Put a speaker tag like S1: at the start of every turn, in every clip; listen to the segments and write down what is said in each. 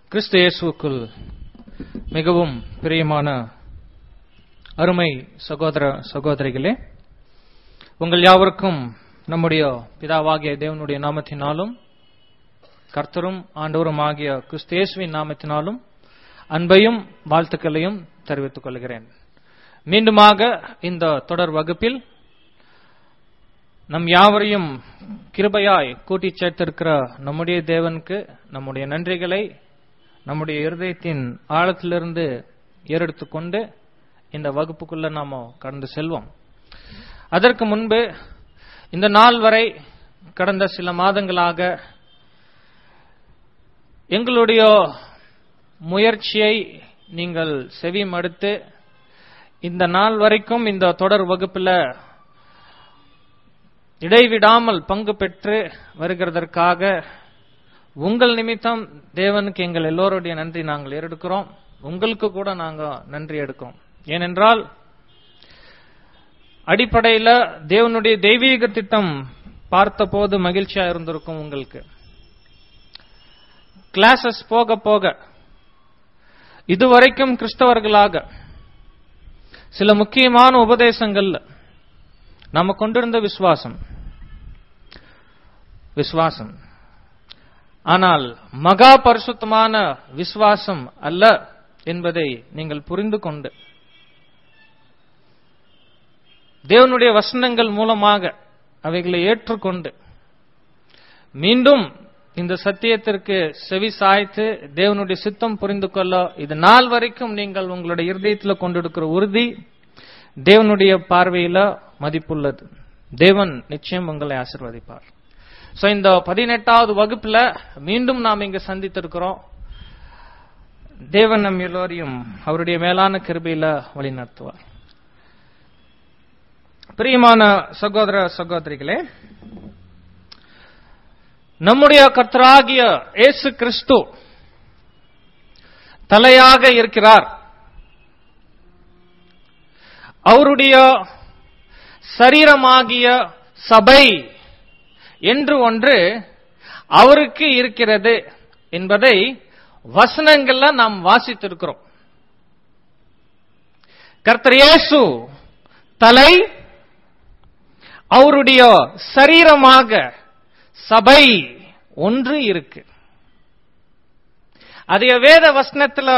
S1: கிறிஸ்து இயேசுவுக்குள் மிகவும் பிரியமான அருமை சகோதர சகோதரிகளே உங்கள் யாவருக்கும் நம்முடைய பிதாவாகிய தேவனுடைய நாமத்தினாலும் கர்த்தரும் ஆண்டவரும் ஆகிய கிறிஸ்து இயேசுவின் நாமத்தினாலும் அன்பையும் வாழ்த்துக்களையும் தெரிவித்துக் கொள்கிறேன் மீண்டுமாக இந்த தொடர் வகுப்பில் நம் யாவரையும் கிருபையாய் கூட்டிச் சேர்த்திருக்கிற நம்முடைய தேவனுக்கு நம்முடைய நன்றிகளை நம்முடைய இருதயத்தின் ஆழத்திலிருந்து ஏறெடுத்துக் கொண்டு இந்த வகுப்புக்குள்ள நாம கடந்து செல்வோம் அதற்கு முன்பு இந்த நாள் வரை கடந்த சில மாதங்களாக எங்களுடைய முயற்சியை நீங்கள் செவி மடுத்து இந்த நாள் வரைக்கும் இந்த தொடர் வகுப்புல இடைவிடாமல் பங்கு பெற்று வருகிறதற்காக உங்கள் நிமித்தம் தேவனுக்கு எங்கள் எல்லோருடைய நன்றி நாங்கள் ஏறெடுக்கிறோம் உங்களுக்கு கூட நாங்க நன்றி எடுக்கிறோம் ஏனென்றால் அடிப்படையில தேவனுடைய தெய்வீக திட்டம் பார்த்தபோது மகிழ்ச்சியா இருந்திருக்கும் உங்களுக்கு கிளாஸஸ் போக போக இதுவரைக்கும் கிறிஸ்தவர்களாக சில முக்கியமான உபதேசங்கள்ல நாம கொண்டிருந்த விசுவாசம் விசுவாசம் ஆனால் மகா பரிசுத்தமான விசுவாசம் அல்ல என்பதை நீங்கள் புரிந்து கொண்டு தேவனுடைய வசனங்கள் மூலமாக அவைகளை ஏற்றுக்கொண்டு மீண்டும் இந்த சத்தியத்திற்கு செவி சாய்த்து தேவனுடைய சித்தம் புரிந்து கொள்ள இது நாள் வரைக்கும் நீங்கள் உங்களுடைய இருதயத்தில் கொண்டிருக்கிற உறுதி தேவனுடைய பார்வையில மதிப்புள்ளது தேவன் நிச்சயம் உங்களை ஆசிர்வதிப்பார் சோ இந்த பதினெட்டாவது வகுப்புல மீண்டும் நாம் இங்க சந்தித்திருக்கிறோம் தேவன் நம் எல்லோரையும் அவருடைய மேலான கிருபையில வழி நடத்துவார் பிரியமான சகோதர சகோதரிகளே நம்முடைய கர்த்தராகிய இயேசு கிறிஸ்து தலையாக இருக்கிறார் அவருடைய சரீரமாகிய சபை என்று ஒன்று அவருக்கு இருக்கிறது என்பதை வசனங்கள்ல நாம் வாசித்திருக்கிறோம் கர்த்தர் இயேசு தலை அவருடைய சரீரமாக சபை ஒன்று இருக்கு அதைய வேத வசனத்துல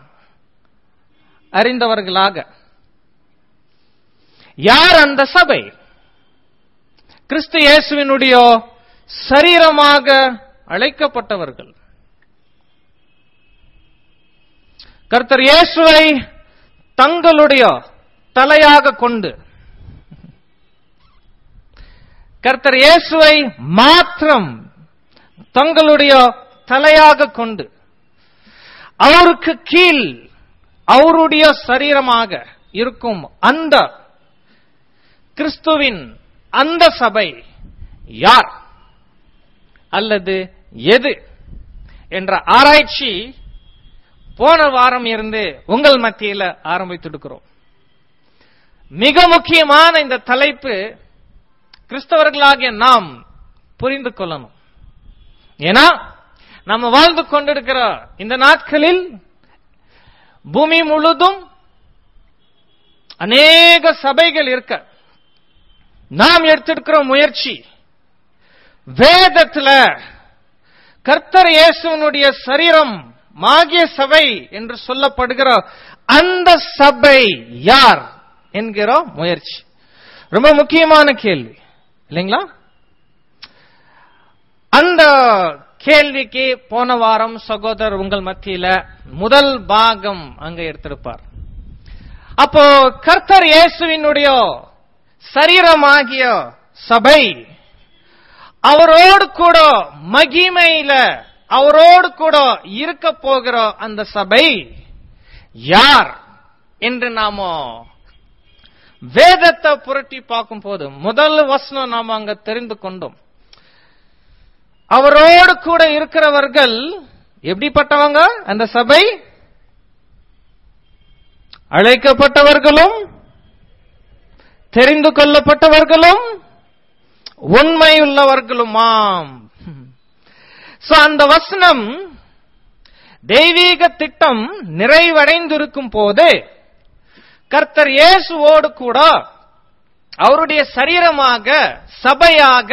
S1: அறிந்தவர்களாக யார் அந்த சபை கிறிஸ்து இயேசுவினுடைய சரீரமாக அழைக்கப்பட்டவர்கள் கர்த்தர் இயேசுவை தங்களுடைய தலையாக கொண்டு கர்த்தர் இயேசுவை மாத்திரம் தங்களுடைய தலையாக கொண்டு அவருக்கு கீழ் அவருடைய சரீரமாக இருக்கும் அந்த கிறிஸ்துவின் அந்த சபை யார் அல்லது எது என்ற ஆராய்ச்சி போன வாரம் இருந்து உங்கள் மத்தியில் ஆரம்பித்திருக்கிறோம் மிக முக்கியமான இந்த தலைப்பு கிறிஸ்தவர்களாகிய நாம் புரிந்து கொள்ளணும் ஏன்னா நம்ம வாழ்ந்து கொண்டிருக்கிற இந்த நாட்களில் பூமி முழுதும் அநேக சபைகள் இருக்க நாம் எடுத்திருக்கிற முயற்சி வேதத்துல கர்த்தர் இயேசுவனுடைய சரீரம் மாகிய சபை என்று சொல்லப்படுகிற அந்த சபை யார் என்கிற முயற்சி ரொம்ப முக்கியமான கேள்வி இல்லைங்களா அந்த கேள்விக்கு போன வாரம் சகோதரர் உங்கள் மத்தியில முதல் பாகம் அங்க எடுத்திருப்பார் அப்போ கர்த்தர் இயேசுவினுடைய சரீரமாகிய சபை அவரோடு கூட மகிமையில அவரோடு கூட இருக்க போகிற அந்த சபை யார் என்று நாம வேதத்தை புரட்டி பார்க்கும் போது முதல் வசனம் நாம் அங்க தெரிந்து கொண்டோம் அவரோடு கூட இருக்கிறவர்கள் எப்படிப்பட்டவங்க அந்த சபை அழைக்கப்பட்டவர்களும் தெரிந்து கொள்ளப்பட்டவர்களும் உண்மையுள்ளவர்களுமாம் சோ அந்த வசனம் தெய்வீக திட்டம் நிறைவடைந்திருக்கும் போது கர்த்தர் இயேசுவோடு கூட அவருடைய சரீரமாக சபையாக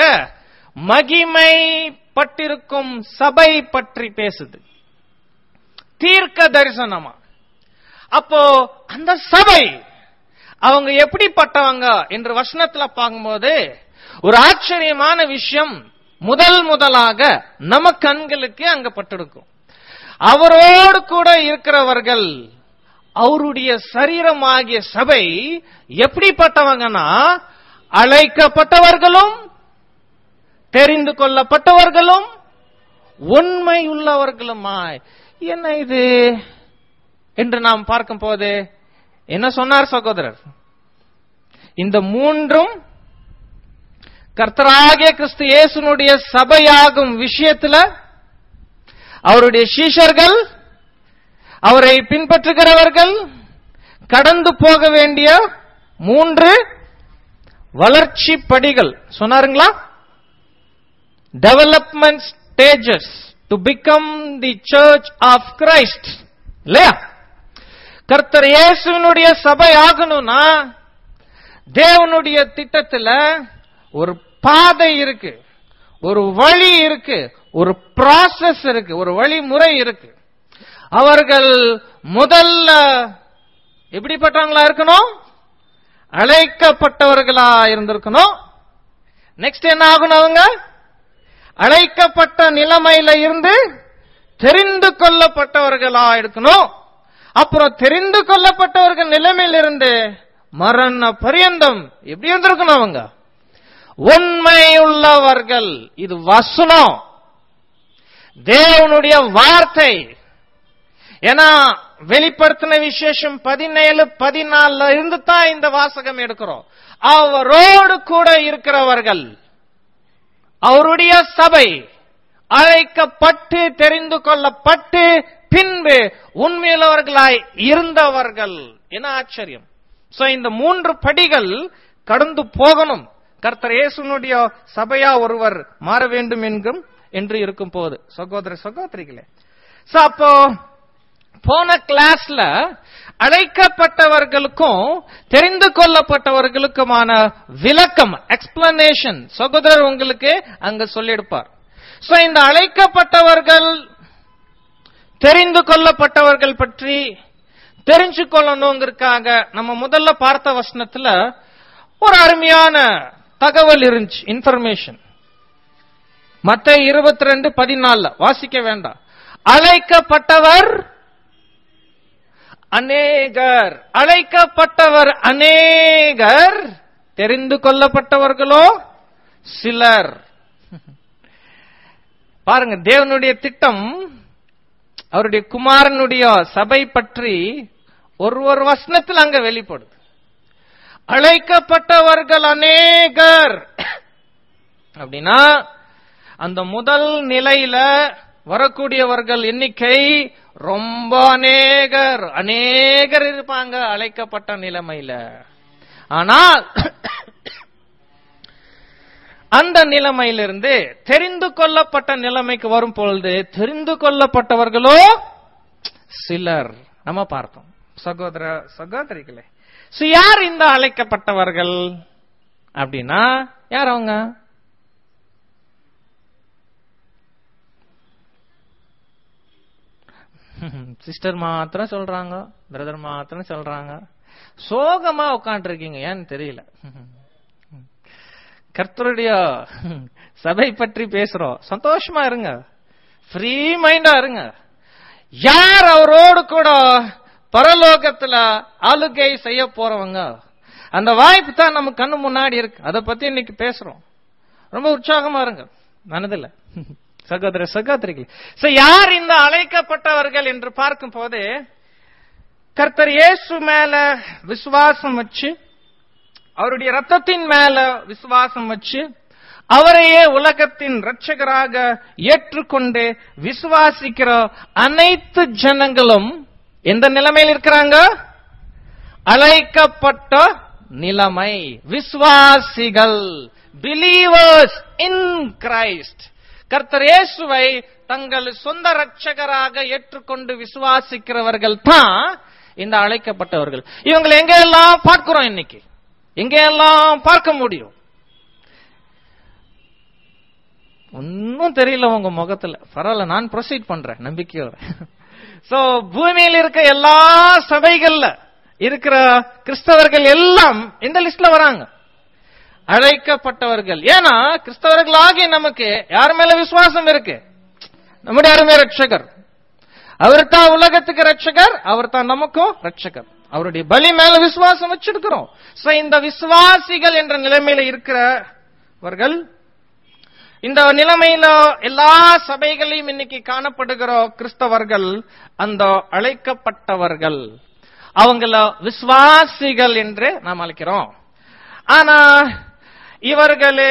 S1: மகிமைப்பட்டிருக்கும் சபை பற்றி பேசுது தீர்க்க தரிசனமா அப்போ அந்த சபை அவங்க எப்படிப்பட்டவங்க என்று வசனத்துல பார்க்கும்போது ஒரு ஆச்சரியமான விஷயம் முதல் முதலாக நம்ம கண்களுக்கு அங்க பட்டிருக்கும் அவரோடு கூட இருக்கிறவர்கள் அவருடைய சரீரமாகிய சபை எப்படிப்பட்டவங்கன்னா அழைக்கப்பட்டவர்களும் தெரிந்து கொள்ளப்பட்டவர்களும் உண்மை உள்ளவர்களுமாய் என்ன இது என்று நாம் பார்க்கும் போது என்ன சொன்னார் சகோதரர் இந்த மூன்றும் கர்த்தராகிய கிறிஸ்து இயேசுனுடைய சபையாகும் விஷயத்துல அவருடைய சீஷர்கள் அவரை பின்பற்றுகிறவர்கள் கடந்து போக வேண்டிய மூன்று வளர்ச்சி படிகள் சொன்னாருங்களா development stages to become the church of Christ இல்லையா கர்த்தர் இயேசுனுடைய சபை ஆகணும்னா தேவனுடைய திட்டத்துல ஒரு பாதை இருக்கு ஒரு வழி இருக்கு ஒரு ப்ராசஸ் இருக்கு ஒரு வழிமுறை இருக்கு அவர்கள் முதல்ல எப்படிப்பட்டவங்களா இருக்கணும் அழைக்கப்பட்டவர்களா இருந்திருக்கணும் நெக்ஸ்ட் என்ன ஆகணும் அவங்க அழைக்கப்பட்ட நிலைமையில இருந்து தெரிந்து கொள்ளப்பட்டவர்களா இருக்கணும் அப்புறம் தெரிந்து கொள்ளப்பட்டவர்கள் நிலைமையிலிருந்து மரண பரியந்தம் எப்படி இருந்திருக்கணும் அவங்க உண்மை உள்ளவர்கள் இது வசனம் தேவனுடைய வார்த்தை ஏன்னா வெளிப்படுத்தின விசேஷம் பதினேழு பதினாலுல இருந்து தான் இந்த வாசகம் எடுக்கிறோம் அவரோடு கூட இருக்கிறவர்கள் அவருடைய சபை அழைக்கப்பட்டு தெரிந்து கொள்ளப்பட்டு பின்பு உண்மையுள்ளவர்களாய் இருந்தவர்கள் என்ன ஆச்சரியம் சோ இந்த மூன்று படிகள் கடந்து போகணும் கர்த்தர் இயேசுனுடைய சபையா ஒருவர் மாற வேண்டும் என்கும் என்று இருக்கும் போது சகோதர சகோதரிகளே சோ அப்போ போன கிளாஸ்ல அழைக்கப்பட்டவர்களுக்கும் தெரிந்து கொள்ளப்பட்டவர்களுக்குமான விளக்கம் எக்ஸ்பிளனேஷன் சகோதரர் உங்களுக்கு அங்க சொல்லியிருப்பார் சோ இந்த அழைக்கப்பட்டவர்கள் தெரிந்து கொள்ளப்பட்டவர்கள் பற்றி தெரிஞ்சு கொள்ளணுங்கிறதுக்காக நம்ம முதல்ல பார்த்த வசனத்துல ஒரு அருமையான தகவல் இருந்துச்சு இன்ஃபர்மேஷன் மத்த இருபத்தி ரெண்டு பதினாலுல வாசிக்க வேண்டாம் அழைக்கப்பட்டவர் அநேகர் அழைக்கப்பட்டவர் அநேகர் தெரிந்து கொள்ளப்பட்டவர்களோ சிலர் பாருங்க தேவனுடைய திட்டம் அவருடைய குமாரனுடைய சபை பற்றி ஒரு ஒரு வசனத்தில் அங்க வெளிப்படுது அழைக்கப்பட்டவர்கள் அநேகர் அப்படின்னா அந்த முதல் நிலையில வரக்கூடியவர்கள் எண்ணிக்கை ரொம்ப அநேகர் அநேகர் இருப்பாங்க அழைக்கப்பட்ட நிலைமையில ஆனால் அந்த நிலைமையிலிருந்து தெரிந்து கொள்ளப்பட்ட நிலைமைக்கு வரும் பொழுது தெரிந்து கொள்ளப்பட்டவர்களோ சிலர் நம்ம பார்த்தோம் சகோதர சகோதரிகளே So, யார் இந்த அழைக்கப்பட்டவர்கள் அப்படின்னா யார் அவங்க சிஸ்டர் மாத்திரம் சொல்றாங்க பிரதர் மாத்திரம் சொல்றாங்க சோகமா உட்காந்துருக்கீங்க ஏன்னு தெரியல கர்த்தருடைய சபை பற்றி பேசுறோம் சந்தோஷமா இருங்க ஃப்ரீ மைண்டா இருங்க யார் அவரோடு கூட பரலோகத்துல ஆளுகை செய்ய போறவங்க அந்த வாய்ப்பு தான் நம்ம கண்ணு முன்னாடி இருக்கு அதை பத்தி இன்னைக்கு பேசுறோம் ரொம்ப உற்சாகமா இருங்க மனதில்ல சகோதர சகோதரிகள் So, யார் இந்த அழைக்கப்பட்டவர்கள் என்று பார்க்கும் போது கர்த்தர் இயேசு மேல விசுவாசம் வச்சு அவருடைய ரத்தத்தின் மேல விசுவாசம் வச்சு அவரையே உலகத்தின் இரட்சகராக ஏற்றுக்கொண்டு விசுவாசிக்கிற அனைத்து ஜனங்களும் எந்த நிலைமையில் இருக்கிறாங்க அழைக்கப்பட்ட நிலைமை விசுவாசிகள் பிலீவர்ஸ் இன் கிரைஸ்ட் கர்த்தர் இயேசுவை தங்கள் சொந்த ரட்சகராக ஏற்றுக்கொண்டு விசுவாசிக்கிறவர்கள் தான் இந்த அழைக்கப்பட்டவர்கள் இவங்களை எங்கெல்லாம் பார்க்கிறோம் இன்னைக்கு எங்கெல்லாம் பார்க்க முடியும் ஒன்னும் தெரியல உங்க முகத்துல பரவாயில்ல நான் ப்ரொசீட் பண்றேன் நம்பிக்கையோட சோ பூமியில் இருக்க எல்லா சபைகள்ல இருக்கிற கிறிஸ்தவர்கள் எல்லாம் இந்த லிஸ்ட்ல வராங்க அழைக்கப்பட்டவர்கள் ஏன்னா கிறிஸ்தவர்களாகிய நமக்கு யார் மேல விசுவாசம் இருக்கு நம்முடைய அருமை ரட்சகர் அவர் தான் உலகத்துக்கு ரட்சகர் அவர் தான் நமக்கும் ரட்சகர் அவருடைய பலி மேல விசுவாசம் வச்சிருக்கிறோம் சோ இந்த விசுவாசிகள் என்ற நிலைமையில இருக்கிறவர்கள் இந்த நிலைமையில எல்லா சபைகளையும் இன்னைக்கு காணப்படுகிற கிறிஸ்தவர்கள் அந்த அழைக்கப்பட்டவர்கள் அவங்கள விசுவாசிகள் என்று நாம் அழைக்கிறோம் ஆனா இவர்களே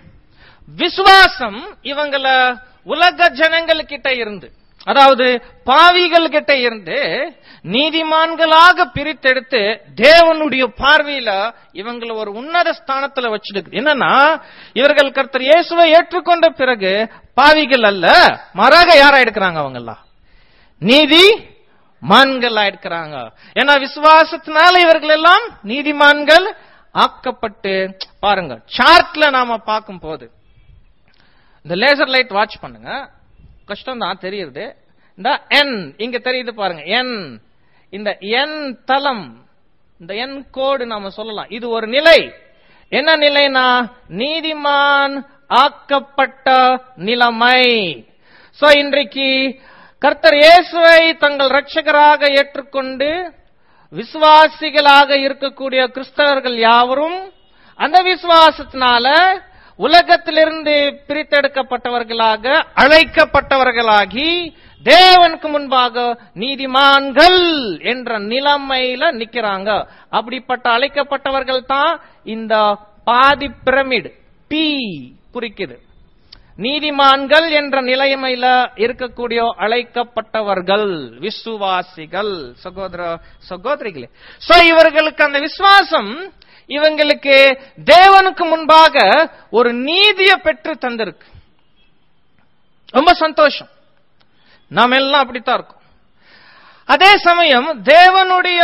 S1: விசுவாசம் இவங்கள உலக ஜனங்களுக்கிட்ட இருந்து அதாவது பாவிகள் கிட்ட இருந்து நீதிமான்களாக பிரித்தெடுத்து தேவனுடைய பார்வையில இவங்களை ஒரு உன்னத ஸ்தானத்துல வச்சிருக்கு என்னன்னா இவர்கள் கர்த்தர் இயேசுவை ஏற்றுக்கொண்ட பிறகு பாவிகள் அல்ல மாறாக யாரா எடுக்கிறாங்க அவங்கெல்லாம் நீதி மான்கள் ஆயிடுக்கிறாங்க ஏன்னா விசுவாசத்தினால இவர்கள் எல்லாம் நீதிமான்கள் ஆக்கப்பட்டு பாருங்க சார்ட்ல நாம பார்க்கும் போது இந்த லேசர் லைட் வாட்ச் பண்ணுங்க கஷ்டம் தான் தெரியுது இந்த என் இங்க தெரியுது பாருங்க என் இந்த என் தளம் இந்த என் கோடு நாம சொல்லலாம் இது ஒரு நிலை என்ன நிலைனா நீதிமான் ஆக்கப்பட்ட நிலைமை சோ இன்றைக்கு கர்த்தர் இயேசுவை தங்கள் ரட்சகராக ஏற்றுக்கொண்டு விசுவாசிகளாக இருக்கக்கூடிய கிறிஸ்தவர்கள் யாவரும் அந்த விசுவாசத்தினால உலகத்திலிருந்து பிரித்தெடுக்கப்பட்டவர்களாக அழைக்கப்பட்டவர்களாகி தேவனுக்கு முன்பாக நீதிமான்கள் என்ற நிலைமையில நிக்கிறாங்க அப்படிப்பட்ட அழைக்கப்பட்டவர்கள் தான் இந்த பாதி பிரமிடு பி குறிக்குது நீதிமான்கள் என்ற நிலைமையில இருக்கக்கூடிய அழைக்கப்பட்டவர்கள் விசுவாசிகள் சகோதர சகோதரிகளே சோ இவர்களுக்கு அந்த விசுவாசம் இவங்களுக்கு தேவனுக்கு முன்பாக ஒரு நீதியை பெற்று தந்திருக்கு ரொம்ப சந்தோஷம் நாம் எல்லாம் அப்படித்தான் இருக்கோம் அதே சமயம் தேவனுடைய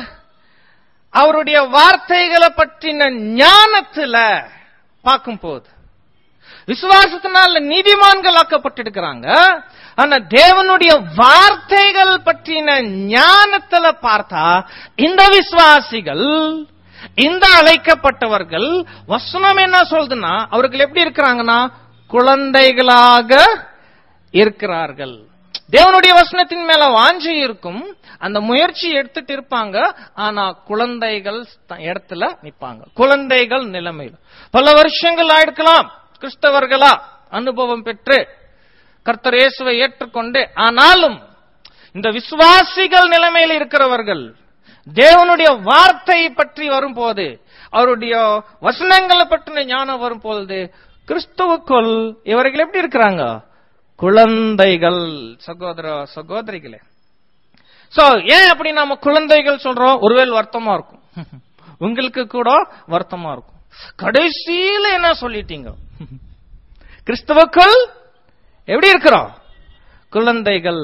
S1: அவருடைய வார்த்தைகளை பற்றின ஞானத்துல பார்க்கும் போது விசுவாசத்தினால நீதிமான்கள் ஆக்கப்பட்டிருக்கிறாங்க ஆனா தேவனுடைய வார்த்தைகள் பற்றின ஞானத்துல பார்த்தா இந்த விசுவாசிகள் இந்த அழைக்கப்பட்டவர்கள் வசனம் என்ன சொல்றதுன்னா அவர்கள் எப்படி இருக்கிறாங்கன்னா குழந்தைகளாக இருக்கிறார்கள் தேவனுடைய வசனத்தின் மேல வாஞ்சி இருக்கும் அந்த முயற்சி எடுத்துட்டு இருப்பாங்க ஆனா குழந்தைகள் இடத்துல நிப்பாங்க குழந்தைகள் நிலைமையில் பல வருஷங்கள் ஆயிருக்கலாம் கிறிஸ்தவர்களா அனுபவம் பெற்று கர்த்தர் இயேசுவை ஏற்றுக்கொண்டு ஆனாலும் இந்த விசுவாசிகள் நிலைமையில் இருக்கிறவர்கள் தேவனுடைய வார்த்தை பற்றி வரும்போது அவருடைய வசனங்களை பற்றின ஞானம் வரும்போது கிறிஸ்துவுக்குள் இவர்கள் எப்படி இருக்கிறாங்க குழந்தைகள் சகோதர சகோதரிகளே சோ ஏன் அப்படி நாம குழந்தைகள் சொல்றோம் ஒருவேளை வருத்தமா இருக்கும் உங்களுக்கு கூட வருத்தமா இருக்கும் கடைசியில என்ன சொல்லிட்டீங்க கிறிஸ்துவுக்குள் எப்படி இருக்கிறோம் குழந்தைகள்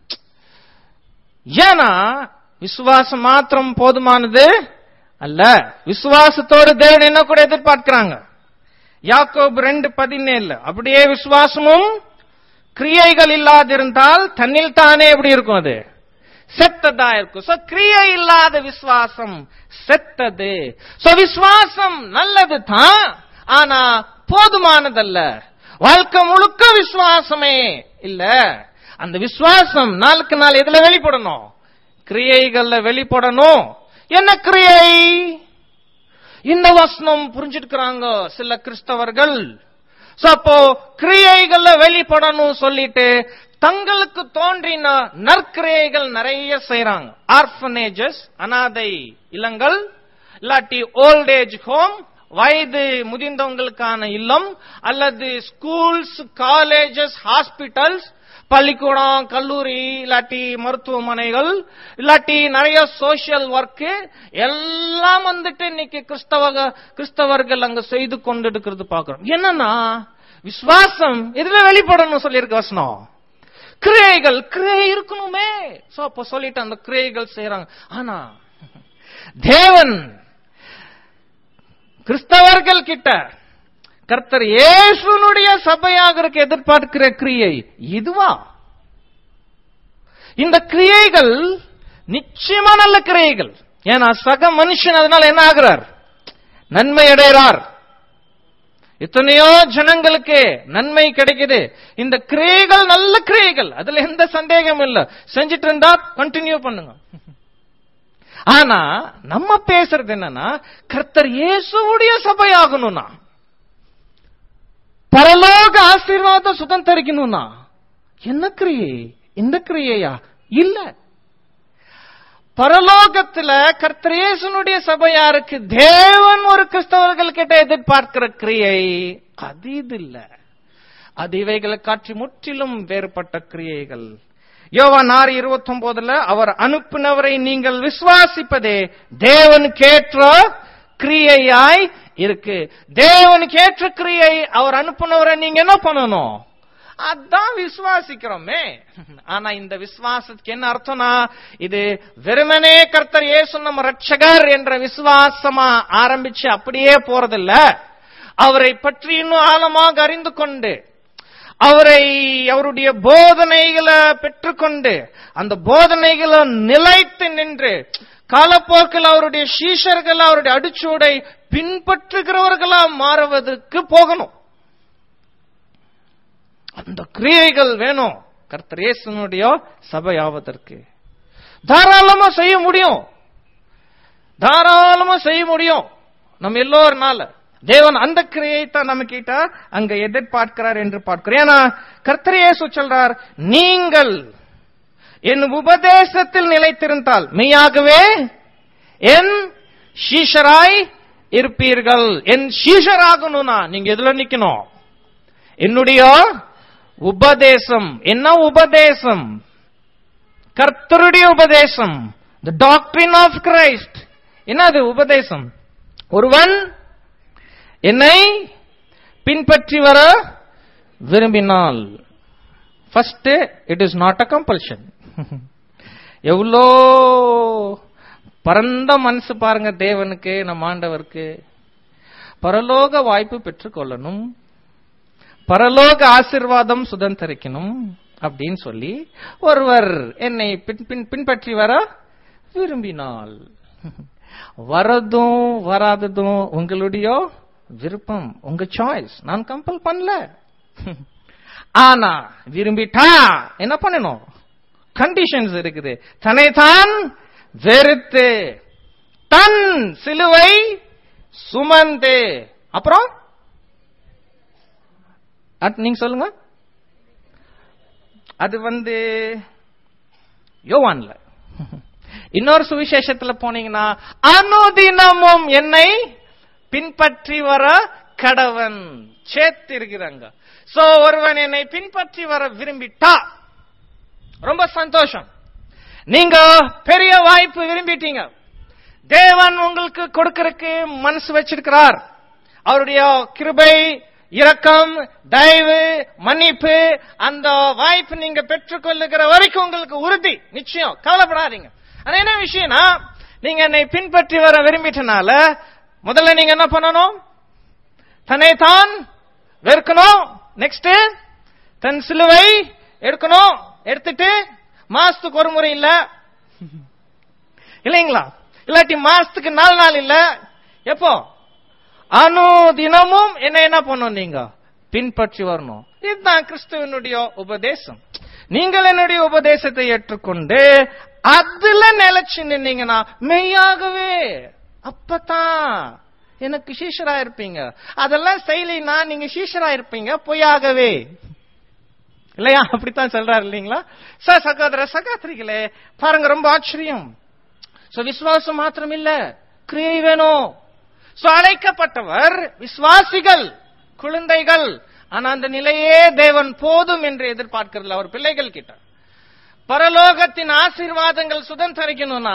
S1: ஏன்னா விசுவாசம் மாத்திரம் போதுமானது அல்ல விசுவாசத்தோடு தேவன் என்ன கூட எதிர்பார்க்கிறாங்க யாக்கோப் ரெண்டு பதினேழு அப்படியே விசுவாசமும் கிரியைகள் இல்லாதிருந்தால் தன்னில் தானே எப்படி இருக்கும் அது செத்ததா இருக்கும் சோ கிரியை இல்லாத விசுவாசம் செத்தது சோ விசுவாசம் நல்லது தான் ஆனா போதுமானதல்ல வாழ்க்கை முழுக்க விசுவாசமே இல்ல அந்த விசுவாசம் நாளுக்கு நாள் எதுல வெளிப்படணும் கிரியைகள்ல வெளிப்படணும் என்ன கிரியை இந்த வசனம் புரிஞ்சிருக்கிறாங்க சில கிறிஸ்தவர்கள் அப்போ கிரியைகள்ல வெளிப்படணும் சொல்லிட்டு தங்களுக்கு தோன்றின நற்கிரியைகள் நிறைய செய்யறாங்க ஆர்பனேஜஸ் அனாதை இல்லங்கள் இல்லாட்டி ஓல்ட் ஏஜ் ஹோம் வயது முதிர்ந்தவங்களுக்கான இல்லம் அல்லது ஸ்கூல்ஸ் காலேஜஸ் ஹாஸ்பிட்டல்ஸ் பள்ளிக்கூடம் கல்லூரி இல்லாட்டி மருத்துவமனைகள் இல்லாட்டி நிறைய சோசியல் ஒர்க் எல்லாம் வந்துட்டு இன்னைக்கு கிறிஸ்தவ கிறிஸ்தவர்கள் அங்க செய்து கொண்டு இருக்கிறது பாக்குறோம் என்னன்னா விசுவாசம் எதுல வெளிப்படணும் சொல்லியிருக்கு வசனம் கிரியைகள் கிரியை இருக்கணுமே சோ அப்ப சொல்லிட்டு அந்த கிரியைகள் செய்யறாங்க ஆனா தேவன் கிறிஸ்தவர்கள் கிட்ட கர்த்தர் இயேசுனுடைய சபையாகிறதுக்கு எதிர்பார்க்கிற கிரியை இதுவா இந்த கிரியைகள் நிச்சயமா நல்ல கிரியைகள் ஏன்னா சக மனுஷன் அதனால என்ன ஆகிறார் நன்மை அடைகிறார் எத்தனையோ ஜனங்களுக்கு நன்மை கிடைக்குது இந்த கிரியைகள் நல்ல கிரியைகள் அதுல எந்த சந்தேகம் இல்ல செஞ்சிட்டு இருந்தா கண்டினியூ பண்ணுங்க ஆனா நம்ம பேசுறது என்னன்னா கர்த்தர் இயேசுவுடைய சபையாகணும்னா பரலோக ஆசீர்வாதம் சுதந்திரிக்கணும்னா என்ன கிரியை இந்த கிரியையா இல்ல பரலோகத்துல கர்த்தர் இயேசுனுடைய சபையாருக்கு தேவன் ஒரு கிறிஸ்தவர்கள் கிட்ட எதிர்பார்க்கிற கிரியை அது இது இல்ல அது இவைகளை காட்சி முற்றிலும் வேறுபட்ட கிரியைகள் யோவான் ஆறு இருபத்தி ஒன்பதுல அவர் அனுப்பினவரை நீங்கள் விசுவாசிப்பதே தேவனுக்கு ஏற்ற கிரியையாய் இருக்கு தேவனுக்கு ஏற்ற கிரியை அவர் அனுப்பினவரை நீங்க என்ன பண்ணணும் அதான் விசுவாசிக்கிறோமே ஆனா இந்த விசுவாசத்துக்கு என்ன அர்த்தம்னா இது வெறுமனே கர்த்தர் இயேசு நம்ம ரட்சகர் என்ற விசுவாசமா ஆரம்பிச்சு அப்படியே போறதில்ல அவரை பற்றி இன்னும் ஆழமாக அறிந்து கொண்டு அவரை அவருடைய போதனைகளை பெற்றுக்கொண்டு அந்த போதனைகளை நிலைத்து நின்று காலப்போக்கில் அவருடைய சீஷர்கள் அவருடைய அடிச்சூடை பின்பற்றுகிறவர்களா மாறுவதற்கு போகணும் அந்த கிரியைகள் வேணும் கர்த்தர் இயேசுனுடைய சபை ஆவதற்கு தாராளமா செய்ய முடியும் தாராளமா செய்ய முடியும் நம்ம எல்லோருனால தேவன் அந்த கிரியை தான் நம்ம கிட்ட அங்க எதிர்பார்க்கிறார் என்று பார்க்கிறோம் ஏன்னா கர்த்தர் இயேசு சொல்றார் நீங்கள் என் உபதேசத்தில் நிலைத்திருந்தால் மெய்யாகவே என் சீஷராய் இருப்பீர்கள் என் சீஷராகணும்னா நீங்க எதுல நிக்கணும் என்னுடைய உபதேசம் என்ன உபதேசம் கர்த்தருடைய உபதேசம் த டாக்டரின் ஆஃப் கிரைஸ்ட் என்னது உபதேசம் ஒருவன் என்னை பின்பற்றி வர விரும்பினால் first it is not a compulsion எவ்வளோ பரந்த மனசு பாருங்க தேவனுக்கு நம்ம ஆண்டவருக்கு பரலோக வாய்ப்பு பெற்றுக்கொள்ளணும் பரலோக ஆசிர்வாதம் சுதந்திரிக்கணும் அப்படின்னு சொல்லி ஒருவர் என்னை பின் பின் பின்பற்றி வர விரும்பினால் வரதும் வராததும் உங்களுடைய விருப்பம் உங்க சாய்ஸ் நான் கம்பல் பண்ணல ஆனா விரும்பிட்டா என்ன பண்ணணும் கண்டிஷன்ஸ் இருக்குது தன்னைத்தான் வெறுத்து தன் சிலுவை சுமந்து அப்புறம் நீங்க சொல்லுங்க அது வந்து யோவான்ல இன்னொரு சுவிசேஷத்துல போனீங்கன்னா அனுதினமும் என்னை பின்பற்றி வர கடவன் சேர்த்து இருக்கிறாங்க சோ ஒருவன் என்னை பின்பற்றி வர விரும்பிட்டா ரொம்ப சந்தோஷம் நீங்க பெரிய வாய்ப்பு விரும்பிட்டீங்க தேவன் உங்களுக்கு கொடுக்கறதுக்கு மனசு வச்சிருக்கிறார் அவருடைய கிருபை இரக்கம் தயவு மன்னிப்பு அந்த வாய்ப்பு நீங்க பெற்றுக்கொள்ளுகிற வரைக்கும் உங்களுக்கு உறுதி நிச்சயம் கவலைப்படாதீங்க அது என்ன விஷயம்னா நீங்க என்னை பின்பற்றி வர விரும்பிட்டனால முதல்ல நீங்க என்ன பண்ணணும் தன்னை தான் வெறுக்கணும் நெக்ஸ்ட் தன் சிலுவை எடுக்கணும் எடுத்துட்டு மாசத்துக்கு ஒரு முறை இல்ல இல்லைங்களா இல்லாட்டி மாசத்துக்கு நாலு நாள் இல்ல எப்போ அனு தினமும் என்ன என்ன பண்ணும் நீங்க பின்பற்றி வரணும் இதுதான் கிறிஸ்துவனுடைய உபதேசம் நீங்கள் என்னுடைய உபதேசத்தை ஏற்றுக்கொண்டு அதுல நிலைச்சு நின்னீங்கன்னா மெய்யாகவே அப்பதான் எனக்கு சீஷரா இருப்பீங்க அதெல்லாம் செய்யலைன்னா நீங்க சீஷரா இருப்பீங்க பொய்யாகவே இல்லையா அப்படித்தான் சொல்றாரு இல்லைங்களா சார் சகோதர சகோதரிகளே பாருங்க ரொம்ப ஆச்சரியம் சோ விசுவாசம் மாத்திரம் இல்ல கிரியை வேணும் சோ அழைக்கப்பட்டவர் விசுவாசிகள் குழந்தைகள் ஆனா அந்த நிலையே தேவன் போதும் என்று எதிர்பார்க்கிறது அவர் பிள்ளைகள் கிட்ட பரலோகத்தின் ஆசீர்வாதங்கள் சுதந்திரிக்கணும்னா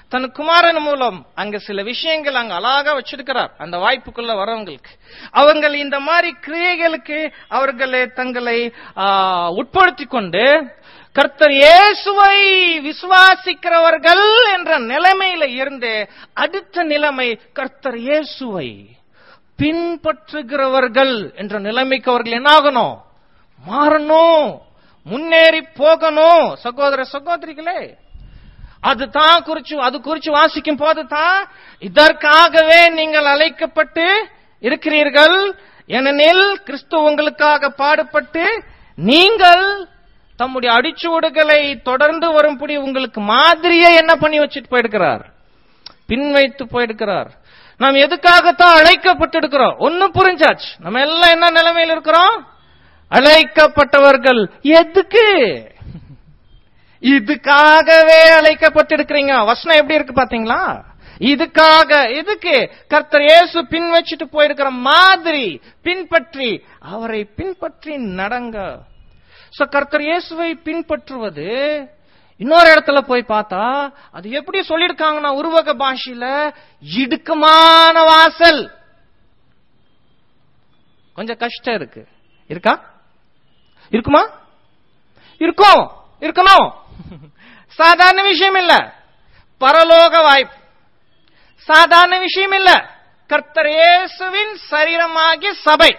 S2: தன் குமாரன் மூலம் அங்க சில விஷயங்கள் அங்க அழகா வச்சிருக்கிறார் அந்த வாய்ப்புக்குள்ள வரவங்களுக்கு அவங்க இந்த மாதிரி கிரியைகளுக்கு அவர்களை தங்களை உட்படுத்திக் கொண்டு கர்த்தர் இயேசுவை விசுவாசிக்கிறவர்கள் என்ற நிலைமையில இருந்து அடுத்த நிலைமை கர்த்தர் இயேசுவை பின்பற்றுகிறவர்கள் என்ற நிலைமைக்கு அவர்கள் என்ன ஆகணும் மாறணும் முன்னேறி போகணும் சகோதர சகோதரிகளே அதுதான் குறிச்சு அது குறிச்சு வாசிக்கும் போது தான் இதற்காகவே நீங்கள் அழைக்கப்பட்டு இருக்கிறீர்கள் ஏனெனில் கிறிஸ்து உங்களுக்காக பாடுபட்டு நீங்கள் தம்முடைய அடிச்சுவடுகளை தொடர்ந்து வரும்படி உங்களுக்கு மாதிரியே என்ன பண்ணி வச்சுட்டு போயிருக்கிறார் பின் வைத்து போயிருக்கிறார் நாம் எதுக்காகத்தான் அழைக்கப்பட்டிருக்கிறோம் ஒன்னும் புரிஞ்சாச்சு நம்ம எல்லாம் என்ன நிலைமையில் இருக்கிறோம் அழைக்கப்பட்டவர்கள் எதுக்கு இதுக்காகவே அழைக்கப்பட்டிருக்கிறீங்க வசனம் எப்படி இருக்கு பாத்தீங்களா இதுக்காக எதுக்கு கர்த்தர் இயேசு பின் வச்சுட்டு போயிருக்கிற மாதிரி பின்பற்றி அவரை பின்பற்றி நடங்க சோ கர்த்தர் இயேசுவை பின்பற்றுவது இன்னொரு இடத்துல போய் பார்த்தா அது எப்படி சொல்லிருக்காங்கன்னா உருவக பாஷையில இடுக்கமான வாசல் கொஞ்சம் கஷ்டம் இருக்கு இருக்கா இருக்குமா இருக்கும் இருக்கணும் சாதாரண விஷயம் இல்ல பரலோக வாய்ப்பு சாதாரண விஷயம் இல்ல கர்த்தர் இயேசுவின் சரீரமாகிய சபை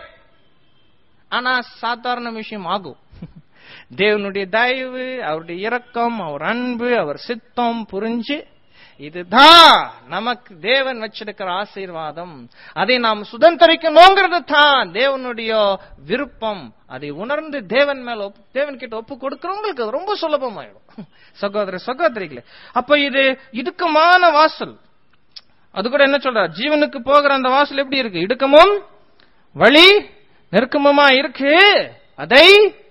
S2: ஆனா சாதாரண விஷயம் ஆகும் தேவனுடைய தயவு அவருடைய இரக்கம் அவர் அன்பு அவர் சித்தம் புரிஞ்சு இதுதான் நமக்கு தேவன் வச்சிருக்கிற ஆசீர்வாதம் அதை நாம் சுதந்திரிக்கணுங்கிறது தான் தேவனுடைய விருப்பம் அதை உணர்ந்து தேவன் மேல தேவன் கிட்ட ஒப்பு கொடுக்கிறவங்களுக்கு அது ரொம்ப சுலபமாயிடும் சகோதர சகோதரிகளே அப்ப இது இடுக்கமான வாசல் அது கூட என்ன சொல்ற ஜீவனுக்கு போகிற அந்த வாசல் எப்படி இருக்கு இடுக்கமும் வழி நெருக்கமுமா இருக்கு அதை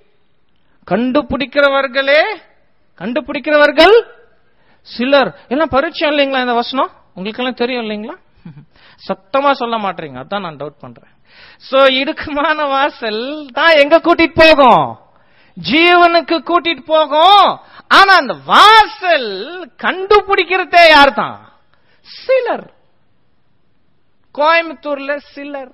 S2: கண்டுபிடிக்கிறவர்களே கண்டுபிடிக்கிறவர்கள் சிலர் எல்லாம் பரிச்சயம் இல்லைங்களா இந்த வசனம் உங்களுக்கு எல்லாம் தெரியும் இல்லைங்களா சத்தமா சொல்ல மாட்டீங்க அதான் நான் டவுட் பண்றேன் சோ இடுக்கமான வாசல் தான் எங்க கூட்டிட்டு போகும் ஜீவனுக்கு கூட்டிட்டு போகும் ஆனா அந்த வாசல் கண்டுபிடிக்கிறதே யார் தான் சிலர் கோயம்புத்தூர்ல சிலர்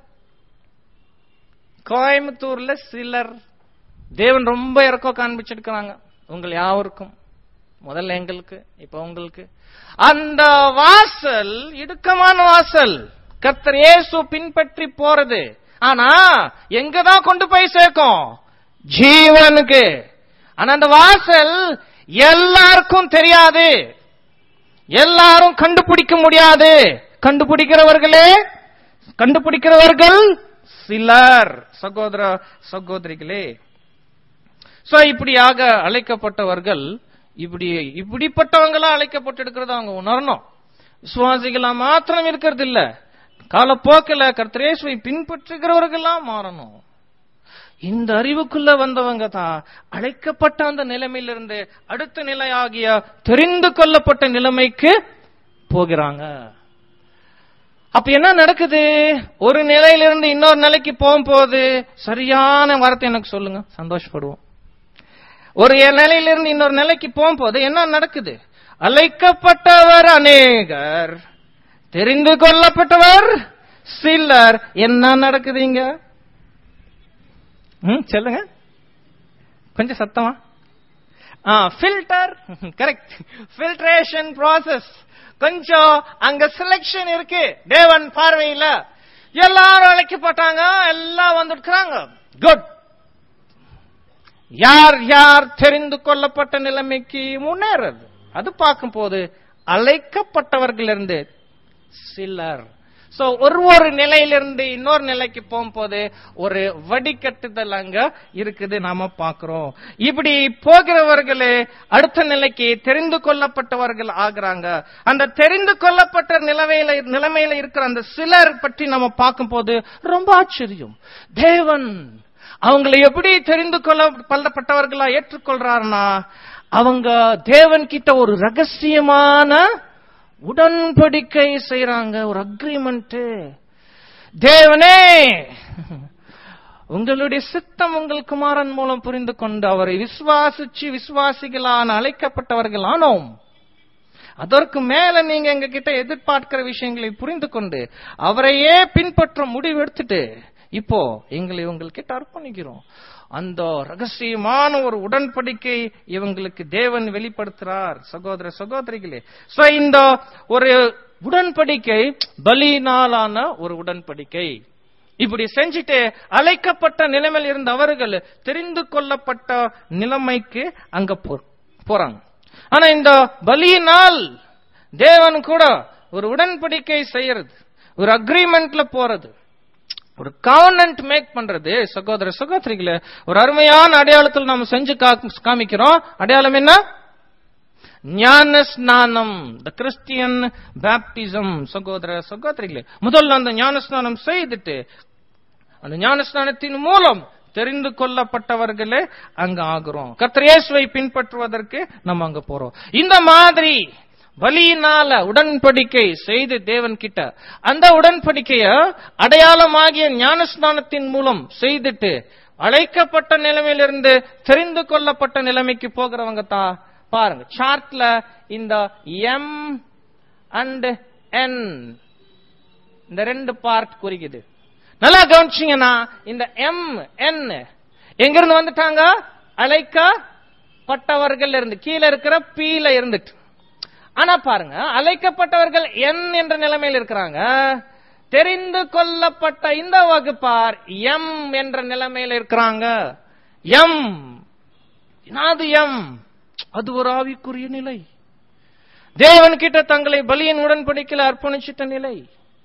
S2: கோயம்புத்தூர்ல சிலர் தேவன் ரொம்ப இறக்கம் காண்பிச்சிருக்கிறாங்க உங்கள் யாவருக்கும் முதல்ல எங்களுக்கு இப்ப உங்களுக்கு அந்த வாசல் இடுக்கமான வாசல் கர்த்தர் இயேசு பின்பற்றி போறது ஆனா எங்கதான் கொண்டு போய் சேர்க்கும் ஜீவனுக்கு ஆனா அந்த வாசல் எல்லாருக்கும் தெரியாது எல்லாரும் கண்டுபிடிக்க முடியாது கண்டுபிடிக்கிறவர்களே கண்டுபிடிக்கிறவர்கள் சிலர் சகோதர சகோதரிகளே சோ இப்படியாக அழைக்கப்பட்டவர்கள் இப்படி இப்படிப்பட்டவங்களா அழைக்கப்பட்டிருக்கிறத அவங்க உணரணும் விசுவாசிகளா மாத்திரம் இருக்கிறது இல்ல காலப்போக்கில் கர்த்தரேசுவை பின்பற்றுகிறவர்களா மாறணும் இந்த அறிவுக்குள்ள வந்தவங்க தான் அழைக்கப்பட்ட அந்த நிலைமையிலிருந்து அடுத்த நிலையாகிய தெரிந்து கொள்ளப்பட்ட நிலைமைக்கு போகிறாங்க அப்ப என்ன நடக்குது ஒரு நிலையிலிருந்து இன்னொரு நிலைக்கு போகும்போது சரியான வார்த்தை எனக்கு சொல்லுங்க சந்தோஷப்படுவோம் ஒரு நிலையிலிருந்து இன்னொரு நிலைக்கு போகும்போது என்ன நடக்குது அழைக்கப்பட்டவர் அநேகர் தெரிந்து கொள்ளப்பட்டவர் சிலர் என்ன நடக்குதுங்க ம் சொல்லுங்க கொஞ்சம் சத்தமா ஆ ஃபில்டர் கரெக்ட் ஃபில்ட்ரேஷன் ப்ராசஸ் கொஞ்சம் அங்க செலக்ஷன் இருக்கு தேவன் பார்வையில எல்லாரும் அழைக்கப்பட்டாங்க எல்லாம் வந்துருக்கிறாங்க குட் யார் யார் தெரிந்து கொள்ளப்பட்ட நிலைமைக்கு முன்னேறது அது பார்க்கும் போது அழைக்கப்பட்டவர்களிருந்து சிலர் சோ ஒரு ஒரு நிலையிலிருந்து இன்னொரு நிலைக்கு போகும்போது ஒரு வடிகட்டுதல் அங்க இருக்குது நாம பாக்குறோம் இப்படி போகிறவர்களே அடுத்த நிலைக்கு தெரிந்து கொள்ளப்பட்டவர்கள் ஆகுறாங்க அந்த தெரிந்து கொள்ளப்பட்ட நிலைமையில நிலைமையில இருக்கிற அந்த சிலர் பற்றி நம்ம பார்க்கும்போது ரொம்ப ஆச்சரியம் தேவன் அவங்களை எப்படி தெரிந்து கொள்ளப்பட்டவர்களா ஏற்றுக்கொள்றாருன்னா அவங்க தேவன் கிட்ட ஒரு ரகசியமான உடன்படிக்கை செய்யறாங்க ஒரு அக்ரிமெண்ட் தேவனே உங்களுடைய சித்தம் உங்கள் குமாரன் மூலம் புரிந்து கொண்டு அவரை விசுவாசிச்சு விசுவாசிகளான அழைக்கப்பட்டவர்கள் ஆனோம் அதற்கு மேல நீங்க எங்க கிட்ட எதிர்பார்க்கிற விஷயங்களை புரிந்து கொண்டு அவரையே பின்பற்ற முடிவு எடுத்துட்டு இப்போ எங்களை உங்கள்கிட்ட அர்ப்பணிக்கிறோம் அந்த ரகசியமான ஒரு உடன்படிக்கை இவங்களுக்கு தேவன் வெளிப்படுத்துறார் சகோதர சகோதரிகளே சோ இந்த ஒரு உடன்படிக்கை பலியினாலான ஒரு உடன்படிக்கை இப்படி செஞ்சுட்டு அழைக்கப்பட்ட நிலைமையில் இருந்த அவர்கள் தெரிந்து கொள்ளப்பட்ட நிலைமைக்கு அங்க போ- போறாங்க ஆனா இந்த பலியினால் தேவன் கூட ஒரு உடன்படிக்கை செய்யறது ஒரு அக்ரிமெண்ட்ல போறது ஒரு கவர்னன்ட் மேக் பண்றது சகோதர சகோதரிகளே ஒரு அருமையான அடையாளத்தில் நாம் செஞ்சு கா- காமிக்கிறோம் அடையாளம் என்ன ஞான ஸ்நானம் த கிறிஸ்டியன் பேப்டிசம் சகோதர சகோதரிகளே முதல்ல அந்த ஞான ஸ்நானம் செய்துட்டு அந்த ஞான ஸ்நானத்தின் மூலம் தெரிந்து கொள்ளப்பட்டவர்களே அங்க ஆகிறோம் கர்த்தர் இயேசுவை பின்பற்றுவதற்கு நம்ம அங்க போறோம் இந்த மாதிரி பலியினால உடன்படிக்கை செய்து தேவன் கிட்ட அந்த உடன்படிக்கைய அடையாளமாகிய ஞானஸ்நானத்தின் மூலம் செய்துட்டு அழைக்கப்பட்ட நிலைமையிலிருந்து தெரிந்து கொள்ளப்பட்ட நிலைமைக்கு போகிறவங்க தான் பாருங்க சார்ட்ல இந்த எம் அண்ட் என் இந்த ரெண்டு பார்ட் குறிக்குது நல்லா கவனிச்சீங்கன்னா இந்த எம் என் எங்க இருந்து வந்துட்டாங்க அழைக்கப்பட்டவர்கள் இருந்து கீழே இருக்கிற பீல இருந்துட்டு ஆனா பாருங்க அழைக்கப்பட்டவர்கள் என் என்ற நிலைமையில் இருக்கிறாங்க தெரிந்து கொள்ளப்பட்ட இந்த வகுப்பார் எம் என்ற நிலைமையில் இருக்கிறாங்க எம் அது எம் அது ஒரு ஆவிக்குரிய நிலை தேவன் கிட்ட தங்களை பலியின் உடன்படிக்கையில் அர்ப்பணிச்சிட்ட நிலை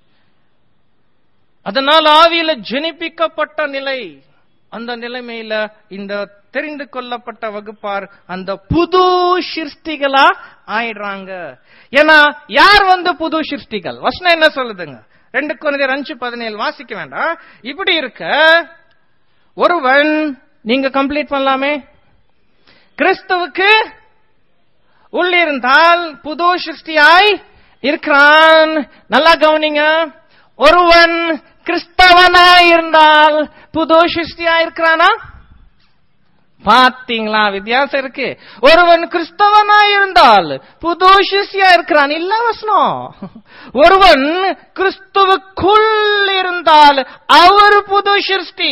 S2: அதனால் ஆவியில ஜெனிப்பிக்கப்பட்ட நிலை அந்த நிலைமையில இந்த தெரிந்து கொள்ளப்பட்ட வகுப்பார் அந்த புது சிருஷ்டிகளா ஆயிடுறாங்க ஏன்னா யார் வந்து புது சிருஷ்டிகள் வசனம் என்ன சொல்லுதுங்க ரெண்டு குழந்தையர் அஞ்சு பதினேழு வாசிக்க வேண்டாம் இப்படி இருக்க ஒருவன் நீங்க கம்ப்ளீட் பண்ணலாமே கிறிஸ்துவுக்கு உள்ளிருந்தால் புது சிருஷ்டியாய் இருக்கிறான் நல்லா கவனிங்க ஒருவன் கிறிஸ்தவனாய் இருந்தால் புது சிருஷ்டியாய் இருக்கிறானா பாத்தீங்களா வித்தியாசம் இருக்கு ஒருவன் கிறிஸ்தவனாய் இருந்தால் புது சிஷ்யா இருக்கிறான் இல்ல வசனம் ஒருவன் கிறிஸ்துவுக்குள் இருந்தால் அவர் புது சிருஷ்டி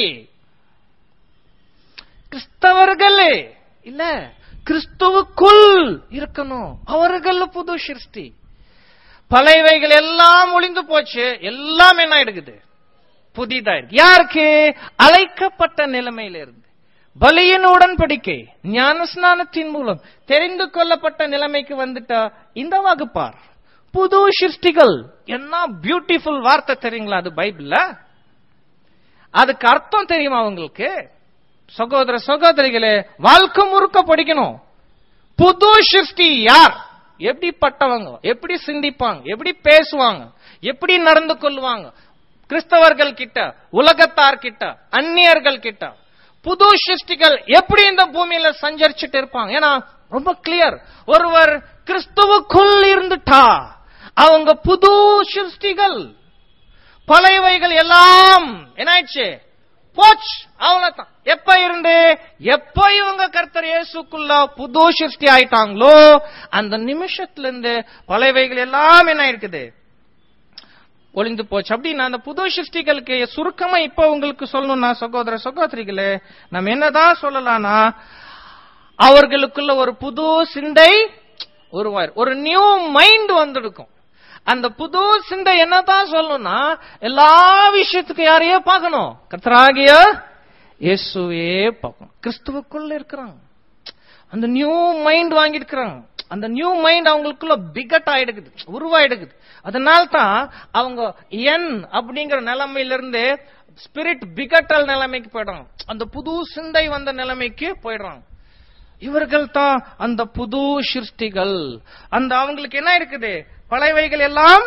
S2: கிறிஸ்தவர்களே இல்ல கிறிஸ்துவுக்குள் இருக்கணும் அவர்கள் புது சிருஷ்டி பழையவைகள் எல்லாம் ஒளிந்து போச்சு எல்லாம் என்ன ஆயிடுக்குது புதிதா இருக்கு யாருக்கு அழைக்கப்பட்ட நிலைமையில இருந்து பலியின் உடன்படிக்கை ஞான ஸ்நானத்தின் மூலம் தெரிந்து கொள்ளப்பட்ட நிலைமைக்கு வந்துட்டா இந்த வகுப்பார் புது சிருஷ்டிகள் என்ன பியூட்டிஃபுல் வார்த்தை தெரியுங்களா அது பைபிள்ல அதுக்கு அர்த்தம் தெரியுமா உங்களுக்கு சகோதர சகோதரிகளே வாழ்க்கை முறுக்க படிக்கணும் புது சிருஷ்டி யார் எப்படிப்பட்டவங்க எப்படி சிந்திப்பாங்க எப்படி பேசுவாங்க எப்படி நடந்து கொள்வாங்க கிறிஸ்தவர்கள் கிட்ட உலகத்தார் கிட்ட அந்நியர்கள் கிட்ட புது சிருஷ்டிகள் எப்படி இந்த பூமியில சஞ்சரிச்சுட்டு இருப்பாங்க ஏன்னா ரொம்ப கிளியர் ஒருவர் கிறிஸ்துவுக்குள் இருந்துட்டா அவங்க புது சிருஷ்டிகள் பழையவைகள் எல்லாம் என்னாயிடுச்சு போச்சு அவ்வளவுதான் எப்ப இருந்து எப்ப இவங்க கர்த்தர் இயேசுக்குள்ள புது சிருஷ்டி ஆயிட்டாங்களோ அந்த நிமிஷத்துல இருந்து பழையவைகள் எல்லாம் என்ன இருக்குது ஒளிந்து போச்சு அப்படின்னா அந்த புது சிருஷ்டிகளுக்கு சுருக்கமா இப்ப உங்களுக்கு சொல்லணும்னா சகோதர சகோதரிகளே நம்ம என்னதான் சொல்லலாம்னா அவர்களுக்குள்ள ஒரு புது சிந்தை உருவாயிரு ஒரு நியூ மைண்ட் வந்துடுக்கும் அந்த புது சிந்தை என்னதான் சொல்லணும்னா எல்லா விஷயத்துக்கும் யாரையே பார்க்கணும் கர்த்தராகிய இயேசுவே பார்க்கணும் கிறிஸ்துவுக்குள்ள இருக்கிறாங்க அந்த நியூ மைண்ட் வாங்கியிருக்கிறாங்க அந்த நியூ மைண்ட் அவங்களுக்குள்ள பிகட் ஆயிடுக்குது உருவாயிடுக்குது அதனால தான் அவங்க என் அப்படிங்கிற நிலைமையிலிருந்து ஸ்பிரிட் பிகட்டல் நிலைமைக்கு போயிடுறாங்க அந்த புது சிந்தை வந்த நிலைமைக்கு போயிடுறாங்க இவர்கள் தான் அந்த புது சிருஷ்டிகள் அந்த அவங்களுக்கு என்ன இருக்குது பழையவைகள் எல்லாம்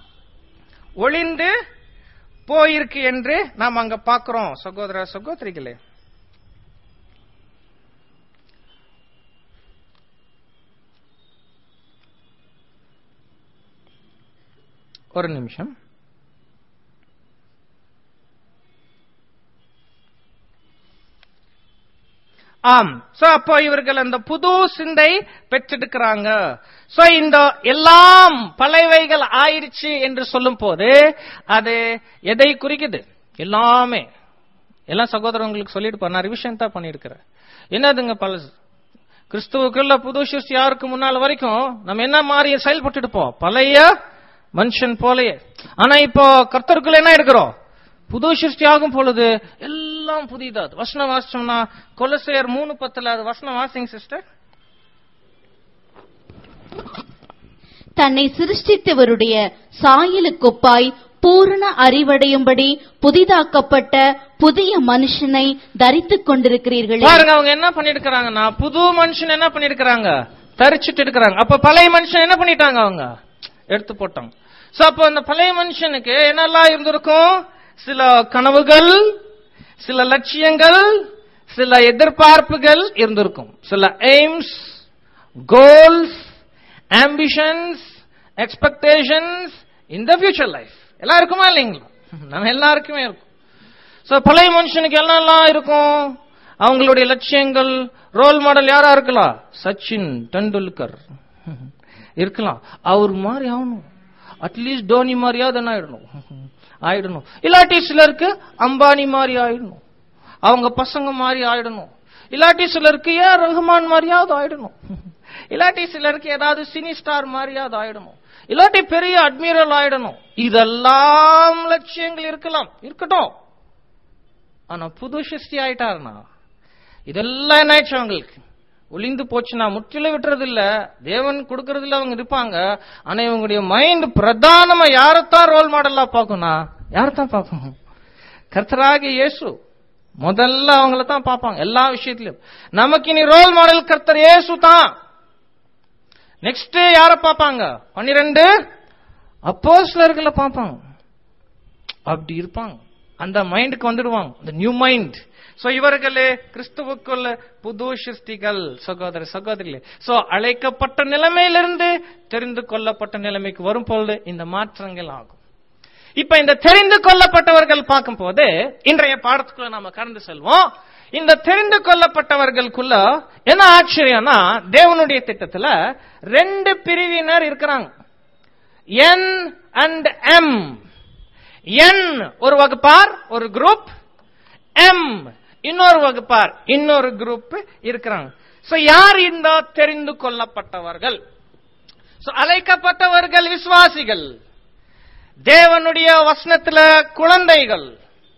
S2: ஒளிந்து போயிருக்கு என்று நாம் அங்க பார்க்கிறோம் சகோதர சகோதரிகளே ஒரு நிமிஷம் ஆம் சோ அப்போ இவர்கள் அந்த புது சிந்தை பெற்றெடுக்கிறாங்க சோ இந்த எல்லாம் பழையவைகள் ஆயிடுச்சு என்று சொல்லும் போது அது எதை குறிக்குது எல்லாமே எல்லாம் சகோதரங்களுக்கு சொல்லிட்டு நான் ரிவிஷன் தான் பண்ணிருக்கிறேன் என்னதுங்க பழசு கிறிஸ்துவுக்குள்ள புது சிருஷ்டி யாருக்கு முன்னால் வரைக்கும் நம்ம என்ன மாதிரி செயல்பட்டு இருப்போம் பழைய மனுஷன் போலயே ஆனா இப்போ கர்த்தருக்குள்ள என்ன இருக்கிறோம் புது சிருஷ்டி ஆகும் பொழுது எல்லாம் புதிதா வசனம் வாசிச்சோம்னா கொலசையர் மூணு பத்துல அது வசனம் வாசிங்க சிஸ்டர்
S3: தன்னை சிருஷ்டித்தவருடைய சாயலுக்கொப்பாய் பூரண அறிவடையும்படி புதிதாக்கப்பட்ட புதிய மனுஷனை தரித்துக் கொண்டிருக்கிறீர்களே
S2: பாருங்க அவங்க என்ன பண்ணிருக்கிறாங்கன்னா புது மனுஷன் என்ன பண்ணிருக்கிறாங்க தரிச்சிட்டு இருக்கிறாங்க அப்ப பழைய மனுஷன் என்ன பண்ணிட்டாங்க அவங்க எடுத்து போட்டாங்க சோ அப்போ அந்த பழைய மனுஷனுக்கு என்னெல்லாம் இருந்திருக்கும் சில கனவுகள் சில லட்சியங்கள் சில எதிர்பார்ப்புகள் இருந்திருக்கும் சில aims goals ambitions expectations in the future life எல்லாம் இருக்குமா இல்லைங்களா நம்ம எல்லாருக்குமே இருக்கும் சோ பழைய மனுஷனுக்கு என்னெல்லாம் இருக்கும் அவங்களுடைய லட்சியங்கள் ரோல் மாடல் யாரா இருக்கலாம் சச்சின் டெண்டுல்கர் இருக்கலாம் அவர் மாதிரி ஆகணும் அட்லீஸ்ட் தோனி மாதிரியாவது என்ன ஆயிடணும் ஆயிடணும் இல்லாட்டி சிலருக்கு அம்பானி மாதிரி ஆயிடணும் அவங்க பசங்க மாதிரி ஆயிடணும் இல்லாட்டி சிலருக்கு ஏன் ரஹ்மான் மாதிரியாவது ஆயிடணும் இல்லாட்டி சிலருக்கு ஏதாவது சினி ஸ்டார் மாதிரியாவது ஆயிடணும் இல்லாட்டி பெரிய அட்மிரல் ஆயிடணும் இதெல்லாம் லட்சியங்கள் இருக்கலாம் இருக்கட்டும் ஆனா புது சிருஷ்டி ஆயிட்டாருனா இதெல்லாம் என்ன ஆயிடுச்சு அவங்களுக்கு ஒளிந்து போச்சுன்னா முற்றிலும் விட்டுறது இல்ல தேவன் கொடுக்கறது இல்ல அவங்க இருப்பாங்க ஆனா இவங்களுடைய மைண்ட் பிரதானமா யாரத்தான் ரோல் மாடலா பார்க்கும்னா யாரத்தான் பார்க்கும் கர்த்தராகிய இயேசு முதல்ல அவங்கள தான் பார்ப்பாங்க எல்லா விஷயத்திலும் நமக்கு இனி ரோல் மாடல் கர்த்தர் இயேசு தான் நெக்ஸ்ட் யார பார்ப்பாங்க பன்னிரெண்டு அப்போஸ்லர்களை பார்ப்பாங்க அப்படி இருப்பாங்க அந்த மைண்டுக்கு வந்துடுவாங்க அந்த நியூ மைண்ட் சோ இவர்களே கிறிஸ்துவுக்குள்ள புது சிருஷ்டிகள் சகோதர சகோதரிகளே சோ அழைக்கப்பட்ட நிலைமையிலிருந்து தெரிந்து கொள்ளப்பட்ட நிலைமைக்கு வரும் பொழுது இந்த மாற்றங்கள் ஆகும் இப்ப இந்த தெரிந்து கொள்ளப்பட்டவர்கள் பார்க்கும் போது இன்றைய பாடத்துக்குள்ள நாம கடந்து செல்வோம் இந்த தெரிந்து கொள்ளப்பட்டவர்களுக்குள்ள என்ன ஆச்சரியம்னா தேவனுடைய திட்டத்துல ரெண்டு பிரிவினர் இருக்கிறாங்க என் அண்ட் எம் என் ஒரு வகுப்பார் ஒரு குரூப் எம் இன்னொரு வகுப்பார் இன்னொரு குரூப் இருக்கிறாங்க சோ யார் இந்த தெரிந்து கொள்ளப்பட்டவர்கள் சோ அழைக்கப்பட்டவர்கள் விசுவாசிகள் தேவனுடைய வசனத்துல குழந்தைகள்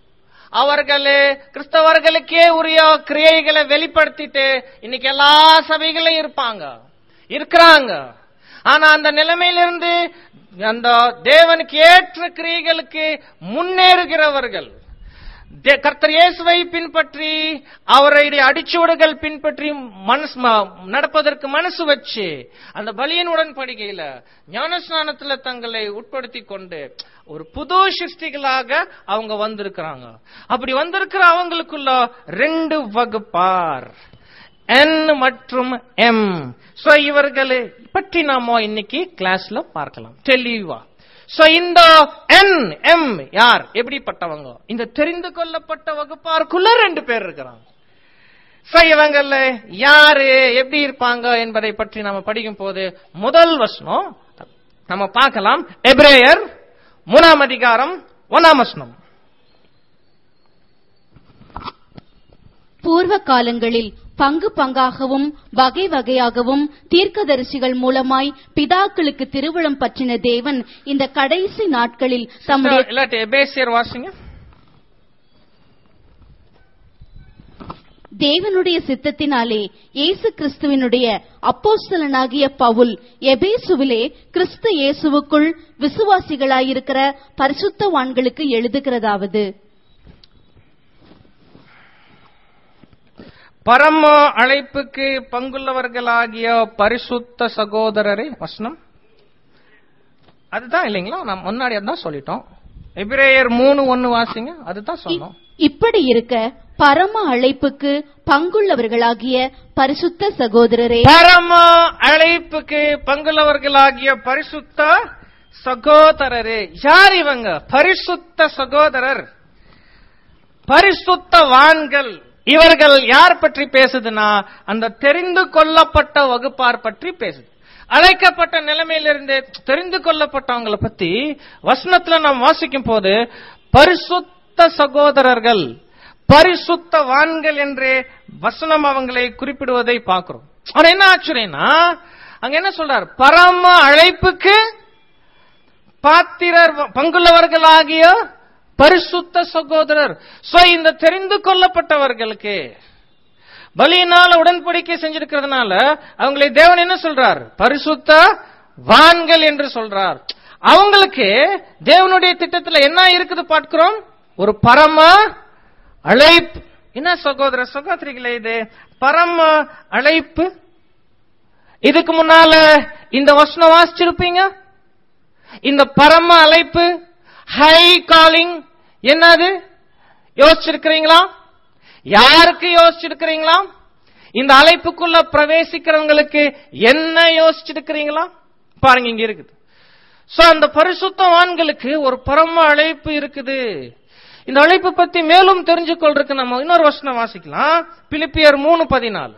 S2: அவர்களே கிறிஸ்தவர்களுக்கே உரிய கிரியைகளை வெளிப்படுத்திட்டு இன்னைக்கு எல்லா சபைகளையும் இருப்பாங்க இருக்கிறாங்க ஆனா அந்த நிலைமையிலிருந்து அந்த தேவனுக்கு ஏற்ற கிரியைகளுக்கு முன்னேறுகிறவர்கள் தே- கர்த்தர் இயேசுவை பின்பற்றி அவருடைய அடிச்சுவடுகள் பின்பற்றி மனசு ம- நடப்பதற்கு மனசு வச்சு அந்த பலியின் உடன்படிக்கையில ஞானஸ்நானத்துல தங்களை உட்படுத்தி கொண்டு ஒரு புது சிருஷ்டிகளாக அவங்க வந்திருக்கிறாங்க அப்படி வந்திருக்கிற அவங்களுக்குள்ள ரெண்டு வகுப்பார் என் மற்றும் எம் சோ இவர்களை பற்றி நாம இன்னைக்கு கிளாஸ்ல பார்க்கலாம் தெளிவா சோ இந்த என் எம் யார் எப்படிப்பட்டவங்க இந்த தெரிந்து கொள்ளப்பட்ட வகுப்பாருக்குள்ள ரெண்டு பேர் இருக்கிறாங்க சோ இவங்கள்ல யாரு எப்படி இருப்பாங்க என்பதை பற்றி நாம படிக்கும் போது முதல் வசனம் நம்ம பார்க்கலாம் எப்ரேயர் மூணாம் அதிகாரம் ஒன்னாம் வசனம்
S3: பூர்வ காலங்களில் பங்கு பங்காகவும் வகை வகையாகவும் தீர்க்கதரிசிகள் மூலமாய் பிதாக்களுக்கு திருவிழம் பற்றின தேவன் இந்த கடைசி நாட்களில் தம்முடைய
S2: இல்லாட்டி எபேசியர் வாசிங்க
S3: தேவனுடைய சித்தத்தினாலே இயேசு கிறிஸ்துவினுடைய அப்போஸ்தலனாகிய பவுல் எபேசுவிலே கிறிஸ்து இயேசுவுக்குள் விசுவாசிகளாயிருக்கிற பரிசுத்தவான்களுக்கு எழுதுகிறதாவது
S2: பரம அழைப்புக்கு பங்குள்ளவர்களாகிய பரிசுத்த சகோதரரே வசனம் அதுதான் இல்லைங்களா நான் முன்னாடி அதான் சொல்லிட்டோம் எபிரேயர் மூணு ஒன்னு வாசிங்க அதுதான்
S3: இ-
S2: சொன்னோம்
S3: இப்படி இருக்க பரம அழைப்புக்கு பங்குள்ளவர்களாகிய பரிசுத்த சகோதரரே
S2: பரம அழைப்புக்கு பங்குள்ளவர்களாகிய பரிசுத்த சகோதரரே யார் இவங்க பரிசுத்த சகோதரர் பரிசுத்தவான்கள் இவர்கள் யார் பற்றி பேசுதுன்னா அந்த தெரிந்து கொள்ளப்பட்ட வகுப்பார் பற்றி பேசுது அழைக்கப்பட்ட நிலைமையிலிருந்து தெரிந்து கொள்ளப்பட்டவங்களை பத்தி வசனத்துல நாம் வாசிக்கும் போது பரிசுத்த சகோதரர்கள் பரிசுத்தவான்கள் என்று வசனம் அவங்களை குறிப்பிடுவதை பார்க்கிறோம் ஆனா என்ன ஆச்சரியம்னா அங்க என்ன சொல்றார் பரம அழைப்புக்கு பாத்திரர் பங்குள்ளவர்களாகிய பரிசுத்த சகோதரர் சோ இந்த தெரிந்து கொள்ளப்பட்டவர்களுக்கு பலியினால உடன்படிக்கை செஞ்சிருக்கிறதுனால அவங்களை தேவன் என்ன சொல்றார் பரிசுத்த வான்கள் என்று சொல்றார் அவங்களுக்கு தேவனுடைய திட்டத்துல என்ன இருக்குது பார்க்கிறோம் ஒரு பரம அழைப்பு என்ன சகோதர சகோதரிகளே இது பரம அழைப்பு இதுக்கு முன்னால இந்த வசனம் வாசிச்சிருப்பீங்க இந்த பரம அழைப்பு ஹை காலிங் என்னது யோசிச்சிருக்கிறீங்களா யாருக்கு யோசிச்சிருக்கிறீங்களா இந்த அழைப்புக்குள்ள பிரவேசிக்கிறவங்களுக்கு என்ன யோசிச்சிருக்கிறீங்களா பாருங்க இங்க இருக்குது சோ அந்த பரிசுத்தவான்களுக்கு ஒரு பரம அழைப்பு இருக்குது இந்த அழைப்பு பத்தி மேலும் தெரிஞ்சு கொள்றதுக்கு நம்ம இன்னொரு வசனம் வாசிக்கலாம் பிலிப்பியர் மூணு பதினாலு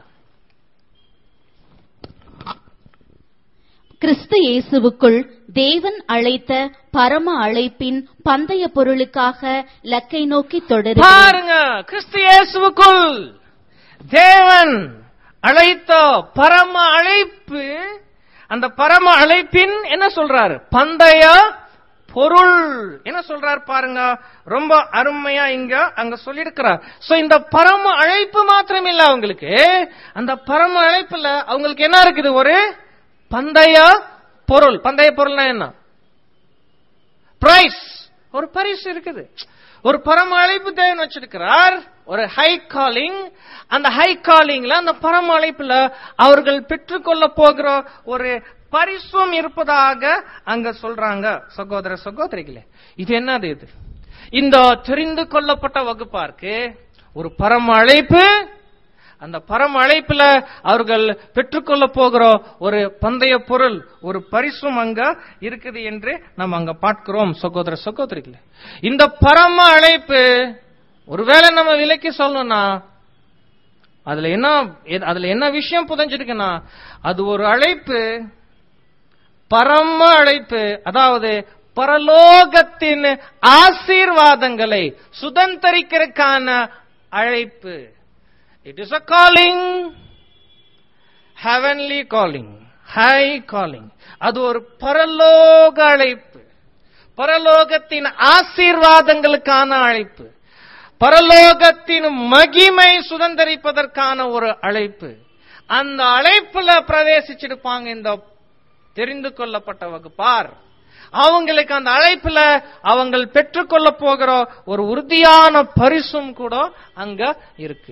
S3: கிறிஸ்து இயேசுவுக்குள் தேவன் அழைத்த பரம அழைப்பின் பந்தய பொருளுக்காக லக்கை நோக்கி தொடரு
S2: பாருங்க கிறிஸ்து இயேசுவுக்குள் தேவன் அழைத்த பரம அழைப்பு அந்த பரம அழைப்பின் என்ன சொல்றாரு பந்தய பொருள் என்ன சொல்றார் பாருங்க ரொம்ப அருமையா இங்க அங்க சொல்லியிருக்கிறார் சோ இந்த பரம அழைப்பு மாத்திரம் இல்ல அவங்களுக்கு அந்த பரம அழைப்புல அவங்களுக்கு என்ன இருக்குது ஒரு பந்தய பொருள் பந்தய பொருள்னா என்ன பிரைஸ் ஒரு பரிசு இருக்குது ஒரு பரம அழைப்பு தேவன் வச்சிருக்கிறார் ஒரு ஹை காலிங் அந்த ஹை காலிங்ல அந்த பரம அழைப்புல அவர்கள் பெற்றுக்கொள்ள போகிற ஒரு பரிசும் இருப்பதாக அங்க சொல்றாங்க சகோதர சகோதரிகளே இது என்னது இது இந்த தெரிந்து கொள்ளப்பட்ட வகுப்பாருக்கு ஒரு பரம அழைப்பு அந்த பரம அழைப்புல அவர்கள் பெற்றுக்கொள்ள போகிற ஒரு பந்தய பொருள் ஒரு பரிசும் அங்க இருக்குது என்று நம்ம அங்க பார்க்கிறோம் சகோதர சகோதரிகளே இந்த பரம அழைப்பு ஒருவேளை நம்ம விலைக்கு சொல்லணும்னா அதுல என்ன அதுல என்ன விஷயம் புதஞ்சிருக்குன்னா அது ஒரு அழைப்பு பரம அழைப்பு அதாவது பரலோகத்தின் ஆசீர்வாதங்களை சுதந்திரிக்கிறதுக்கான அழைப்பு it is a calling heavenly calling high calling அது ஒரு பரலோக அழைப்பு பரலோகத்தின் ஆசீர்வாதங்களுக்கான அழைப்பு பரலோகத்தின் மகிமை சுதந்திரிப்பதற்கான ஒரு அழைப்பு அந்த அழைப்புல பிரவேசிச்சிருப்பாங்க இந்த தெரிந்து கொள்ளப்பட்ட வகுப்பார் அவங்களுக்கு அந்த அழைப்புல அவங்க பெற்றுக்கொள்ள போகிற ஒரு உறுதியான பரிசும் கூட அங்க இருக்கு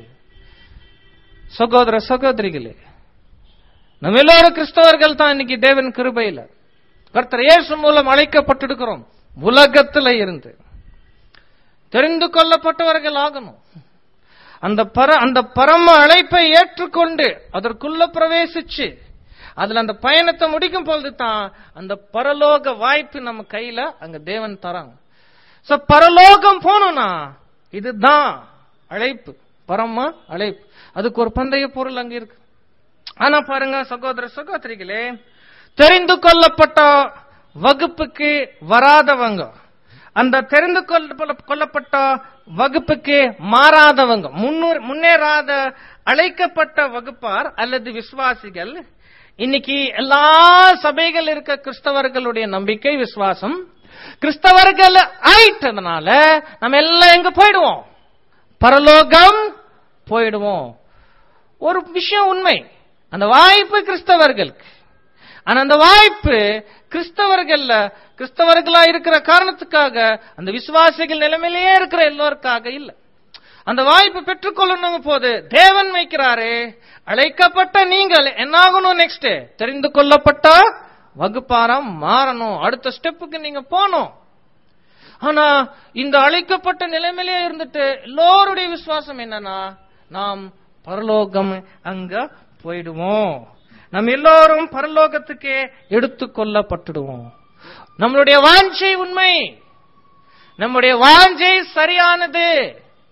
S2: சகோதர சகோதரிகளே நம்ம எல்லாரும் கிறிஸ்தவர்கள் தான் இன்னைக்கு தேவன் கிருபையில கர்த்தர் இயேசு மூலம் அழைக்கப்பட்டிருக்கிறோம் உலகத்துல இருந்து தெரிந்து கொள்ளப்பட்டவர்கள் ஆகணும் அந்த பர அந்த பரம அழைப்பை ஏற்றுக்கொண்டு அதற்குள்ள பிரவேசிச்சு அதுல அந்த பயணத்தை முடிக்கும் பொழுது தான் அந்த பரலோக வாய்ப்பு நம்ம கையில அங்க தேவன் தராங்க சோ பரலோகம் போகணும்னா இதுதான் அழைப்பு பரம அழைப்பு அதுக்கு ஒரு பந்தய பொருள் அங்க இருக்கு ஆனா பாருங்க சகோதர சகோதரிகளே தெரிந்து கொள்ளப்பட்ட வகுப்புக்கு வராதவங்க அந்த தெரிந்து கொள்ள கொள்ளப்பட்ட வகுப்புக்கு மாறாதவங்க முன்னூர் முன்னேறாத அழைக்கப்பட்ட வகுப்பார் அல்லது விசுவாசிகள் இன்னைக்கு எல்லா சபைகள் இருக்க கிறிஸ்தவர்களுடைய நம்பிக்கை விசுவாசம் கிறிஸ்தவர்கள் ஆயிட்டதுனால நம்ம எல்லாம் எங்க போயிடுவோம் பரலோகம் போயிடுவோம் ஒரு விஷயம் உண்மை அந்த வாய்ப்பு கிறிஸ்தவர்களுக்கு ஆனா அந்த வாய்ப்பு கிறிஸ்தவர்கள்ல கிறிஸ்தவர்களா இருக்கிற காரணத்துக்காக அந்த விசுவாசிகள் நிலைமையிலேயே இருக்கிற எல்லோருக்காக இல்ல அந்த வாய்ப்பு பெற்றுக்கொள்ளணும் போது தேவன் வைக்கிறாரே அழைக்கப்பட்ட நீங்கள் என்னாகணும் நெக்ஸ்ட் தெரிந்து கொள்ளப்பட்ட வகுப்பாரம் மாறணும் அடுத்த ஸ்டெப்புக்கு நீங்க போகணும் ஆனா இந்த அழைக்கப்பட்ட நிலைமையிலே இருந்துட்டு எல்லோருடைய விசுவாசம் என்னன்னா நாம் பரலோகம் அங்க போயிடுவோம் நம்ம எல்லோரும் பரலோகத்துக்கு எடுத்து கொள்ளப்பட்டுடுவோம் நம்மளுடைய வாஞ்சை உண்மை நம்முடைய வாஞ்சை சரியானது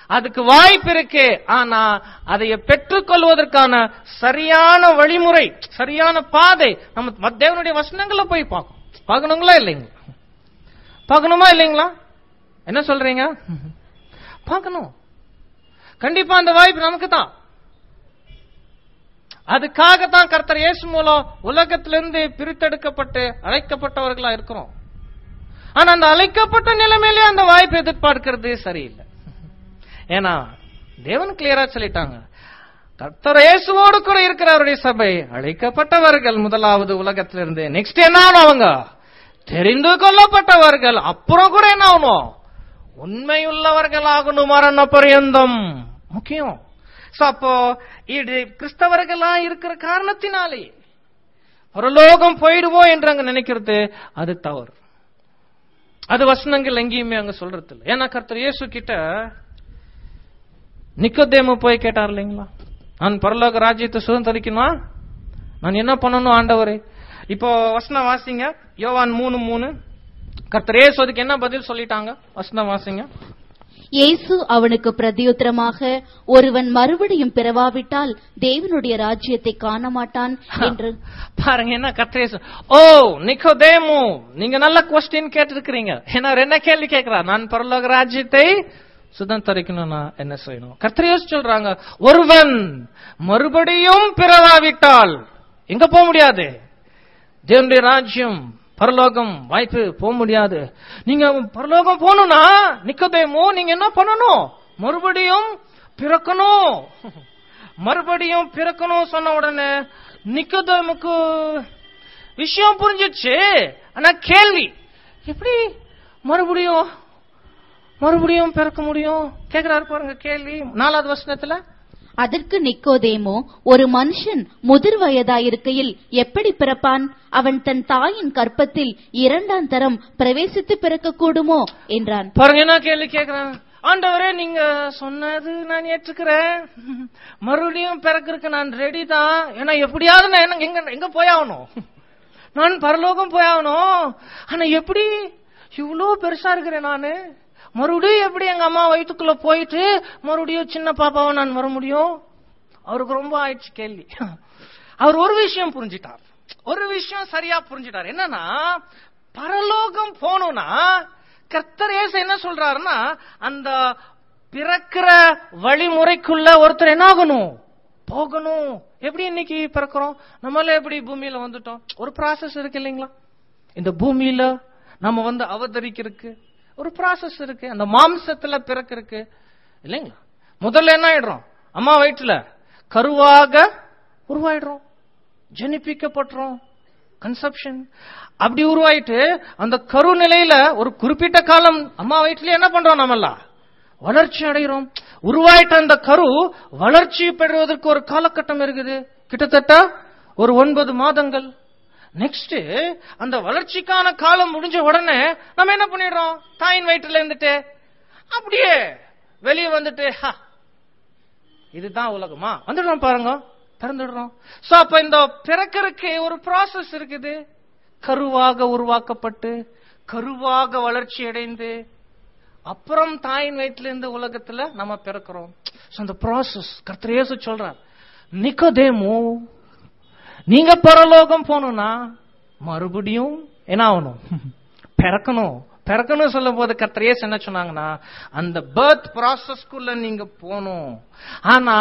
S2: அதுக்கு வாய்ப்பு இருக்கு ஆனா அதை பெற்றுக்கொள்வதற்கான சரியான வழிமுறை சரியான பாதை நம்ம ம- தேவனுடைய வசனங்களை போய் பார்க்கணும் பார்க்கணுங்களா இல்லைங்களா பார்க்கணுமா இல்லைங்களா என்ன சொல்றீங்க பார்க்கணும் கண்டிப்பா அந்த வாய்ப்பு நமக்கு தான் அதுக்காகத்தான் கர்த்தர் இயேசு மூலம் உலகத்திலிருந்து பிரித்தெடுக்கப்பட்டு அழைக்கப்பட்டவர்களா இருக்கிறோம் ஆனா அந்த அழைக்கப்பட்ட நிலைமையிலே அந்த வாய்ப்பு எதிர்பார்க்கிறது சரியில்லை ஏன்னா தேவன் கிளியரா சொல்லிட்டாங்க கர்த்தர் இயேசுவோடு கூட இருக்கிற அவருடைய சபை அழைக்கப்பட்டவர்கள் முதலாவது உலகத்திலிருந்து நெக்ஸ்ட் என்ன ஆகணும் அவங்க தெரிந்து கொள்ளப்பட்டவர்கள் அப்புறம் கூட என்ன ஆகணும் உண்மையுள்ளவர்கள் ஆகணும் மரண பரியந்தம் முக்கியம் சோ அப்போ இது கிறிஸ்தவர்களா இருக்கிற காரணத்தினாலே பரலோகம் போயிடுவோம் என்று அங்க நினைக்கிறது அது தவறு அது வசனங்கள் எங்கேயுமே அங்க சொல்றது இல்லை ஏன்னா கர்த்தர் இயேசு கிட்ட நிக்கோதேமு போய் கேட்டார் இல்லைங்களா நான் பரலோக ராஜ்யத்தை சுதந்திரிக்கணுமா நான் என்ன பண்ணணும் ஆண்டவரே இப்போ வசனம் வாசிங்க யோவான் மூணு மூணு கர்த்தர் இயேசு அதுக்கு என்ன பதில் சொல்லிட்டாங்க வசனம் வாசிங்க
S3: இயேசு அவனுக்கு பிரதியுத்தரமாக ஒருவன் மறுபடியும் பிறவாவிட்டால் தேவனுடைய ராஜ்யத்தை காண மாட்டான் என்று
S2: பாருங்க என்ன கத்திரேசு ஓ நிக்கோதேமு நீங்க நல்ல கொஸ்டின் கேட்டிருக்கிறீங்க ஏன்னா அவர் என்ன கேள்வி கேட்கிறார் நான் பரலோக ராஜ்யத்தை சுதந்திரிக்கணும்னா என்ன செய்யணும் கத்திரேசு சொல்றாங்க ஒருவன் மறுபடியும் பிறவாவிட்டால் எங்க போக முடியாது தேவனுடைய ராஜ்யம் பரலோகம் வாய்ப்பு போக முடியாது நீங்க பரலோகம் போகணும்னா நிக்கோதேமு நீங்க என்ன பண்ணணும் மறுபடியும் பிறக்கணும் மறுபடியும் பிறக்கணும் சொன்ன உடனே நிக்கோதேமுக்கு விஷயம் புரிஞ்சிச்சு ஆனா கேள்வி எப்படி மறுபடியும் மறுபடியும் பிறக்க முடியும் கேக்குறாரு பாருங்க கேள்வி நாலாவது வசனத்துல
S3: அதற்கு நிக்கோதேமோ ஒரு மனுஷன் முதிர் வயதாயிருக்கையில் எப்படி பிறப்பான் அவன் தன் தாயின் கற்பத்தில் இரண்டாம் தரம் பிரவேசித்து பிறக்க கூடுமோ என்றான்
S2: பாருங்க என்ன கேள்வி கேக்குறாங்க ஆண்டவரே நீங்க சொன்னது நான் ஏற்றுக்கிறேன் மறுபடியும் பிறக்கிறதுக்கு நான் ரெடி தான் ஏன்னா எப்படியாவது நான் என்ன- எங்க எங்க போயாகணும் நான் பரலோகம் போயாகணும் ஆனா எப்படி இவ்வளோ பெருசா இருக்கிறேன் நானு மறுபடியும் எப்படி எங்க அம்மா வயிற்றுக்குள்ள போயிட்டு மறுபடியும் சின்ன பாப்பாவை நான் வர முடியும் அவருக்கு ரொம்ப ஆயிடுச்சு கேள்வி அவர் ஒரு விஷயம் புரிஞ்சிட்டார் ஒரு விஷயம் சரியா புரிஞ்சிட்டார் என்னன்னா பரலோகம் போகணும்னா கர்த்தர் இயேசு என்ன சொல்றாருன்னா அந்த பிறக்கிற வழிமுறைக்குள்ள ஒருத்தர் என்ன ஆகணும் போகணும் எப்படி இன்னைக்கு பிறக்கிறோம் நம்மள எப்படி பூமியில வந்துட்டோம் ஒரு process இருக்கு இல்லைங்களா இந்த பூமியில நம்ம வந்து அவதரிக்கிறதுக்கு ஒரு process இருக்கு அந்த மாம்சத்துல பிறக்கிறதுக்கு இல்லைங்களா முதல்ல என்ன ஆயிடுறோம் அம்மா வயிற்றுல கருவாக உருவாயிடுறோம் ஜனிப்பிக்கப்பட்டுறோம் கன்சப்ஷன் அப்படி உருவாயிட்டு அந்த கரு நிலையில ஒரு குறிப்பிட்ட காலம் அம்மா வயிற்றுல என்ன பண்றோம் நம்மெல்லாம் வளர்ச்சி அடைகிறோம் உருவாயிட்ட அந்த கரு வளர்ச்சி பெறுவதற்கு ஒரு காலகட்டம் இருக்குது கிட்டத்தட்ட ஒரு ஒன்பது மாதங்கள் நெக்ஸ்ட் அந்த வளர்ச்சிக்கான காலம் முடிஞ்ச உடனே நம்ம என்ன பண்ணிடுறோம் தாயின் வயிற்றுல இருந்துட்டு அப்படியே வெளியே வந்துட்டு ஹா, இதுதான் உலகமா வந்துடுறோம் பாருங்க பிறந்துடுறோம் சோ அப்ப இந்த பிறக்கறதுக்கு ஒரு process இருக்குது கருவாக உருவாக்கப்பட்டு கருவாக வளர்ச்சி அடைந்து அப்புறம் தாயின் வயிற்றுல இருந்து உலகத்துல நம்ம பிறக்கிறோம் So, அந்த ப்ராசஸ் கர்த்தர் இயேசு சொல்றார் நிக்கோதேமு நீங்க பரலோகம் போகணும்னா மறுபடியும் என்ன ஆகணும் பிறக்கணும் பிறக்கணும் சொல்லும் போது கர்த்தர் இயேசு என்ன சொன்னாங்கன்னா அந்த பர்த் ப்ராசஸ்க்குள்ள நீங்க போகணும் ஆனா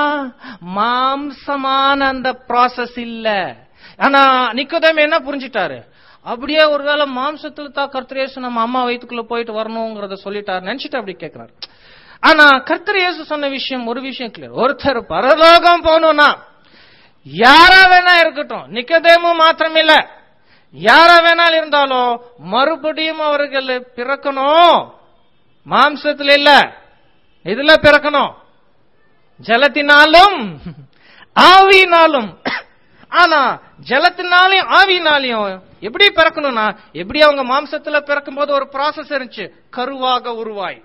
S2: மாம்சமான அந்த ப்ராசஸ் இல்ல ஆனா நிக்கோதேமு என்ன புரிஞ்சிட்டாரு அப்படியே ஒருவேளை மாம்சத்துல தான் கர்த்தர் இயேசு நம்ம அம்மா வயித்துக்குள்ள போயிட்டு வரணுங்கிறத சொல்லிட்டாரு நினைச்சிட்டு அப்படி கேட்கிறாரு ஆனா கர்த்தர் இயேசு சொன்ன விஷயம் ஒரு விஷயம் கிளியர் ஒருத்தர் பரலோகம் போகணும்னா யாரா வேணா இருக்கட்டும் நிக்கதேமு மாத்திரம் இல்ல யாரா வேணாலும் இருந்தாலும் மறுபடியும் அவர்கள் பிறக்கணும் மாம்சத்துல இல்ல இதுல பிறக்கணும் ஜலத்தினாலும் ஆவியினாலும் ஆனா ஜலத்தினாலையும் ஆவியினாலையும் எப்படி பிறக்கணும்னா எப்படி அவங்க மாம்சத்துல பிறக்கும்போது ஒரு ப்ராசஸ் இருந்துச்சு கருவாக உருவாய்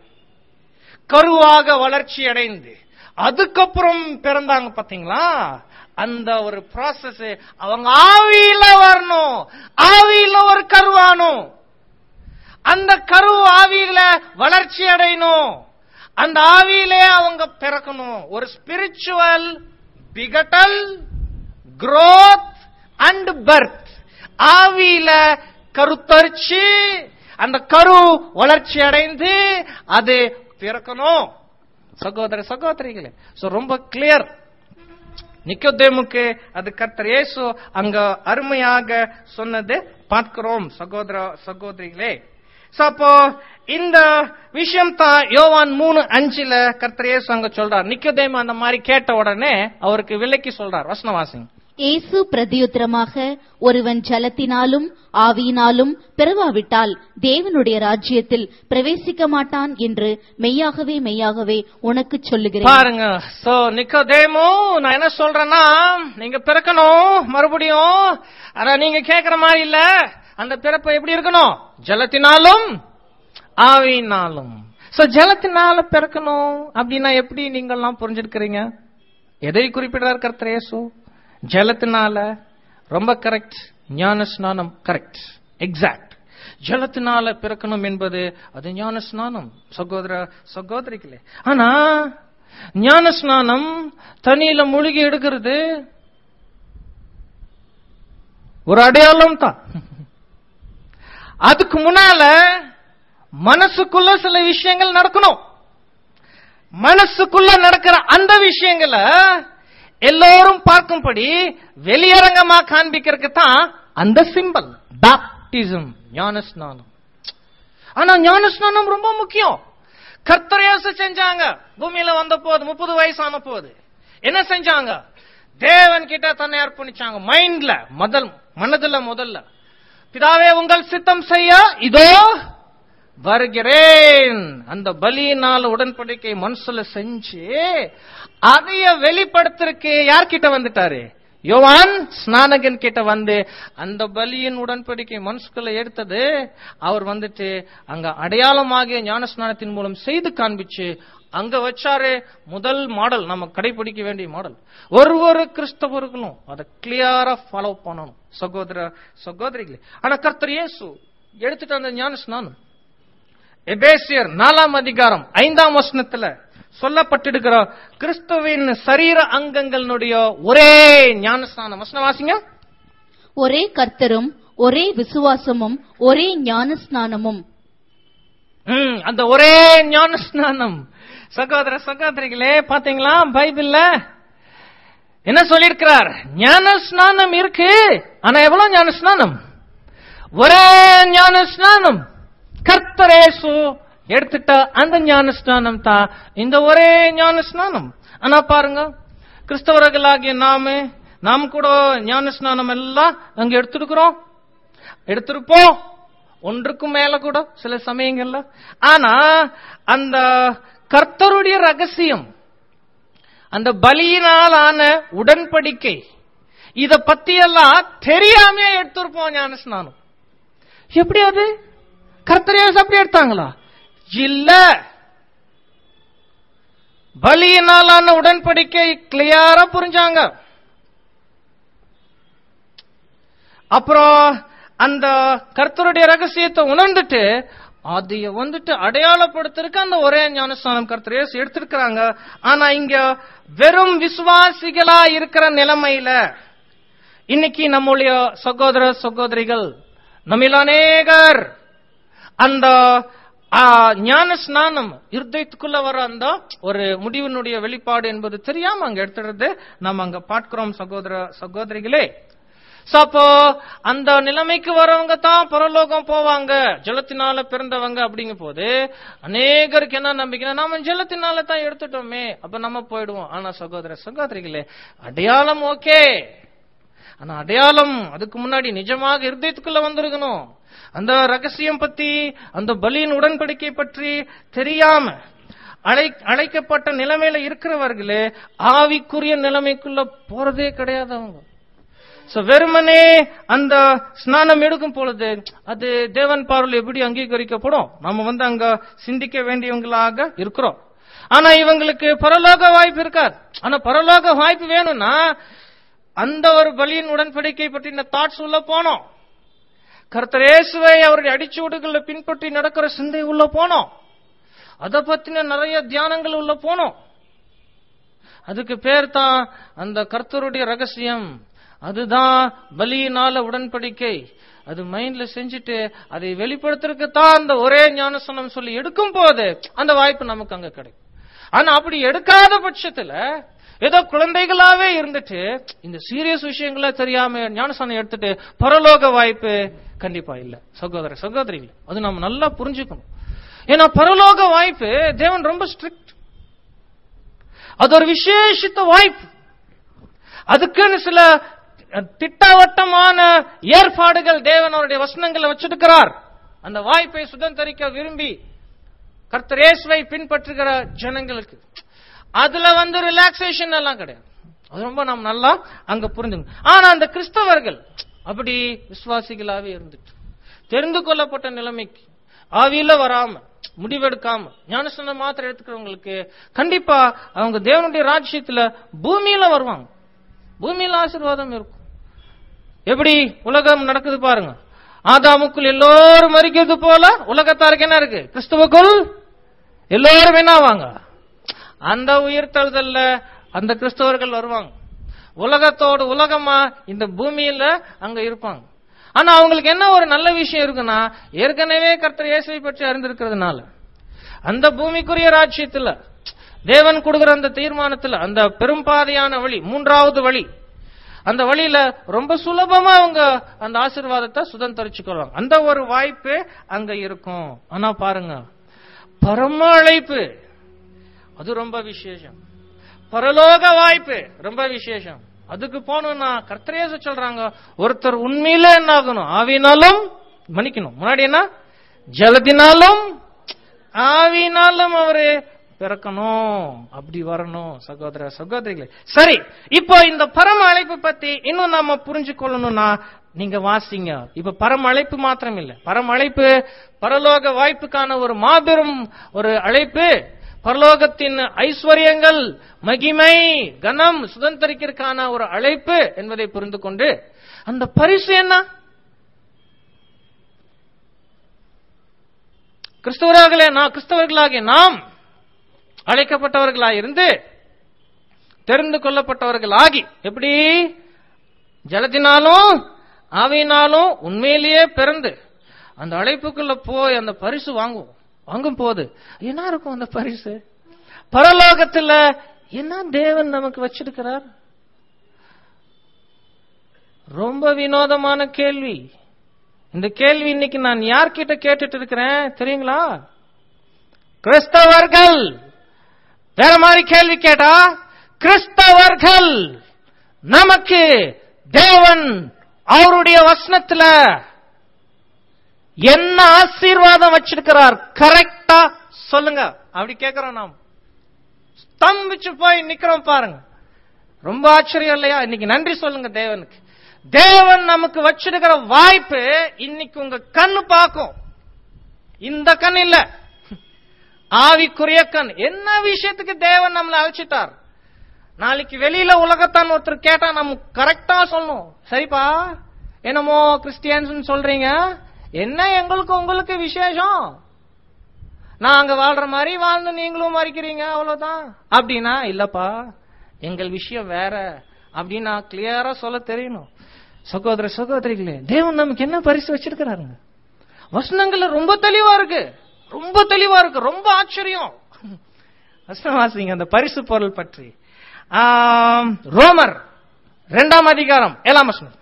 S2: கருவாக வளர்ச்சி அடைந்து அதுக்கப்புறம் பிறந்தாங்க பாத்தீங்களா அந்த ஒரு ப்ராசஸ் அவங்க ஆவியில வரணும் ஆவியில ஒரு கருவானும் அந்த கரு ஆவியில வளர்ச்சி அடையணும் அந்த ஆவியிலே அவங்க பிறக்கணும் ஒரு ஸ்பிரிச்சுவல் பிகட்டல் growth அண்ட் பர்த் ஆவியில கருத்தரிச்சு அந்த கரு வளர்ச்சி அடைந்து அது பிறக்கணும் சகோதர சகோதரிகளே சோ ரொம்ப கிளியர் நிக்கோதேமுக்கு அது கர்த்தர் இயேசு அங்க அருமையாக சொன்னது பார்க்கிறோம் சகோதர சகோதரிகளே So, அப்போ இந்த விஷயம் தான் யோவான் மூணு அஞ்சுல கர்த்தர் இயேசு அங்க சொல்றார் நிக்கோதேமு அந்த மாதிரி கேட்ட உடனே அவருக்கு விலைக்கு சொல்றார் வசனவாசிங்க
S3: இயேசு பிரதியுத்தரமாக ஒருவன் ஜலத்தினாலும் ஆவியினாலும் பிறவாவிட்டால் தேவனுடைய ராஜ்யத்தில் பிரவேசிக்க மாட்டான் என்று மெய்யாகவே மெய்யாகவே உனக்கு சொல்லுகிறேன்
S2: பாருங்க சோ நிக்கோதேமு நான் என்ன சொல்றேன்னா நீங்க பிறக்கணும் மறுபடியும் ஆனா நீங்க கேக்குற மாதிரி இல்ல அந்த பிறப்பு எப்படி இருக்கணும் ஜலத்தினாலும் ஆவியினாலும் சோ ஜலத்தினால பிறக்கணும் அப்படின்னா எப்படி நீங்கெல்லாம் புரிஞ்சிருக்கிறீங்க எதை குறிப்பிடுறார் கர்த்தர் இயேசு ஜலத்தினால ரொம்ப கரெக்ட் ஞான ஸ்நானம் கரெக்ட் எக்ஸாக்ட் ஜலத்தினால பிறக்கணும் என்பது அது ஞான ஸ்நானம் சகோதர சகோதரிகளே ஆனா ஞான ஸ்நானம் தண்ணியில மூழ்கி எடுக்கிறது ஒரு அடையாளம் தான் அதுக்கு முன்னால மனசுக்குள்ள சில விஷயங்கள் நடக்கணும் மனசுக்குள்ள நடக்கிற அந்த விஷயங்களை எல்லோரும் பார்க்கும்படி வெளியரங்கமா காண்பிக்கிறதுக்கு தான் அந்த சிம்பல் பாப்டிசம் ஞானஸ்நானம் ஆனா ஞானஸ்நானம் ரொம்ப முக்கியம் கர்த்தரையாச செஞ்சாங்க பூமியில வந்த போது முப்பது வயசான போது என்ன செஞ்சாங்க தேவன் கிட்ட தன்னை அர்ப்பணிச்சாங்க மைண்ட்ல முதல் மனதுல முதல்ல பிதாவே உங்கள் சித்தம் செய்ய இதோ வருகிறேன் அந்த பலியினால் உடன்படிக்கை மனசுல செஞ்சு அதைய வெளிப்படுத்துறதுக்கு யார்கிட்ட வந்துட்டாரு யோவான் ஸ்நானகன் கிட்ட வந்து அந்த பலியின் உடன்படிக்கை மனசுக்குள்ள எடுத்தது அவர் வந்துட்டு அங்க அடையாளமாகிய ஞான ஸ்நானத்தின் மூலம் செய்து காண்பிச்சு அங்க வச்சாரு முதல் மாடல் நம்ம கடைபிடிக்க வேண்டிய மாடல் ஒரு ஒரு கிறிஸ்தவர்களும் அதை கிளியரா ஃபாலோ பண்ணணும் சகோதர சகோதரிகளே ஆனா கர்த்தர் இயேசு எடுத்துட்டு அந்த ஞான ஸ்நானம் எபேசியர் நாலாம் அதிகாரம் ஐந்தாம் வசனத்துல சொல்லப்பட்டிருக்கிற கிறிஸ்துவின் சரீர அங்கங்களுடைய ஒரே ஞானஸ்நானம் வசனம் வாசிங்க
S3: ஒரே கர்த்தரும் ஒரே விசுவாசமும் ஒரே ஞான ஸ்நானமும்
S2: ம், அந்த ஒரே ஞானஸ்நானம் சகோதர சகோதரிகளே பாத்தீங்களா பைபிள்ல என்ன சொல்லியிருக்கிறார் ஞான ஸ்நானம் இருக்கு ஆனா எவ்வளவு ஞான ஸ்நானம் ஒரே ஞான ஸ்நானம் கர்த்தரேசு எடுத்துட்ட அந்த ஞான ஸ்நானம் தான் இந்த ஒரே ஞான ஸ்நானம் ஆனா பாருங்க கிறிஸ்தவர்களாகிய நாம நாம் கூட ஞான ஸ்நானம் எல்லாம் அங்க எடுத்துருக்கிறோம் எடுத்திருப்போம் ஒன்றுக்கும் மேல கூட சில சமயங்கள்ல ஆனா அந்த கர்த்தருடைய ரகசியம் அந்த பலியினால் ஆன உடன்படிக்கை இத பத்தி எல்லாம் தெரியாம எடுத்திருப்போம் ஞான ஸ்நானம் எப்படி அது கர்த்தரையாஸ் அப்படி எடுத்தாங்களா இல்ல பலியினாலான உடன்படிக்கை கிளியரா புரிஞ்சாங்க அப்புறம் அந்த கர்த்தருடைய ரகசியத்தை உணர்ந்துட்டு அதைய வந்துட்டு அடையாளப்படுத்துறதுக்கு அந்த ஒரே ஞானஸ்தானம் கர்த்தர் இயேசு எடுத்திருக்கிறாங்க ஆனா இங்க வெறும் விசுவாசிகளா இருக்கிற நிலைமையில இன்னைக்கு நம்முடைய சகோதர சகோதரிகள் நம்மில் அநேகர் அந்த ஆ, ஞான ஸ்நானம் இருதயத்துக்குள்ள வர அந்த ஒரு முடிவினுடைய வெளிப்பாடு என்பது தெரியாம அங்க எடுத்துறது நம்ம அங்க பார்க்கிறோம் சகோதர சகோதரிகளே So, அப்போ அந்த நிலைமைக்கு வரவங்க தான் பரலோகம் போவாங்க ஜலத்தினால பிறந்தவங்க அப்படிங்கும் போது அநேகருக்கு என்ன நம்பிக்கை நாம ஜலத்தினால தான் எடுத்துட்டோமே அப்ப நம்ம போயிடுவோம் ஆனா சகோதர சகோதரிகளே அடையாளம் ஓகே ஆனா அடையாளம் அதுக்கு முன்னாடி நிஜமாக இருதயத்துக்குள்ள வந்திருக்கணும் அந்த ரகசியம் பத்தி அந்த பலியின் உடன்படிக்கை பற்றி தெரியாம அழை அழைக்கப்பட்ட நிலைமையில இருக்கிறவர்களே ஆவிக்குரிய நிலைமைக்குள்ள போறதே கிடையாது அவங்க So, வெறுமனே அந்த ஸ்நானம் எடுக்கும் பொழுது அது தேவன் பார்வையில் எப்படி அங்கீகரிக்கப்படும் நம்ம வந்து அங்க சிந்திக்க வேண்டியவங்களாக இருக்கிறோம் ஆனா இவங்களுக்கு பரலோக வாய்ப்பு இருக்காது ஆனா பரலோக வாய்ப்பு வேணும்னா அந்த ஒரு பலியின் உடன்படிக்கை பற்றின தாட்ஸ் உள்ள போனோம் கர்த்தர் இயேசுவை அவருடைய அடிச்சுவடுகளை பின்பற்றி நடக்கிற சிந்தை உள்ள போனோம்
S1: அத பத்தின நிறைய தியானங்கள் உள்ள போனோம் அதுக்கு பேர் தான் அந்த கர்த்தருடைய ரகசியம் அதுதான் பலியினால உடன்படிக்கை அது மைண்ட்ல செஞ்சுட்டு அதை வெளிப்படுத்துறதுக்கு தான் அந்த ஒரே ஞானசனம் சொல்லி எடுக்கும் போது அந்த வாய்ப்பு நமக்கு அங்க கிடைக்கும் ஆனா அப்படி எடுக்காத பட்சத்துல ஏதோ குழந்தைகளாவே இருந்துட்டு இந்த சீரியஸ் விஷயங்கள தெரியாம ஞானசனம் எடுத்துட்டு பரலோக வாய்ப்பு கண்டிப்பா இல்ல சகோதர சகோதரிகள் அது நம்ம நல்லா புரிஞ்சுக்கணும் ஏன்னா பரலோக வாய்ப்பு தேவன் ரொம்ப ஸ்ட்ரிக்ட் அது ஒரு விசேஷித்த வாய்ப்பு அதுக்குன்னு சில திட்டவட்டமான ஏற்பாடுகள் தேவன் அவருடைய வசனங்களை வச்சிருக்கிறார் அந்த வாய்ப்பை சுதந்திரிக்க விரும்பி கர்த்தர் இயேசுவை பின்பற்றுகிற ஜனங்களுக்கு அதுல வந்து ரிலாக்ஸேஷன் எல்லாம் கிடையாது அது ரொம்ப நாம் நல்லா அங்க புரிஞ்சுக்கணும் ஆனா அந்த கிறிஸ்தவர்கள் அப்படி விசுவாசிகளாவே இருந்துட்டு தெரிந்து கொள்ளப்பட்ட நிலைமைக்கு ஆவியில வராம முடிவெடுக்காம ஞானஸ்தானம் மாத்திரம் எடுத்துக்கிறவங்களுக்கு கண்டிப்பா அவங்க தேவனுடைய ராஜ்யத்துல பூமியில வருவாங்க பூமியில ஆசீர்வாதம் இருக்கும் எப்படி உலகம் நடக்குது பாருங்க ஆதாமுக்குள் எல்லோரும் மறிக்கிறது போல உலகத்தாருக்கு என்ன இருக்கு கிறிஸ்துவுக்குள் எல்லோரும் என்ன ஆவாங்க அந்த உயிர்த்தெழுதல்ல அந்த கிறிஸ்தவர்கள் வருவாங்க உலகத்தோடு உலகமா இந்த பூமியில அங்க இருப்பாங்க ஆனா அவங்களுக்கு என்ன ஒரு நல்ல விஷயம் இருக்குன்னா ஏற்கனவே கர்த்தர் இயேசுவை பற்றி அறிந்திருக்கிறதுனால அந்த பூமிக்குரிய ராஜ்யத்துல தேவன் கொடுக்கிற அந்த தீர்மானத்துல அந்த பெரும்பாதையான வழி மூன்றாவது வழி அந்த வழியில ரொம்ப சுலபமா அவங்க அந்த ஆசீர்வாதத்தை சுதந்திரிச்சுக்கொள்வாங்க அந்த ஒரு வாய்ப்பு அங்க இருக்கும் ஆனா பாருங்க பரம அழைப்பு அது ரொம்ப விசேஷம் பரலோக வாய்ப்பு ரொம்ப விசேஷம் அதுக்கு போகணும்னா கர்த்தரேச சொல்றாங்க ஒருத்தர் உண்மையில என்ன ஆகணும் ஆவினாலும் மன்னிக்கணும் முன்னாடி என்ன ஜலத்தினாலும் ஆவினாலும் அவரு பிறக்கணும் அப்படி வரணும் சகோதர சகோதரிகளே சரி இப்போ இந்த பரம அழைப்பு பத்தி இன்னும் நாம புரிஞ்சு கொள்ளணும்னா நீங்க வாசிங்க இப்ப பரம அழைப்பு மாத்திரம் இல்ல பரம அழைப்பு பரலோக வாய்ப்புக்கான ஒரு மாபெரும் ஒரு அழைப்பு பரலோகத்தின் ஐஸ்வர்யங்கள் மகிமை கனம் சுதந்திரிக்கிறதுக்கான ஒரு அழைப்பு என்பதை புரிந்து கொண்டு அந்த பரிசு என்ன கிறிஸ்தவர்களே நான் கிறிஸ்தவர்களாகிய நாம் அழைக்கப்பட்டவர்களாய் இருந்து தெரிந்து கொள்ளப்பட்டவர்களாகி எப்படி ஜலத்தினாலும் ஆவியினாலும் உண்மையிலேயே பிறந்து அந்த அழைப்புக்குள்ள போய் அந்த பரிசு வாங்குவோம் வாங்கும் போது என்ன இருக்கும் அந்த பரிசு பரலோகத்துல என்ன தேவன் நமக்கு வச்சிருக்கிறார் ரொம்ப வினோதமான கேள்வி இந்த கேள்வி இன்னைக்கு நான் யார்கிட்ட கேட்டுட்டு இருக்கிறேன் தெரியுங்களா கிறிஸ்தவர்கள் வேற மாதிரி கேள்வி கேட்டா கிறிஸ்தவர்கள் நமக்கு தேவன் அவருடைய வசனத்துல என்ன ஆசீர்வாதம் வச்சிருக்கிறார் கரெக்டா சொல்லுங்க அப்படி கேட்கிறோம் நாம் ஸ்தம்பிச்சு போய் நிக்கிறோம் பாருங்க ரொம்ப ஆச்சரியம் இல்லையா இன்னைக்கு நன்றி சொல்லுங்க தேவனுக்கு தேவன் நமக்கு வச்சிருக்கிற வாய்ப்பு இன்னைக்கு உங்க கண்ணு பார்க்கும் இந்த கண் இல்ல ஆவிக்குரிய கண் என்ன விஷயத்துக்கு தேவன் நம்மளை அழைச்சிட்டார் நாளைக்கு வெளியில உலகத்தான் ஒருத்தர் கேட்டா நம்ம கரெக்டா சொல்லணும் சரிப்பா என்னமோ கிறிஸ்டியன்ஸ் சொல்றீங்க என்ன எங்களுக்கு உங்களுக்கு விசேஷம் நான் அங்க வாழ்ற மாதிரி வாழ்ந்து நீங்களும் மறிக்கிறீங்க அவ்வளவுதான் அப்படின்னா இல்லப்பா எங்கள் விஷயம் வேற அப்படின்னா கிளியரா சொல்ல தெரியணும் சகோதர சகோதரிகளே தேவன் நமக்கு என்ன பரிசு வச்சிருக்கிறாருங்க வசனங்கள்ல ரொம்ப தெளிவா இருக்கு ரொம்ப தெளிவா இருக்கு ரொம்ப ஆச்சரியம் வசனம் வாசிங்க அந்த பரிசு பொருள் பற்றி ஆம், ரோமர் இரண்டாம் அதிகாரம் ஏழாம் வசனம்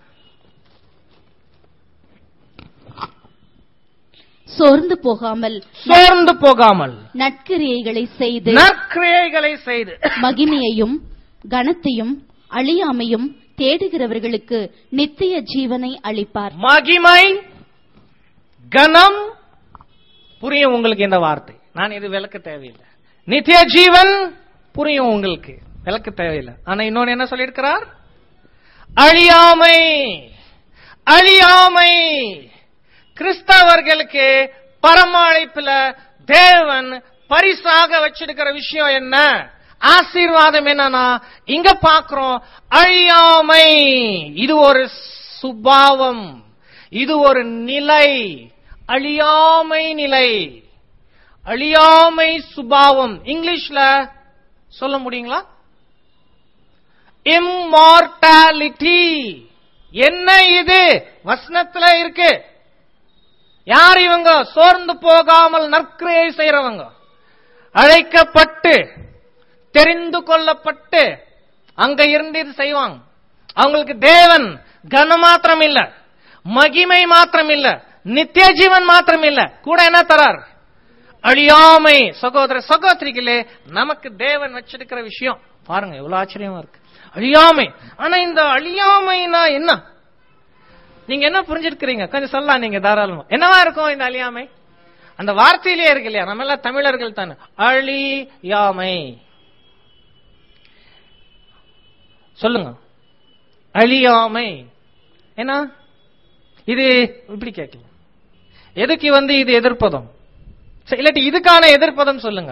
S3: சோர்ந்து போகாமல்
S1: சோர்ந்து போகாமல்
S3: நற்கிரியைகளை செய்து
S1: நற்கிரியைகளை செய்து
S3: மகிமையையும் கனத்தையும் அழியாமையும் தேடுகிறவர்களுக்கு நித்திய ஜீவனை அளிப்பார்
S1: மகிமை கனம் புரியும் உங்களுக்கு இந்த வார்த்தை நான் இது விளக்க தேவையில்லை நித்திய ஜீவன் புரியும் உங்களுக்கு விளக்க தேவையில்லை ஆனா இன்னொன்னு என்ன சொல்லியிருக்கிறார் அழியாமை அழியாமை கிறிஸ்தவர்களுக்கு பரம அழைப்புல தேவன் பரிசாக வச்சிருக்கிற விஷயம் என்ன ஆசீர்வாதம் என்னன்னா இங்க பாக்குறோம் அழியாமை இது ஒரு சுபாவம் இது ஒரு நிலை அழியாமை நிலை
S2: அழியாமை சுபாவம் இங்கிலீஷ்ல சொல்ல முடியுங்களா இம்மார்டாலிட்டி என்ன இது வசனத்துல இருக்கு யார் இவங்க சோர்ந்து போகாமல் நற்கிரியை செய்யறவங்க அழைக்கப்பட்டு தெரிந்து கொள்ளப்பட்டு அங்க இருந்து இது செய்வாங்க அவங்களுக்கு தேவன் கன மாத்திரம் இல்ல மகிமை மாத்திரம் இல்ல நித்திய ஜீவன் மாத்திரம் இல்ல கூட என்ன தரார் அழியாமை சகோதர சகோதரிகளே நமக்கு தேவன் வச்சிருக்கிற விஷயம் பாருங்க எவ்வளவு ஆச்சரியமா இருக்கு அழியாமை ஆனா இந்த அழியாமைனா என்ன நீங்க என்ன புரிஞ்சிருக்கிறீங்க கொஞ்சம் சொல்லலாம் நீங்க தாராளமா என்னவா இருக்கும் இந்த அழியாமை அந்த வார்த்தையிலேயே இருக்கு இல்லையா நம்ம எல்லாம் தமிழர்கள் தானே அழியாமை சொல்லுங்க அழியாமை என்ன இது இப்படி கேட்கலாம் எதுக்கு வந்து இது எதிர்ப்பதம் சரி, இல்லாட்டி இதுக்கான எதிர்ப்பதம் சொல்லுங்க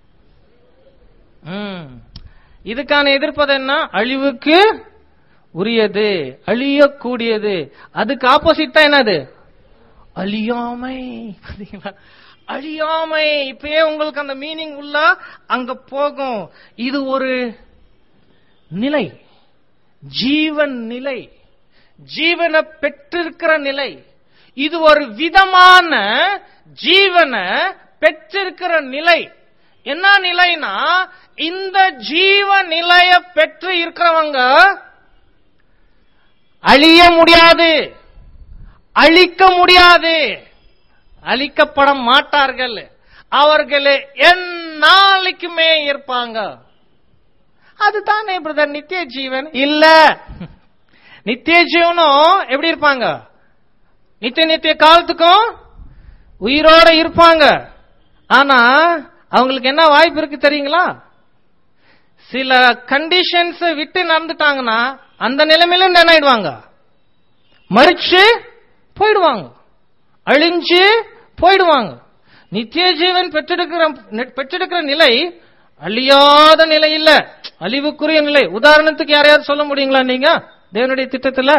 S2: ம். இதுக்கான எதிர்ப்பதம் என்ன அழிவுக்கு உரியது அழியக்கூடியது அதுக்கு ஆப்போசிட் தான் என்னது அழியாமை பாத்தீங்களா அழியாமை இப்பயே உங்களுக்கு அந்த மீனிங் உள்ள அங்க போகும் இது ஒரு நிலை ஜீவன் நிலை ஜீவனை பெற்றிருக்கிற நிலை இது ஒரு விதமான ஜீவனை பெற்றிருக்கிற நிலை என்ன நிலைனா இந்த ஜீவ நிலைய பெற்று இருக்கிறவங்க அழிய முடியாது அழிக்க முடியாது அழிக்கப்பட மாட்டார்கள் அவர்களே எந்நாளைக்குமே இருப்பாங்க அதுதானே பிரதர் நித்திய ஜீவன் இல்ல நித்திய ஜீவனும் எப்படி இருப்பாங்க நித்திய நித்திய காலத்துக்கும் உயிரோட இருப்பாங்க ஆனா அவங்களுக்கு என்ன வாய்ப்பு இருக்கு தெரியுங்களா சில கண்டிஷன்ஸ் விட்டு நடந்துட்டாங்கன்னா அந்த நிலைமையில இருந்து என்ன ஆயிடுவாங்க மறிச்சு போயிடுவாங்க அழிஞ்சு போயிடுவாங்க நித்திய ஜீவன் பெற்றெடுக்கிற பெற்றெடுக்கிற நிலை அழியாத நிலை இல்ல அழிவுக்குரிய நிலை உதாரணத்துக்கு யாரையாவது சொல்ல முடியுங்களா நீங்க தேவனுடைய திட்டத்துல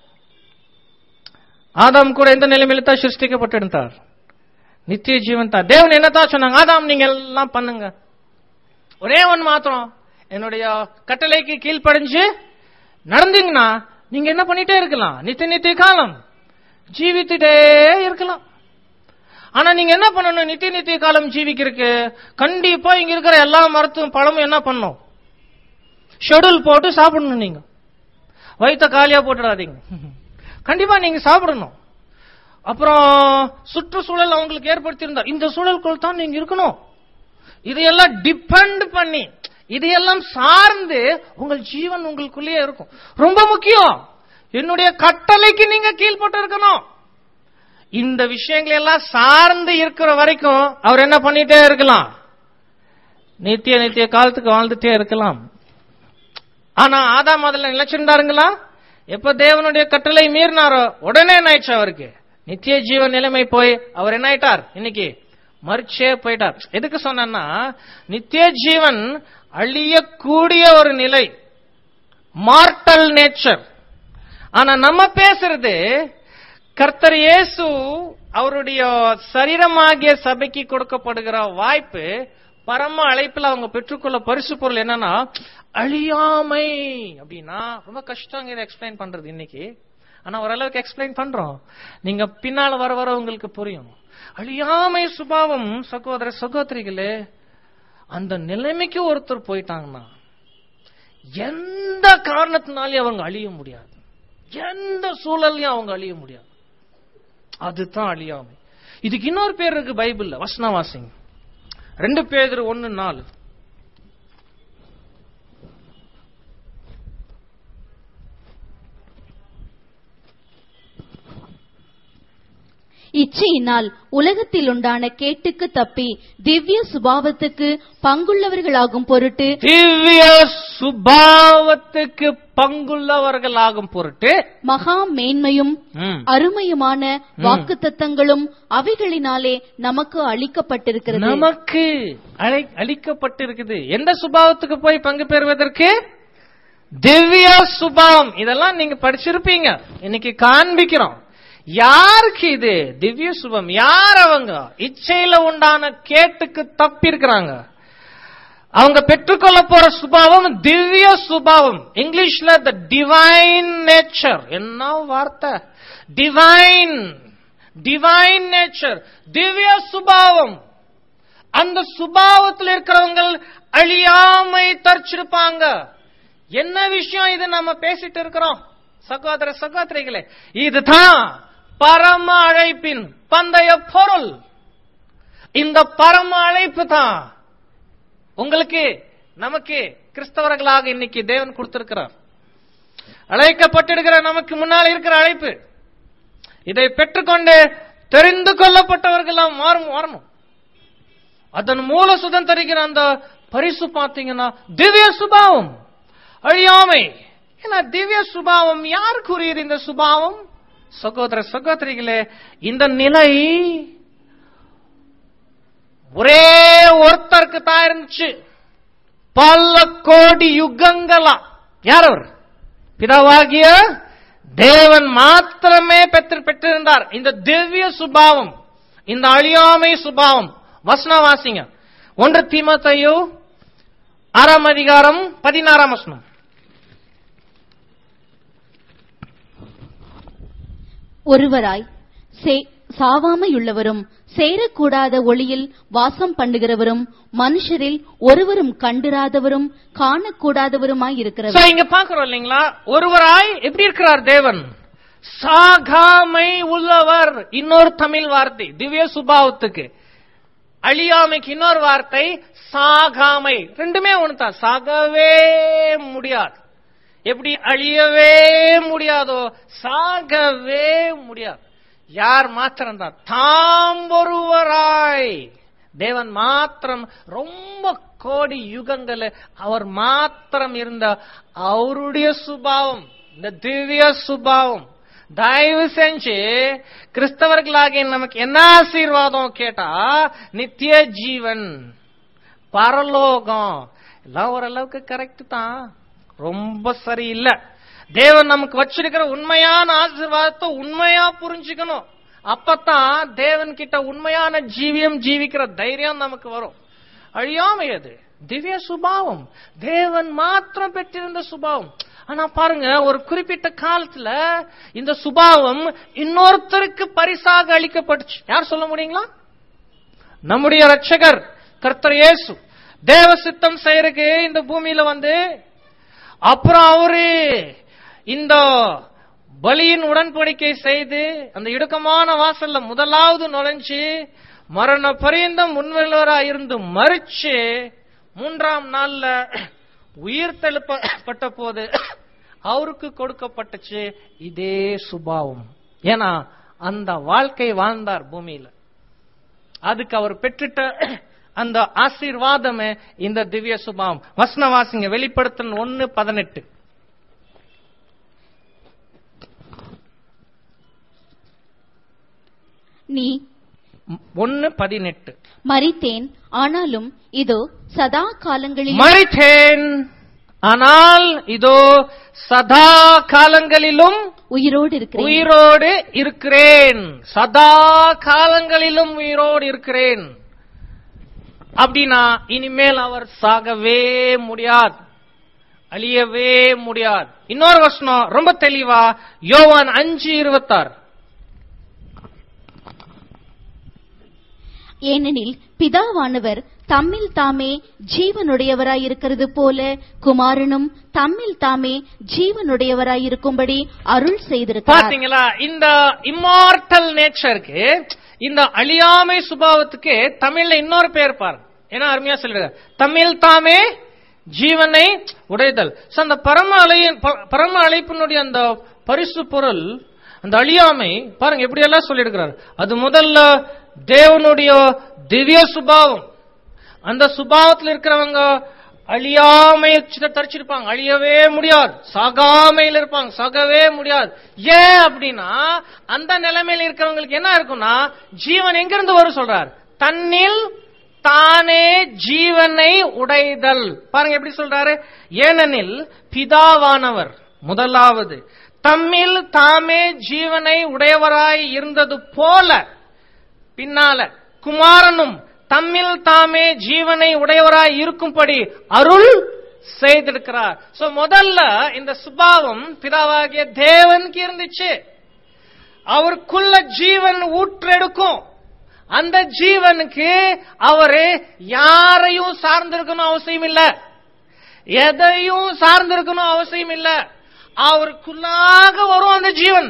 S2: ஆதாம் கூட எந்த நிலைமையில தான் சிருஷ்டிக்கப்பட்டிருந்தார் நித்திய ஜீவன் தான் தேவன் என்னதான் சொன்னாங்க ஆதாம் நீங்க எல்லாம் பண்ணுங்க ஒரே ஒன்று மாத்திரம் என்னுடைய கட்டளைக்கு கீழ்ப்படிஞ்சு நடந்தீங்கன்னா நீங்க என்ன பண்ணிட்டே இருக்கலாம் நித்திய நித்திய காலம் ஜீவித்துட்டே இருக்கலாம் ஆனா நீங்க என்ன பண்ணணும் நித்திய நித்திய காலம் ஜீவிக்கிறதுக்கு கண்டிப்பா இங்க இருக்கிற எல்லா மரத்தும் பழமும் என்ன பண்ணும் ஷெடியூல் போட்டு சாப்பிடணும் நீங்க வயித்த காலியா போட்டுடாதீங்க கண்டிப்பா நீங்க சாப்பிடணும் அப்புறம் சுற்றுச்சூழல் அவங்களுக்கு ஏற்படுத்தியிருந்தா இந்த சூழலுக்குள் தான் நீங்க இருக்கணும் இதையெல்லாம் டிபெண்ட் பண்ணி இதையெல்லாம் சார்ந்து உங்கள் ஜீவன் உங்களுக்குள்ளேயே இருக்கும் ரொம்ப முக்கியம் என்னுடைய கட்டளைக்கு நீங்க கீழ்பட்டு இருக்கணும் இந்த விஷயங்களை எல்லாம் சார்ந்து இருக்கிற வரைக்கும் அவர் என்ன பண்ணிட்டே இருக்கலாம் நித்திய நித்திய காலத்துக்கு வாழ்ந்துட்டே இருக்கலாம் ஆனா ஆதா முதல்ல நிலைச்சிருந்தாருங்களா எப்ப தேவனுடைய கட்டளை மீறினாரோ உடனே என்ன ஆயிடுச்சு அவருக்கு நித்திய ஜீவன் நிலைமை போய் அவர் என்ன ஆயிட்டார் இன்னைக்கு மறிச்சே போயிட்டார் எதுக்கு சொன்னா நித்திய ஜீவன் அழியக்கூடிய ஒரு நிலை மார்டல் நேச்சர் ஆனா நம்ம பேசுறது கர்த்தர் இயேசு அவருடைய சரீரமாகிய சபைக்கு கொடுக்கப்படுகிற வாய்ப்பு பரம அழைப்புல அவங்க பெற்றுக்கொள்ள பரிசு பொருள் என்னன்னா அழியாமை அப்படின்னா ரொம்ப கஷ்டம் இதை எக்ஸ்பிளைன் பண்றது இன்னைக்கு ஆனா ஓரளவுக்கு எக்ஸ்பிளைன் பண்றோம் நீங்க பின்னால வர வர உங்களுக்கு புரியும் அழியாமை சுபாவம் சகோதர சகோதரிகளே அந்த நிலைமைக்கு ஒருத்தர் போயிட்டாங்கன்னா எந்த காரணத்தினாலையும் அவங்க அழிய முடியாது எந்த சூழலையும் அவங்க அழிய முடியாது அதுதான் அழியாமை இதுக்கு இன்னொரு பேர் இருக்கு பைபிள்ல வசனவாசிங்க ரெண்டு பேர் ஒன்னு நாலு
S3: இச்சையினால் உலகத்தில் உண்டான கேட்டுக்கு தப்பி திவ்ய சுபாவத்துக்கு பங்குள்ளவர்களாகும் பொருட்டு
S2: திவ்ய சுபாவத்துக்கு பங்குள்ளவர்களாகும் பொருட்டு
S3: மகா மேன்மையும்
S2: ம்,
S3: அருமையுமான வாக்குத்தத்தங்களும் அவைகளினாலே நமக்கு அளிக்கப்பட்டிருக்கிறது
S2: நமக்கு அழை- அளிக்கப்பட்டிருக்குது எந்த சுபாவத்துக்கு போய் பங்கு பெறுவதற்கு திவ்ய சுபாவம் இதெல்லாம் நீங்க படிச்சிருப்பீங்க இன்னைக்கு காண்பிக்கிறோம் யாருக்கு இது திவ்ய சுபம் யார் அவங்க இச்சையில உண்டான கேட்டுக்கு தப்பி இருக்கிறாங்க அவங்க பெற்றுக்கொள்ள போற சுபாவம் திவ்ய சுபாவம் இங்கிலீஷ்ல த டிவைன் நேச்சர் என்ன வார்த்தை டிவைன் டிவைன் நேச்சர் திவ்ய சுபாவம் அந்த சுபாவத்தில் இருக்கிறவங்க அழியாமை தரிச்சிருப்பாங்க என்ன விஷயம் இது நம்ம பேசிட்டு இருக்கிறோம் சகோதர சகோதரிகளே இதுதான் பரம அழைப்பின் பந்தய பொருள் இந்த பரம அழைப்பு தான் உங்களுக்கு நமக்கு கிறிஸ்தவர்களாக இன்னைக்கு தேவன் கொடுத்திருக்கிறார் அழைக்கப்பட்டிருக்கிற நமக்கு முன்னால் இருக்கிற அழைப்பு இதை பெற்றுக்கொண்டு தெரிந்து கொள்ளப்பட்டவர்களாம் மாறும் வரணும் அதன் மூல சுதந்திரிக்கிற அந்த பரிசு பார்த்தீங்கன்னா திவ்ய சுபாவம் அழியாமை ஏன்னா திவ்ய சுபாவம் யாருக்குரியது இந்த சுபாவம் சகோதர சகோதரிகளே இந்த நிலை ஒரே ஒருத்தருக்கு தான் இருந்துச்சு பல கோடி யுகங்களா யார் அவர் பிதாவாகிய தேவன் மாத்திரமே பெற்று பெற்றிருந்தார் இந்த திவ்ய சுபாவம் இந்த அழியாமை சுபாவம் வசனம் வாசிங்க ஒன்று தீமத்தையோ ஆறாம் அதிகாரம் பதினாறாம் வசனம்
S3: ஒருவராய் சே- சாவாமையுள்ளவரும் சேரக்கூடாத ஒளியில் வாசம் பண்ணுகிறவரும் மனுஷரில் ஒருவரும் கண்டிராதவரும் காணக்கூடாதவருமாய்
S2: So,
S3: இருக்கிறவர்
S2: இங்க பாக்குறோம் இல்லைங்களா ஒருவராய் எப்படி இருக்கிறார் தேவன் சாகாமை உள்ளவர் இன்னொரு தமிழ் வார்த்தை திவ்ய சுபாவத்துக்கு அழியாமைக்கு இன்னொரு வார்த்தை சாகாமை ரெண்டுமே ஒண்ணுதான் சாகவே முடியாது எப்படி அழியவே முடியாதோ சாகவே முடியாது யார் மாத்திரம் தான் தாம் ஒருவராய் தேவன் மாத்திரம் ரொம்ப கோடி யுகங்கள் அவர் மாத்திரம் இருந்த அவருடைய சுபாவம் இந்த திவ்ய சுபாவம் தயவு செஞ்சு கிறிஸ்தவர்களாகிய நமக்கு என்ன ஆசீர்வாதம் கேட்டா நித்திய ஜீவன் பரலோகம் எல்லாம் ஓரளவுக்கு கரெக்ட் தான் ரொம்ப சரியில்லை தேவன் நமக்கு வச்சிருக்கிற உண்மையான ஆசீர்வாதத்தை உண்மையா புரிஞ்சுக்கணும் அப்பதான் தேவன் கிட்ட உண்மையான ஜீவியம் ஜீவிக்கிற தைரியம் நமக்கு வரும் அழியாமை அது திவ்ய சுபாவம் தேவன் மாத்திரம் பெற்றிருந்த சுபாவம் ஆனா பாருங்க ஒரு குறிப்பிட்ட காலத்துல இந்த சுபாவம் இன்னொருத்தருக்கு பரிசாக அளிக்கப்பட்டுச்சு யார் சொல்ல முடியுங்களா நம்முடைய ரட்சகர் கர்த்தர் இயேசு தேவ சித்தம் செய்யறதுக்கு இந்த பூமியில வந்து அப்புறம் அவரு இந்த பலியின் உடன்படிக்கை செய்து அந்த இடுக்கமான வாசல்ல முதலாவது நுழைஞ்சு மரண பரியந்தம் முன்வெள்ளவரா இருந்து மறிச்சு மூன்றாம் நாள்ல உயிர் தெழுப்பப்பட்ட போது அவருக்கு கொடுக்கப்பட்டுச்சு இதே சுபாவம் ஏன்னா அந்த வாழ்க்கை வாழ்ந்தார் பூமியில அதுக்கு அவர் பெற்றுட்ட அந்த ஆசீர்வாதமே இந்த திவ்ய சுபாவம் வசனவாசிங்க வெளிப்படுத்தல் ஒன்னு பதினெட்டு
S3: நீ
S2: ஒன்னு பதினெட்டு
S3: மரித்தேன் ஆனாலும் இதோ சதா காலங்களில்
S2: மறித்தேன் ஆனால் இதோ சதா காலங்களிலும்
S3: உயிரோடு இருக்கிறேன்
S2: உயிரோடு இருக்கிறேன் சதா காலங்களிலும் உயிரோடு இருக்கிறேன் அப்படின்னா இனிமேல் அவர் சாகவே முடியாது அழியவே முடியாது இன்னொரு வசனம் ரொம்ப தெளிவா யோவான் அஞ்சு இருபத்தாறு
S3: ஏனெனில் பிதாவானவர் தம்மில் தாமே ஜீவனுடையவராயிருக்கிறது போல குமாரனும் தம்மில் தாமே ஜீவனுடையவராயிருக்கும்படி அருள் செய்திருக்கிறார்
S2: பாத்தீங்களா இந்த இம்மார்டல் நேச்சருக்கு இந்த அழியாமை சுபாவத்துக்கு தமிழ்ல இன்னொரு பேர் பாருங்க ஏன்னா அருமையா சொல்லிடுற தமிழ் தாமே ஜீவனை உடைதல் So, அந்த பரம அலையின் ப- பரம அழைப்பினுடைய அந்த பரிசு பொருள் அந்த அழியாமை பாருங்க எப்படி எல்லாம் சொல்லியிருக்கிறார் அது முதல்ல தேவனுடைய திவ்ய சுபாவம் அந்த சுபாவத்தில் இருக்கிறவங்க அழியாமை தரிச்சிருப்பாங்க அழியவே முடியாது சாகாமையில் இருப்பாங்க சாகவே முடியாது ஏன் அப்படின்னா அந்த நிலைமையில இருக்கிறவங்களுக்கு என்ன இருக்கும்னா ஜீவன் எங்கிருந்து வரும் சொல்றார் தன்னில் தானே ஜீவனை உடைதல் பாருங்க எப்படி சொல்றாரு ஏனெனில் பிதாவானவர் முதலாவது தம்மில் தாமே ஜீவனை உடையவராய் இருந்தது போல பின்னால குமாரனும் தம்மில் தாமே ஜீவனை உடையவராய் இருக்கும்படி அருள் செய்திருக்கிறார் சோ முதல்ல இந்த சுபாவம் பிதாவாகிய தேவனுக்கு இருந்துச்சு அவருக்குள்ள ஜீவன் ஊற்றெடுக்கும் அந்த ஜீவனுக்கு அவரு யாரையும் சார்ந்திருக்கணும் அவசியம் இல்ல எதையும் சார்ந்திருக்கணும் அவசியம் இல்ல அவருக்குள்ளாக வரும் அந்த ஜீவன்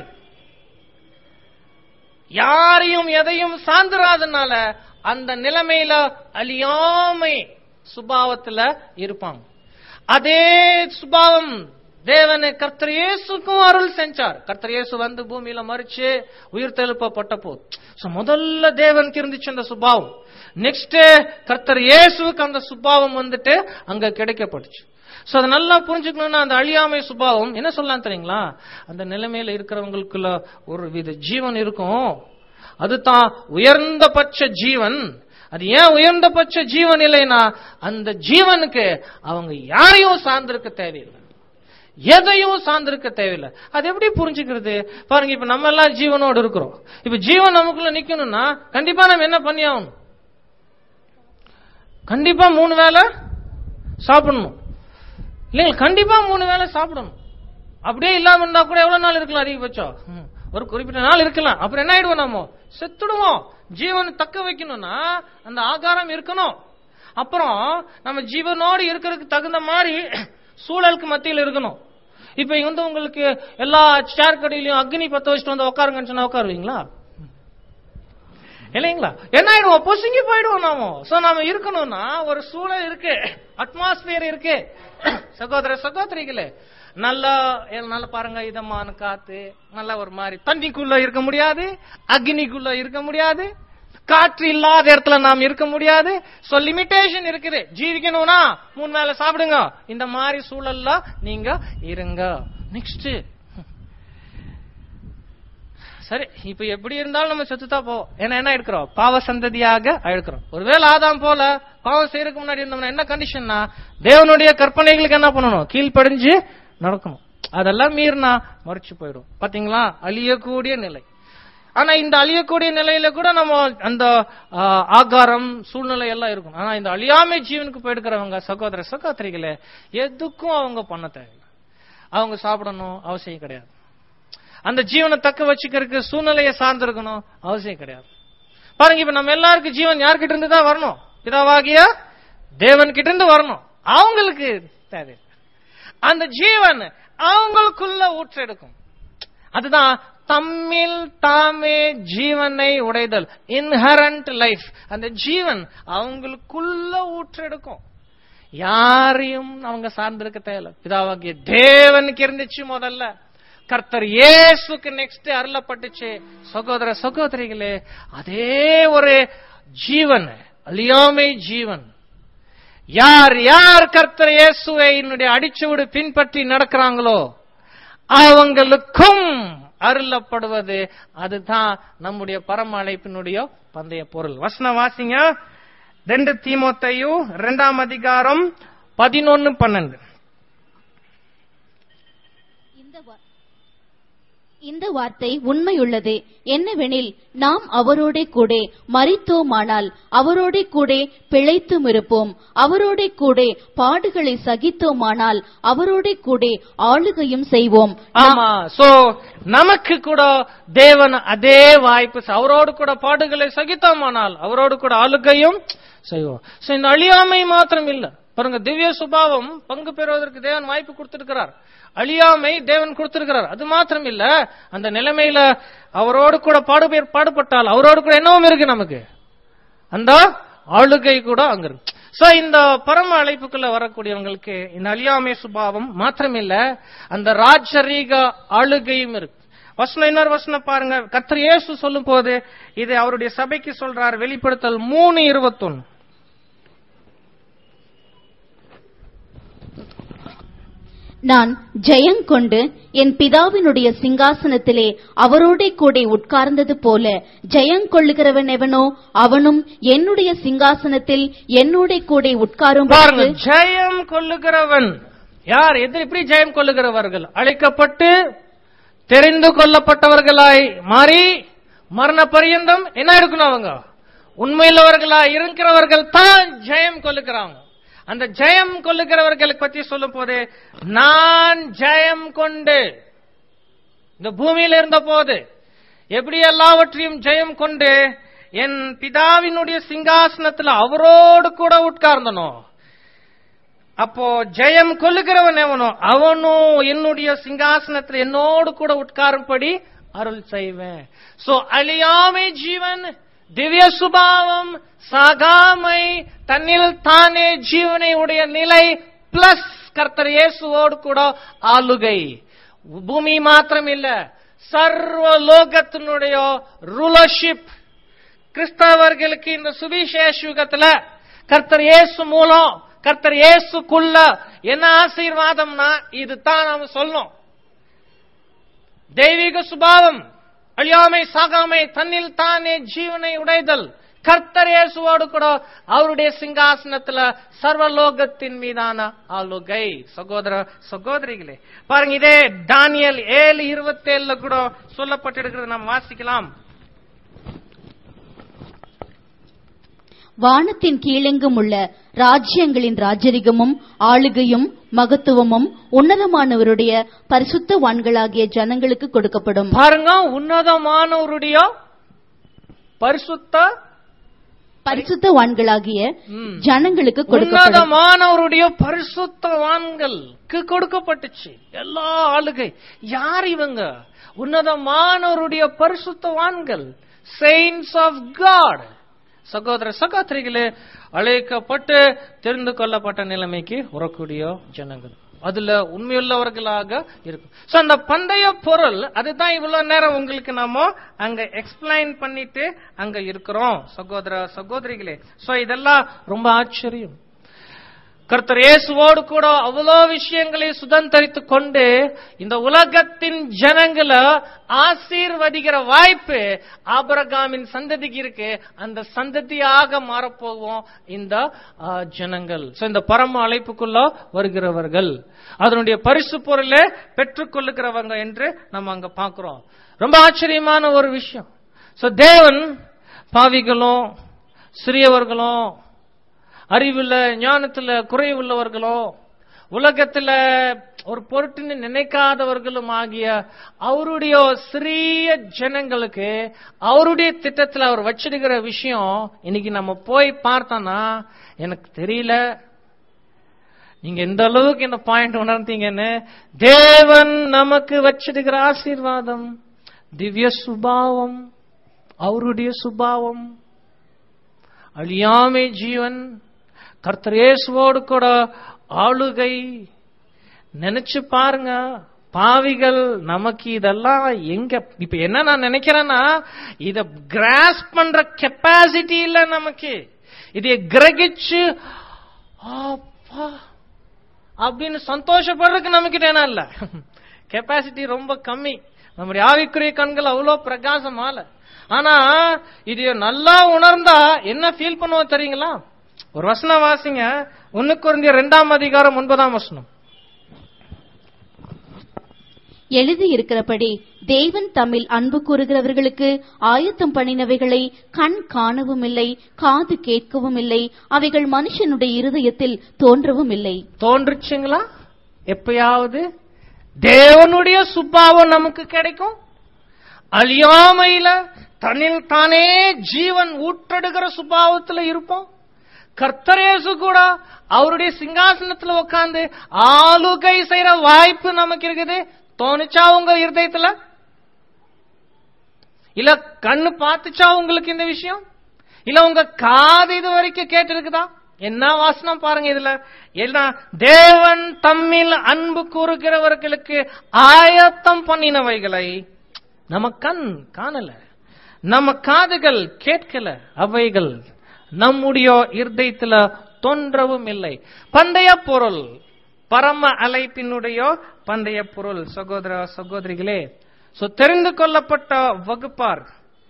S2: யாரையும் எதையும் சார்ந்திராதனால அந்த நிலைமையில அழியாமை சுபாவத்துல இருப்பாங்க அதே சுபாவம் தேவனை கர்த்தர் இயேசுக்கும் அருள் செஞ்சார் கர்த்தர் இயேசு வந்து பூமியில மறிச்சு உயிர் தெழுப்பப்பட்ட போது So, முதல்ல தேவனுக்கு இருந்துச்சு அந்த சுபாவம் நெக்ஸ்ட் கர்த்தர் இயேசுவுக்கு அந்த சுபாவம் வந்துட்டு அங்க கிடைக்கப்பட்டுச்சு சோ அதை நல்லா புரிஞ்சுக்கணும்னா அந்த அழியாமை சுபாவம் என்ன சொல்லலாம் தெரியுங்களா அந்த நிலைமையில இருக்கிறவங்களுக்குள்ள ஒரு வித ஜீவன் இருக்கும் அதுதான் உயர்ந்தபட்ச ஜீவன் அது ஏன் உயர்ந்தபட்ச ஜீவன் இல்லைன்னா அந்த ஜீவனுக்கு அவங்க யாரையும் சார்ந்திருக்க தேவையில்லை எதையும் சார்ந்திருக்க தேவையில்லை அது எப்படி புரிஞ்சுக்கிறது பாருங்க இப்ப நம்ம எல்லாம் ஜீவனோடு இருக்கிறோம் இப்ப ஜீவன் நமக்குள்ள நிக்கணும்னா கண்டிப்பா நம்ம என்ன பண்ணி ஆகணும் கண்டிப்பா மூணு வேளை சாப்பிடணும் இல்லைங்க கண்டிப்பா மூணு வேளை சாப்பிடணும் அப்படியே இல்லாம இருந்தா கூட எவ்வளவு நாள் இருக்கலாம் அதிகபட்சம் ம், ஒரு குறிப்பிட்ட நாள் இருக்கலாம் அப்புறம் என்ன ஆயிடுவோம் நாம செத்துடுவோம் ஜீவன் தக்க வைக்கணும்னா அந்த ஆகாரம் இருக்கணும் அப்புறம் நம்ம ஜீவனோடு இருக்கிறதுக்கு தகுந்த மாதிரி சூழலுக்கு மத்தியில் இருக்கணும் இப்ப இங்க வந்து உங்களுக்கு எல்லா சேர் கடையிலயும் அக்னி பத்த வச்சுட்டு வந்து உட்காருங்கன்னு சொன்னா உட்காருவீங்களா இல்லைங்களா என்ன ஆயிடுவோம் பொசுங்கி போயிடுவோம் நாம சோ நாம இருக்கணும்னா ஒரு சூழல் இருக்கு அட்மாஸ்பியர் இருக்கு சகோதர சகோதரிகளே நல்லா நல்லா பாருங்க இதமான காத்து நல்லா ஒரு மாதிரி தண்ணிக்குள்ள இருக்க முடியாது அக்னிக்குள்ள இருக்க முடியாது காற்று இல்லாத இடத்துல நாம் இருக்க முடியாது சோ லிமிடேஷன் இருக்குது ஜீவிக்கணும்னா மூணு வேளை சாப்பிடுங்க இந்த மாதிரி சூழல்ல நீங்க இருங்க நெக்ஸ்ட் சரி இப்ப எப்படி இருந்தாலும் நம்ம செத்துதான் போவோம் ஏன்னா என்ன எடுக்கிறோம் பாவ சந்ததியாக எடுக்கிறோம் ஒருவேளை ஆதாம் போல பாவம் செய்யறதுக்கு முன்னாடி இருந்தோம்னா என்ன கண்டிஷன்னா தேவனுடைய கற்பனைகளுக்கு என்ன பண்ணணும் கீழ்ப்படிஞ்சு நடக்கணும் அதெல்லாம் மீறினா மறைச்சு போயிடும் பாத்தீங்களா அழியக்கூடிய நிலை ஆனா இந்த அழியக்கூடிய நிலையில கூட நம்ம அந்த ஆ, ஆகாரம் சூழ்நிலை எல்லாம் இருக்கும் ஆனா இந்த அழியாமை ஜீவனுக்கு போயிருக்கிறவங்க சகோதர சகோதரிகளே எதுக்கும் அவங்க பண்ண தேவையில்லை அவங்க சாப்பிடணும் அவசியம் கிடையாது அந்த ஜீவனை தக்க வச்சுக்கிறதுக்கு சூழ்நிலையை சார்ந்திருக்கணும் அவசியம் கிடையாது பாருங்க இப்ப நம்ம எல்லாருக்கும் ஜீவன் யார்கிட்ட இருந்து தான் வரணும் பிதாவாகிய தேவன் கிட்ட இருந்து வரணும் அவங்களுக்கு தேவை அந்த ஜீவன் அவங்களுக்குள்ள ஊற்றெடுக்கும் அதுதான் தம்மில் தாமே ஜீவனை உடைதல் இன்ஹரண்ட் லைஃப் அந்த ஜீவன் அவங்களுக்குள்ள ஊற்றெடுக்கும் யாரையும் அவங்க சார்ந்திருக்க தேவையில்ல பிதாவாகிய தேவனுக்கு இருந்துச்சு முதல்ல கர்த்தர் இயேசுக்கு நெக்ஸ்ட் அருளப்பட்டுச்சு சகோதர சகோதரிகளே அதே ஒரு ஜீவன் அழியாமை ஜீவன் யார் யார் கர்த்தர் இயேசுவை என்னுடைய அடிச்சுவிடு பின்பற்றி நடக்கிறாங்களோ அவங்களுக்கும் அருளப்படுவது அதுதான் நம்முடைய பரம அழைப்பினுடைய பந்தய பொருள் வசனம் வாசிங்க ரெண்டு தீமோத்தையும் இரண்டாம் அதிகாரம் பதினொன்னு பன்னெண்டு
S3: இந்த வா- இந்த வார்த்தை உண்மையுள்ளது என்னவெனில் நாம் அவரோடே கூட மரித்தோமானால் அவரோடே கூட பிழைத்தும் இருப்போம் அவரோடே கூட பாடுகளை சகித்தோமானால் அவரோடே கூட ஆளுகையும் செய்வோம்
S2: ஆமா சோ நமக்கு கூட தேவன் அதே வாய்ப்பு ச- அவரோடு கூட பாடுகளை சகித்தோமானால் அவரோடு கூட ஆளுகையும் செய்வோம் சோ இந்த அழியாமை மாத்திரம் இல்ல பாருங்க திவ்ய சுபாவம் பங்கு பெறுவதற்கு தேவன் வாய்ப்பு கொடுத்திருக்கிறார் அழியாமை தேவன் கொடுத்திருக்கிறார் அது மாத்திரம் இல்ல அந்த நிலைமையில அவரோடு கூட பாடு பாடுபட்டால் அவரோடு கூட என்னவும் இருக்கு நமக்கு அந்த ஆளுகை கூட அங்க இருக்கு சோ இந்த பரம அழைப்புக்குள்ள வரக்கூடியவங்களுக்கு இந்த அழியாமை சுபாவம் மாத்திரமில்ல அந்த ராஜரீக ஆளுகையும் இருக்கு வசனம் இன்னொரு வசனம் பாருங்க கர்த்தர் இயேசு சொல்லும் போது இது அவருடைய சபைக்கு சொல்றார் வெளிப்படுத்தல் மூணு இருபத்தொன்னு
S3: நான் ஜெயங்கொண்டு என் பிதாவினுடைய சிங்காசனத்திலே அவரோடே கூட உட்கார்ந்தது போல ஜெயங்கொள்ளுகிறவன் எவனோ அவனும் என்னுடைய சிங்காசனத்தில் என்னோட கூட உட்காரும்
S2: பாருங்க ஜெயம் கொள்ளுகிறவன் யார் எதிர் இப்படி ஜெயம் கொள்ளுகிறவர்கள் அழைக்கப்பட்டு
S1: தெரிந்து கொள்ளப்பட்டவர்களாய் மாறி மரண பரியந்தம் என்ன எடுக்கணும் அவங்க உண்மையுள்ளவர்களா இருக்கிறவர்கள் தான் ஜெயம் கொள்ளுகிறாங்க அந்த ஜெயம் கொள்ளுகிறவர்களை பத்தி சொல்லும் போது நான் ஜெயம் கொண்டு இந்த பூமியில இருந்த போது எப்படி எல்லாவற்றையும் ஜெயம் கொண்டு என் பிதாவினுடைய சிங்காசனத்துல அவரோடு கூட உட்கார்ந்தனோ அப்போ ஜெயம் கொள்ளுகிறவன் எவனோ அவனும் என்னுடைய சிங்காசனத்தில் என்னோடு கூட உட்காரும்படி அருள் செய்வேன் சோ அழியாமை ஜீவன் திவ்ய சுபாவம் சாகாமை தன்னில் தானே ஜீவனை உடைய நிலை பிளஸ் கர்த்தர் இயேசுவோடு கூட ஆளுகை பூமி மாத்திரம் இல்ல சர்வ லோகத்தினுடைய ரூலர்ஷிப் கிறிஸ்தவர்களுக்கு இந்த சுவிசேஷ யுகத்துல கர்த்தர் இயேசு மூலம் கர்த்தர் இயேசுக்குள்ள என்ன ஆசீர்வாதம்னா இதுதான் நாம சொல்லணும் தெய்வீக சுபாவம் அழியாமை சாகாமை தன்னில் தானே ஜீவனை உடைதல் கர்த்தர் இயேசுவோடு கூட அவருடைய சிங்காசனத்துல சர்வலோகத்தின் மீதான ஆளுகை சகோதர சகோதரிகளே பாருங்க இதே தானியல் ஏழு இருபத்தி ஏழுல கூட சொல்லப்பட்டிருக்கிறது நாம் வாசிக்கலாம்
S3: வானத்தின் கீழெங்கும் உள்ள ராஜ்யங்களின் ராஜரிகமும் ஆளுகையும் மகத்துவமும் உன்னதமானவருடைய பரிசுத்தவான்களாகிய ஜனங்களுக்கு கொடுக்கப்படும்
S1: பாருங்க உன்னதமானவருடைய பரிசுத்த
S3: பரிசுத்தவான்களாகிய
S1: ம்.
S3: ஜனங்களுக்கு கொடுக்கப்படும்
S1: உன்னதமானவருடைய பரிசுத்தவான்களுக்கு கொடுக்கப்பட்டுச்சு எல்லா ஆளுகை யார் இவங்க உன்னதமானவருடைய பரிசுத்தவான்கள் செயின்ஸ் ஆஃப் காட் சகோதர சகோதரிகளே அழைக்கப்பட்டு தெரிந்து கொள்ளப்பட்ட நிலைமைக்கு வரக்கூடிய ஜனங்கள் அதுல உண்மையுள்ளவர்களாக இருக்கும் சோ அந்த பந்தய பொருள் அதுதான் இவ்வளவு நேரம் உங்களுக்கு நாம அங்க எக்ஸ்பிளைன் பண்ணிட்டு அங்க இருக்கிறோம் சகோதர சகோதரிகளே சோ இதெல்லாம் ரொம்ப ஆச்சரியம் கர்த்தர் இயேசுவோடு கூட அவ்வளோ விஷயங்களை சுதந்திரித்துக் கொண்டு இந்த உலகத்தின் ஜனங்களை ஆசீர்வதிக்கிற வாய்ப்பு ஆபரகாமின் சந்ததிக்கு இருக்கு அந்த சந்ததியாக மாறப்போவோம் இந்த ஆ, ஜனங்கள் So, இந்த பரம அழைப்புக்குள்ள வருகிறவர்கள் அதனுடைய பரிசு பொருளை பெற்றுக்கொள்ளுகிறவங்க என்று நம்ம அங்க பார்க்கிறோம் ரொம்ப ஆச்சரியமான ஒரு விஷயம் சோ தேவன் பாவிகளும் சிறியவர்களும் அறிவுல ஞானத்துல குறைவுள்ளவர்களோ உலகத்துல ஒரு பொருட்டுன்னு நினைக்காதவர்களும் ஆகிய அவருடைய சிறிய ஜனங்களுக்கு அவருடைய திட்டத்துல அவர் வச்சிருக்கிற விஷயம் இன்னைக்கு நம்ம போய் பார்த்தோம்னா எனக்கு தெரியல நீங்க எந்த அளவுக்கு இந்த பாயிண்ட் உணர்ந்தீங்கன்னு தேவன் நமக்கு வச்சிருக்கிற ஆசீர்வாதம் திவ்ய சுபாவம் அவருடைய சுபாவம் அழியாமை ஜீவன் கர்த்தர் இயேசுவோடு கூட ஆளுகை நினைச்சு பாருங்க பாவிகள் நமக்கு இதெல்லாம் எங்க இப்ப என்ன நான் நினைக்கிறேன்னா இத கிராஸ் பண்ற கெப்பாசிட்டி இல்ல நமக்கு இதை கிரகிச்சு அப்பா அப்படின்னு சந்தோஷப்படுறதுக்கு நமக்கு என்ன இல்ல கெப்பாசிட்டி ரொம்ப கம்மி நம்முடைய ஆவிக்குரிய கண்கள் அவ்வளவு பிரகாசமால ஆனா இது நல்லா உணர்ந்தா என்ன ஃபீல் பண்ணுவோம் தெரியுங்களா ஒரு வசனம் வாசிங்க ஒன்னு குறைந்த ரெண்டாம் அதிகாரம் ஒன்பதாம் வசனம்
S3: எழுதியிருக்கிறபடி தேவன் தம்மில் அன்பு கூறுகிறவர்களுக்கு ஆயத்தம் பண்ணினவைகளை கண் காணவும் இல்லை காது கேட்கவும் இல்லை அவைகள் மனுஷனுடைய இருதயத்தில் தோன்றவும் இல்லை
S1: தோன்றுச்சுங்களா எப்பயாவது தேவனுடைய சுபாவம் நமக்கு கிடைக்கும் அழியாமையில தன்னில் தானே ஜீவன் ஊற்றெடுக்கிற சுபாவத்துல இருப்போம் கர்த்தரேசு கூட அவருடைய சிங்காசனத்துல உட்கார்ந்து ஆளுகை செய்யற வாய்ப்பு நமக்கு இருக்குது தோணுச்சா உங்க இருதயத்துல இல்ல கண்ணு பார்த்துச்சா உங்களுக்கு இந்த விஷயம் இல்ல உங்க காது இது வரைக்கும் கேட்டிருக்குதா என்ன வாசனம் பாருங்க இதுல என்ன தேவன் தம்மில் அன்பு கூறுகிறவர்களுக்கு ஆயத்தம் பண்ணினவைகளை நம்ம கண் காணல நம்ம காதுகள் கேட்கல அவைகள் நம்முடைய இருதயத்துல தோன்றவும் இல்லை பந்தய பொருள் பரம அழைப்பினுடைய பந்தய பொருள் சகோதர சகோதரிகளே சோ தெரிந்து கொள்ளப்பட்ட வகுப்பார்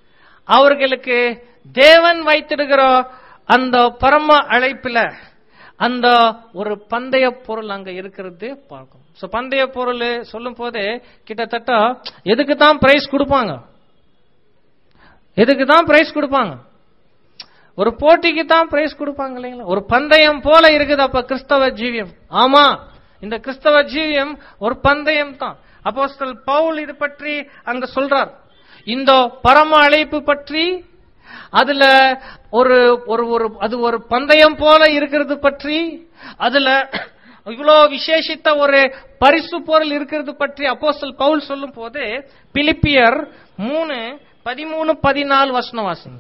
S1: அவர்களுக்கு தேவன் வைத்திருக்கிற அந்த பரம அழைப்புல அந்த ஒரு பந்தய பொருள் அங்க இருக்கிறது பார்க்கும் சோ பந்தய பொருள் சொல்லும் போது கிட்டத்தட்ட எதுக்கு தான் பிரைஸ் கொடுப்பாங்க எதுக்கு தான் பிரைஸ் கொடுப்பாங்க ஒரு போட்டிக்கு தான் பிரைஸ் கொடுப்பாங்க இல்லைங்களா ஒரு பந்தயம் போல இருக்குது அப்ப கிறிஸ்தவ ஜீவியம் ஆமா இந்த கிறிஸ்தவ ஜீவியம் ஒரு பந்தயம் தான் அப்போஸ்தல் பவுல் இது பற்றி அங்க சொல்றார் இந்த பரம அழைப்பு பற்றி அதுல ஒரு ஒரு ஒரு அது ஒரு பந்தயம் போல இருக்கிறது பற்றி அதுல இவ்வளோ விசேஷித்த ஒரு பரிசு பொருள் இருக்கிறது பற்றி அப்போஸ்தல் பவுல் சொல்லும் போது பிலிப்பியர் மூணு பதிமூணு பதினாலு வசனம் வாசிங்க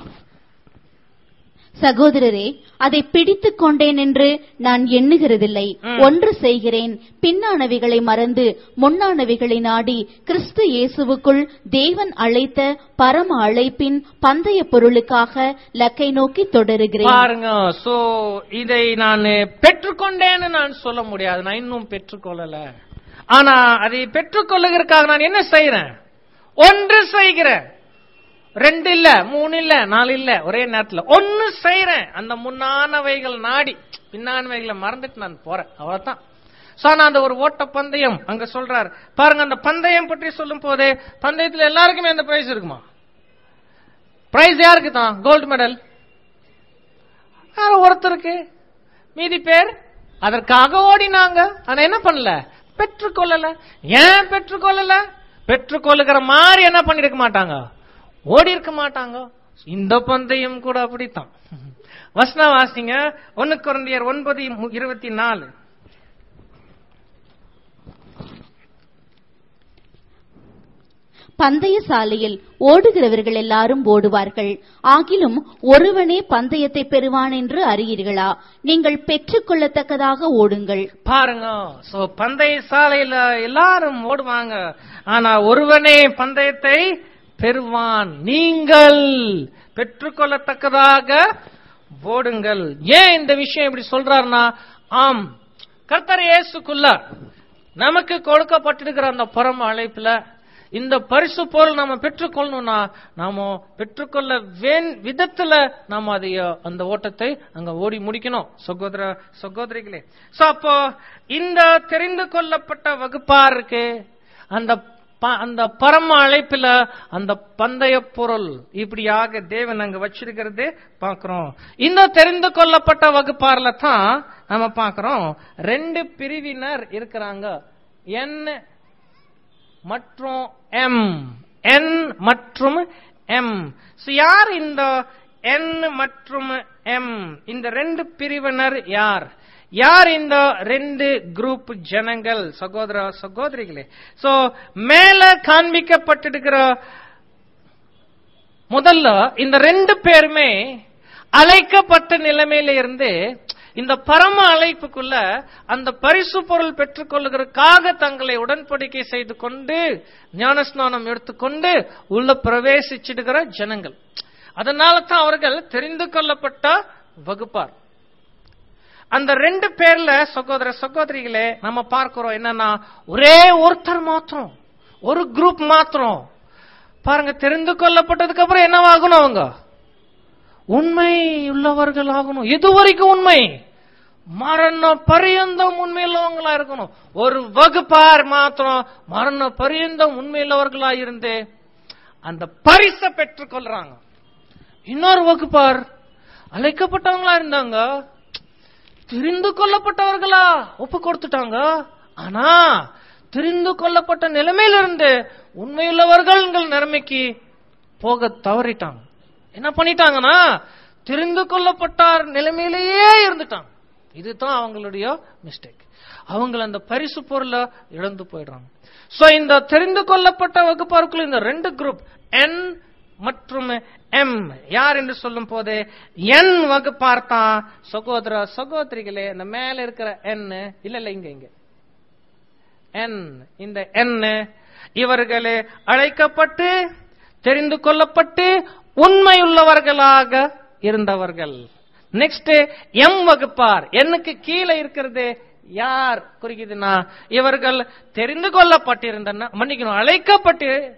S3: சகோதரரே அதை பிடித்துக் கொண்டேன் என்று நான் எண்ணுகிறதில்லை
S1: ம்.
S3: ஒன்று செய்கிறேன் பின்னானவைகளை மறந்து முன்னானவைகளை நாடி கிறிஸ்து இயேசுவுக்குள் தேவன் அழைத்த பரம அழைப்பின் பந்தய பொருளுக்காக லக்கை நோக்கி தொடருகிறேன்
S1: பாருங்க சோ இதை நான் பெற்றுக்கொண்டேன்னு நான் சொல்ல முடியாது நான் இன்னும் பெற்றுக்கொள்ளல ஆனா அதை பெற்றுக்கொள்ளுகிறதுக்காக நான் என்ன செய்யறேன் ஒன்று செய்கிறேன் ரெண்டு இல்ல மூணு இல்ல நாலு இல்ல ஒரே நேரத்துல ஒன்னு செய்யறேன் அந்த முன்னானவைகள் நாடி பின்னானவைகளை மறந்துட்டு நான் போறேன் அவ்வளவுதான் சோ நான் அந்த ஒரு ஓட்ட பந்தயம் அங்க சொல்றாரு பாருங்க அந்த பந்தயம் பற்றி சொல்லும் போதே பந்தயத்துல எல்லாருக்குமே அந்த பிரைஸ் இருக்குமா பிரைஸ் யாருக்கு தான் கோல்டு மெடல் யாரோ ஒருத்தருக்கு மீதி பேர் அதற்காக ஓடினாங்க ஆனா என்ன பண்ணல பெற்றுக்கொள்ளல ஏன் பெற்றுக்கொள்ளல பெற்றுக்கொள்ளுகிற மாதிரி என்ன பண்ணிருக்க மாட்டாங்க ஓடி இருக்க மாட்டாங்க இந்த பந்தயம் கூட அப்படித்தான் வசன வாசிங்க ஒன்னு குழந்தையர் ஒன்பது இருபத்தி நாலு
S3: பந்தய சாலையில் ஓடுகிறவர்கள் எல்லாரும் ஓடுவார்கள் ஆகிலும் ஒருவனே பந்தயத்தை பெறுவான் என்று அறியீர்களா நீங்கள் பெற்றுக்கொள்ளத்தக்கதாக ஓடுங்கள்
S1: பாருங்க சோ பந்தய சாலையில எல்லாரும் ஓடுவாங்க ஆனா ஒருவனே பந்தயத்தை பெறுவான் நீங்கள் பெற்றுக்கொள்ளத்தக்கதாக ஓடுங்கள் ஏன் இந்த விஷயம் இப்படி சொல்றாருன்னா ஆம் கர்த்தர் இயேசுக்குள்ள நமக்கு கொடுக்கப்பட்டிருக்கிற அந்த பரம அழைப்புல இந்த பரிசு பொருள் நாம பெற்றுக்கொள்ளணும்னா நாம பெற்றுக்கொள்ள வேன் விதத்துல நாம அதைய அந்த ஓட்டத்தை அங்க ஓடி முடிக்கணும் சகோதர சகோதரிகளே சோ அப்போ இந்த தெரிந்து கொள்ளப்பட்ட வகுப்பா இருக்கு அந்த ப- அந்த பரம அழைப்புல அந்த பந்தய பொருள் இப்படியாக தேவன் அங்க வச்சிருக்கிறது பாக்குறோம் இந்த தெரிந்து கொள்ளப்பட்ட வகுப்பார்ல தான் நம்ம பாக்குறோம் ரெண்டு பிரிவினர் இருக்கிறாங்க என்ன மற்றும் எம் என் மற்றும் எம் யார் இந்த என் மற்றும் எம் இந்த ரெண்டு பிரிவினர் யார் யார் இந்த ரெண்டு குரூப் ஜனங்கள் சகோதர சகோதரிகளே சோ மேல காண்பிக்கப்பட்டிருக்கிற முதல்ல இந்த ரெண்டு பேருமே அழைக்கப்பட்ட நிலைமையில இருந்து இந்த பரம அழைப்புக்குள்ள அந்த பரிசு பொருள் பெற்றுக்கொள்ளுகிறதுக்காக தங்களை உடன்படிக்கை செய்து கொண்டு ஞானஸ்நானம் எடுத்துக்கொண்டு உள்ள பிரவேசிச்சிடுகிற ஜனங்கள் அதனால தான் அவர்கள் தெரிந்து கொள்ளப்பட்ட வகுப்பார் அந்த ரெண்டு பேர்ல சகோதர சகோதரிகளே நம்ம பார்க்கிறோம் என்னன்னா ஒரே ஒருத்தர் மாத்திரம் ஒரு குரூப் மாத்திரம் பாருங்க தெரிந்து கொள்ளப்பட்டதுக்கு அப்புறம் என்னவாகணும் அவங்க உண்மை உள்ளவர்கள் ஆகணும் எது வரைக்கும் உண்மை மரண பரியந்தம் உண்மையுள்ளவங்களா இருக்கணும் ஒரு வகுப்பார் மாத்திரம் மரண பரியந்தம் உண்மையுள்ளவர்களா இருந்து அந்த பரிசை பெற்றுக் கொள்றாங்க இன்னொரு வகுப்பார் அழைக்கப்பட்டவங்களா இருந்தாங்க தெரிந்து கொள்ளப்பட்டவர்களா ஒப்பு கொடுத்துட்டாங்க ஆனா தெரிந்து கொள்ளப்பட்ட நிலைமையிலிருந்து உண்மையுள்ளவர்கள் நிலைமைக்கு போக தவறிட்டாங்க என்ன பண்ணிட்டாங்கன்னா தெரிந்து கொள்ளப்பட்டார் நிலைமையிலேயே இருந்துட்டாங்க இதுதான் அவங்களுடைய மிஸ்டேக் அவங்க அந்த பரிசு பொருளை இழந்து போயிடுறாங்க சோ இந்த தெரிந்து கொள்ளப்பட்ட வகுப்பாருக்குள்ள இந்த ரெண்டு குரூப் என் மற்றும் எம் யார் என்று சொல்லும் போது என் வகுப்பார் தான் சகோதர சகோதரிகளே இந்த மேல இருக்கிற என் இல்ல இல்ல இங்க இங்க என் இந்த என் இவர்களே அழைக்கப்பட்டு தெரிந்து கொள்ளப்பட்டு உண்மையுள்ளவர்களாக இருந்தவர்கள் நெக்ஸ்ட் எம் வகுப்பார் என்னுக்கு கீழே இருக்கிறது யார் குறிக்குதுன்னா இவர்கள் தெரிந்து கொள்ளப்பட்டிருந்த மன்னிக்கணும் அழைக்கப்பட்டு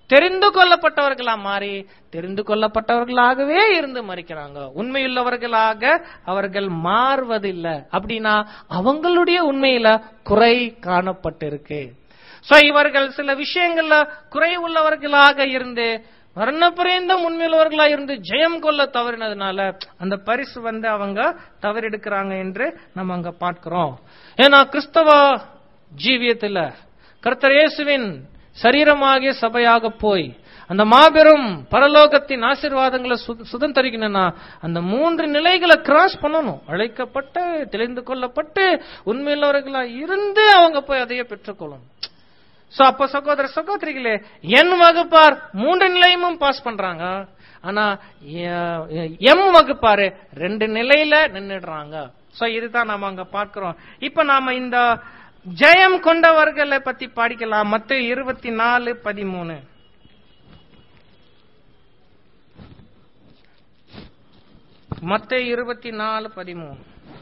S2: தெரிந்து கொள்ளப்பட்டவர்களா மாறி தெரிந்து கொள்ளப்பட்டவர்களாகவே இருந்து மறிக்கிறாங்க உண்மையுள்ளவர்களாக அவர்கள் மாறுவதில்லை அப்படின்னா அவங்களுடைய உண்மையில குறை காணப்பட்டிருக்கு சோ இவர்கள் சில விஷயங்கள்ல குறை உள்ளவர்களாக இருந்து மரணபரியந்தம் உண்மையுள்ளவர்களா இருந்து ஜெயம் கொள்ள தவறினதுனால அந்த பரிசு வந்து அவங்க தவறெடுக்கிறாங்க என்று நம்ம அங்க பார்க்கிறோம் ஏன்னா கிறிஸ்தவ ஜீவியத்துல கர்த்தர் இயேசுவின் சரீரமாகிய சபையாக போய் அந்த மாபெரும் பரலோகத்தின் ஆசீர்வாதங்களை சு- சுதந்திரிக்கணும்னா அந்த மூன்று நிலைகளை கிராஸ் பண்ணணும் அழைக்கப்பட்டு தெளிந்து கொள்ளப்பட்டு உண்மையுள்ளவர்களா இருந்து அவங்க போய் அதையே பெற்றுக்கொள்ளணும் சோ அப்ப சகோதர சகோதரிகளே என் வகுப்பார் மூன்று நிலையமும் பாஸ் பண்றாங்க ஆனா எ- எம் வகுப்பாரு ரெண்டு நிலையில நின்னுடுறாங்க சோ இதுதான் நாம அங்க பார்க்கிறோம் இப்ப நாம இந்த ஜெயம் கொண்டவர்களை பத்தி படிக்கலாம் மத்த இருபத்தி நாலு பதிமூணு மத்த இருபத்தி நாலு பதிமூணு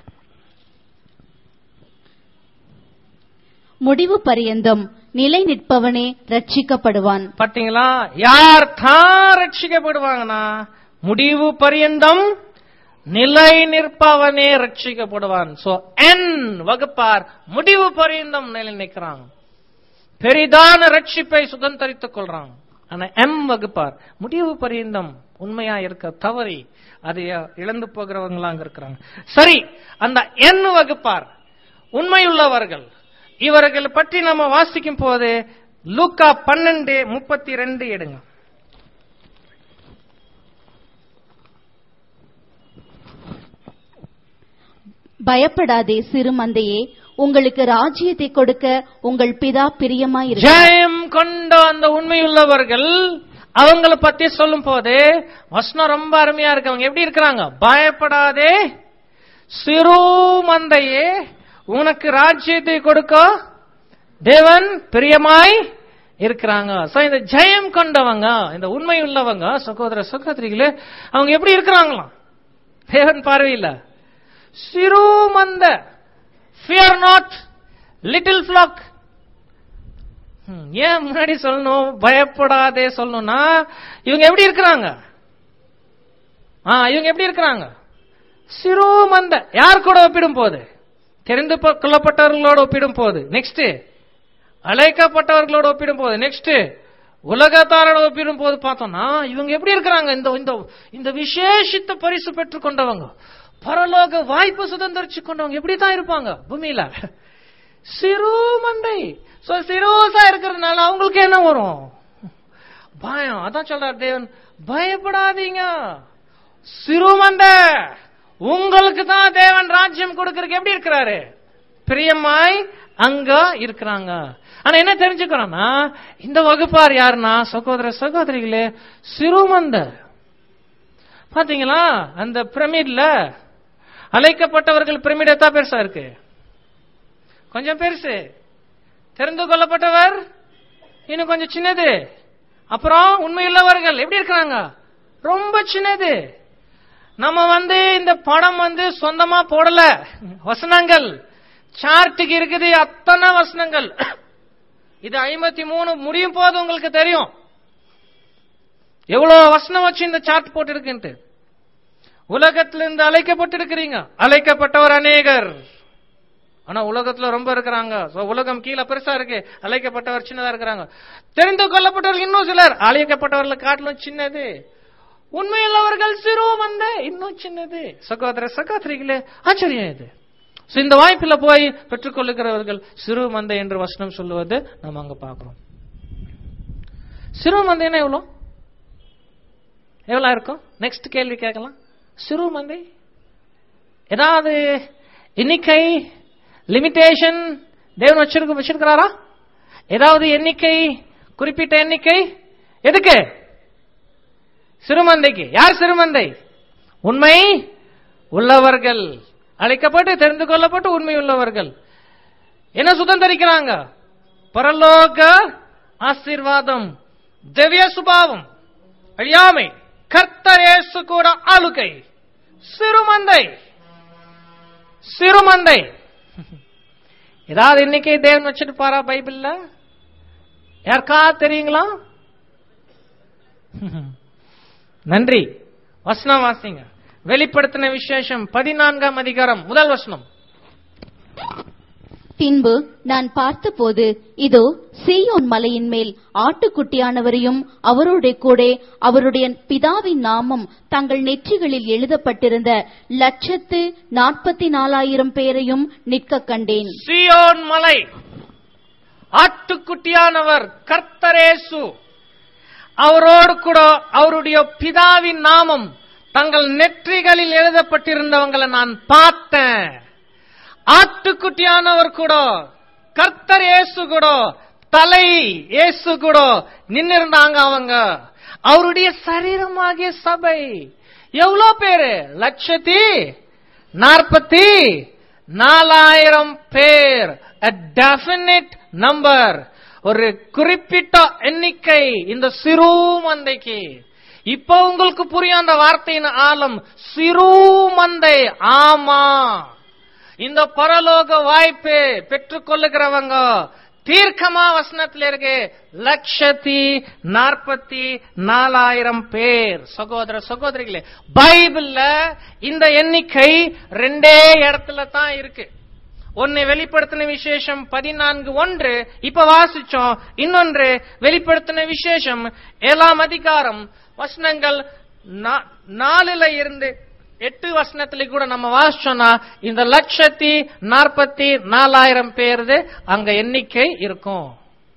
S3: முடிவு பரியந்தம் நிலை நிற்பவனே ரட்சிக்கப்படுவான்
S2: பாத்தீங்களா யார் தான் ரட்சிக்கப்படுவாங்கன்னா முடிவு பரியந்தம் நிலை நிற்பவனே ரட்சிக்கப்படுவான் சோ என் வகுப்பார் முடிவு பரியந்தம் நிலை நிற்கிறாங்க பெரிதான ரட்சிப்பை சுதந்திரித்துக் கொள்றாங்க ஆனா எம் வகுப்பார் முடிவு பரியந்தம் உண்மையா இருக்க தவறி அதை இழந்து போகிறவங்களாங்க இருக்கிறாங்க சரி அந்த என் வகுப்பார் உண்மையுள்ளவர்கள் இவர்கள் பற்றி நம்ம வாசிக்கும் போது லூக்கா பன்னெண்டு முப்பத்தி ரெண்டு எடுங்க
S3: பயப்படாதே சிறு மந்தையே உங்களுக்கு ராஜ்யத்தை கொடுக்க உங்கள் பிதா பிரியமாயிருக்க
S2: ஜெயம் கொண்ட அந்த உண்மையுள்ளவர்கள் அவங்கள பத்தி சொல்லும் போது வசனம் ரொம்ப அருமையா இருக்கு அவங்க எப்படி இருக்கிறாங்க பயப்படாதே சிறு மந்தையே உனக்கு ராஜ்யத்தை கொடுக்க தேவன் பிரியமாய் இருக்கிறாங்க சோ இந்த ஜெயம் கொண்டவங்க இந்த உண்மை உள்ளவங்க சகோதர சகோதரிகளே அவங்க எப்படி இருக்கிறாங்களாம் தேவன் பார்வையில் சிறு மந்த ஃபியர் நாட் லிட்டில் ஃபிளாக் ஏன் முன்னாடி சொல்லணும் பயப்படாதே சொல்லணும்னா இவங்க எப்படி இருக்கிறாங்க ஆ இவங்க எப்படி இருக்கிறாங்க சிறு மந்த யார் கூட ஒப்பிடும் போது தெரிந்து கொ- கொள்ளப்பட்டவர்களோடு ஒப்பிடும் போது நெக்ஸ்ட் அழைக்கப்பட்டவர்களோடு ஒப்பிடும் போது நெக்ஸ்ட் உலகத்தாரோட ஒப்பிடும் போது பார்த்தோம்னா இவங்க எப்படி இருக்கிறாங்க இந்த இந்த இந்த விசேஷித்த பரிசு பெற்றுக் கொண்டவங்க பரலோக வாய்ப்பு சுதந்திரிச்சு கொண்டவங்க எப்படி தான் இருப்பாங்க பூமியில சிறு மந்தை சோ சிறுசா இருக்கிறதுனால அவங்களுக்கு என்ன வரும் பயம் அதான் சொல்றார் தேவன் பயப்படாதீங்க சிறு மந்தை உங்களுக்கு தான் தேவன் ராஜ்யம் கொடுக்கறதுக்கு எப்படி இருக்கிறாரு பிரியமாய் அங்க இருக்கிறாங்க ஆனா என்ன தெரிஞ்சுக்கிறோம்னா இந்த வகுப்பார் யாருன்னா சகோதர சகோதரிகளே சிறுமந்த பாத்தீங்களா அந்த பிரமிட்ல அழைக்கப்பட்டவர்கள் பிரமிட் எத்தா பெருசா இருக்கு கொஞ்சம் பெருசு தெரிந்து கொள்ளப்பட்டவர் இன்னும் கொஞ்சம் சின்னது அப்புறம் உண்மையுள்ளவர்கள் எப்படி இருக்கிறாங்க ரொம்ப சின்னது நம்ம வந்து இந்த படம் வந்து சொந்தமா போடல வசனங்கள் சார்ட்டுக்கு இருக்குது அத்தனை வசனங்கள் இது ஐம்பத்தி மூணு முடியும் போது உங்களுக்கு தெரியும் எவ்வளவு வசனம் வச்சு இந்த சார்ட் போட்டு இருக்குன்ட்டு உலகத்திலிருந்து அழைக்கப்பட்டிருக்கிறீங்க அழைக்கப்பட்டவர் அநேகர் ஆனா உலகத்துல ரொம்ப இருக்கிறாங்க So, உலகம் கீழே பெருசா இருக்கு அழைக்கப்பட்டவர் சின்னதா இருக்கிறாங்க தெரிந்து கொள்ளப்பட்டவர்கள் இன்னும் சிலர் அழைக்கப்பட்டவர்களை காட்டிலும் சின்னது உண்மையுள்ளவர்கள் சிறு வந்த இன்னும் சின்னது சகோதர சகோதரிகளே ஆச்சரியம் இது So, இந்த வாய்ப்புல போய் பெற்றுக்கொள்ளுகிறவர்கள் சிறு மந்தை என்று வசனம் சொல்லுவது நம்ம அங்க பார்க்கிறோம் சிறு மந்தைன்னா எவ்வளோ எவ்வளவு இருக்கும் நெக்ஸ்ட் கேள்வி கேட்கலாம் சிறு மந்தை ஏதாவது எண்ணிக்கை லிமிட்டேஷன் தேவன் வச்சிருக்க வச்சிருக்கிறாரா ஏதாவது எண்ணிக்கை குறிப்பிட்ட எண்ணிக்கை எதுக்கு சிறுமந்தைக்கு யார் சிறுமந்தை உண்மை உள்ளவர்கள் அழைக்கப்பட்டு தெரிந்து கொள்ளப்பட்டு உண்மை உள்ளவர்கள் என்ன சுதந்திரிக்கிறாங்க பரலோக ஆசீர்வாதம் திவ்ய சுபாவம் அழியாமை கர்த்தர் இயேசு கூட ஆளுகை சிறுமந்தை சிறுமந்தை ஏதாவது இன்னைக்கு தேவன் வச்சிருப்பாரா பைபிள்ல யாருக்கா தெரியுங்களா
S1: நன்றி வசனம் வாசிங்க வெளிப்படுத்தின விசேஷம் பதினான்காம் அதிகாரம் முதல் வசனம்
S3: பின்பு நான் பார்த்தபோது இதோ சீயோன் மலையின் மேல் ஆட்டுக்குட்டியானவரையும் அவரோட கூட அவருடைய பிதாவின் நாமம் தங்கள் நெற்றிகளில் எழுதப்பட்டிருந்த லட்சத்து நாற்பத்தி நாலாயிரம் பேரையும் நிற்கக் கண்டேன்
S1: சியோன் மலை ஆட்டுக்குட்டியானவர் கர்த்தரேசு அவரோடு கூட அவருடைய பிதாவின் நாமம் தங்கள் நெற்றிகளில் எழுதப்பட்டிருந்தவங்களை நான் பார்த்தேன் ஆட்டுக்குட்டியானவர் கூட கர்த்தர் இயேசு கூட தலை இயேசு கூட நின்னிருந்தாங்க அவங்க அவருடைய சரீரமாகிய சபை எவ்வளவு பேரு லட்சத்தி நாற்பத்தி நாலாயிரம் பேர் a definite நம்பர் ஒரு குறிப்பிட்ட எண்ணிக்கை இந்த சிறு மந்தைக்கு இப்போ உங்களுக்கு புரியும் அந்த வார்த்தையின் ஆழம் சிறு மந்தை ஆமா இந்த பரலோக வாய்ப்பு பெற்றுக்கொள்ளுகிறவங்க தீர்க்கமா வசனத்தில் இருக்கு லட்சத்தி நாற்பத்தி நாலாயிரம் பேர் சகோதர சகோதரிகளே பைபிள்ல இந்த எண்ணிக்கை ரெண்டே இடத்துல தான் இருக்கு ஒன்னு வெளிப்படுத்தின விசேஷம் பதினான்கு ஒன்று இப்ப வாசிச்சோம் இன்னொன்று வெளிப்படுத்தின விசேஷம் ஏழாம் அதிகாரம் வசனங்கள் நா- நாலுல இருந்து எட்டு வசனத்துல கூட நம்ம வாசிச்சோம்னா இந்த லட்சத்தி நாற்பத்தி நாலாயிரம் பேருது அங்க எண்ணிக்கை இருக்கும்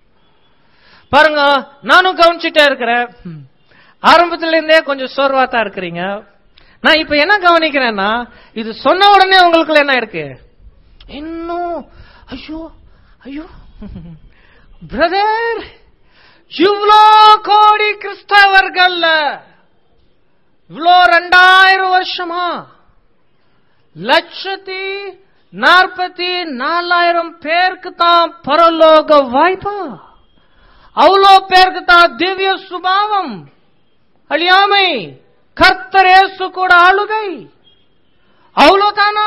S1: பாருங்க நானும் கவனிச்சுட்டே இருக்கிறேன் ம். ஆரம்பத்துல இருந்தே கொஞ்சம் சோர்வா தான் இருக்கிறீங்க நான் இப்ப என்ன கவனிக்கிறேன்னா இது சொன்ன உடனே உங்களுக்குள்ள என்ன இருக்கு இன்னும் ஐயோ ஐயோ பிரதர் இவ்வளோ கோடி கிறிஸ்தவர்கள் இவ்வளோ ரெண்டாயிரம் வருஷமா லட்சத்தி நாற்பத்தி நாலாயிரம் பேருக்கு தான் பரலோக வாய்ப்பா அவ்வளோ பேருக்கு தான் திவ்ய சுபாவம் அழியாமை கர்த்தர் இயேசு கூட ஆளுகை அவ்வளோதானா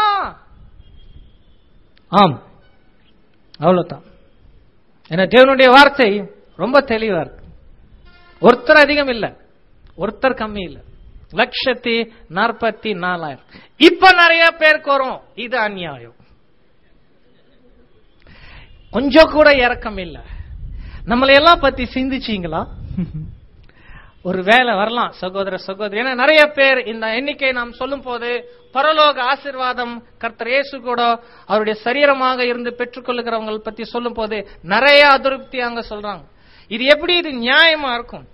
S1: ஆம் அவ்வளவுதான் ஏன்னா தேவனுடைய வார்த்தை ரொம்ப தெளிவா இருக்கு ஒருத்தர் அதிகம் இல்ல ஒருத்தர் கம்மி இல்ல லட்சத்தி நாற்பத்தி நாலாயிரம் இப்ப நிறைய பேருக்கு வரும் இது அநியாயம் கொஞ்சம் கூட இறக்கம் இல்ல நம்மளை எல்லாம் பத்தி சிந்திச்சீங்களா ஒரு வேலை வரலாம் சகோதர சகோதரி ஏன்னா நிறைய பேர் இந்த எண்ணிக்கை நாம் சொல்லும் போது பரலோக ஆசீர்வாதம் கர்த்தர் இயேசு கூட அவருடைய சரீரமாக இருந்து பெற்றுக்கொள்ளுகிறவங்க பத்தி சொல்லும் போது நிறைய அதிருப்தி அங்க சொல்றாங்க இது எப்படி இது நியாயமா இருக்கும்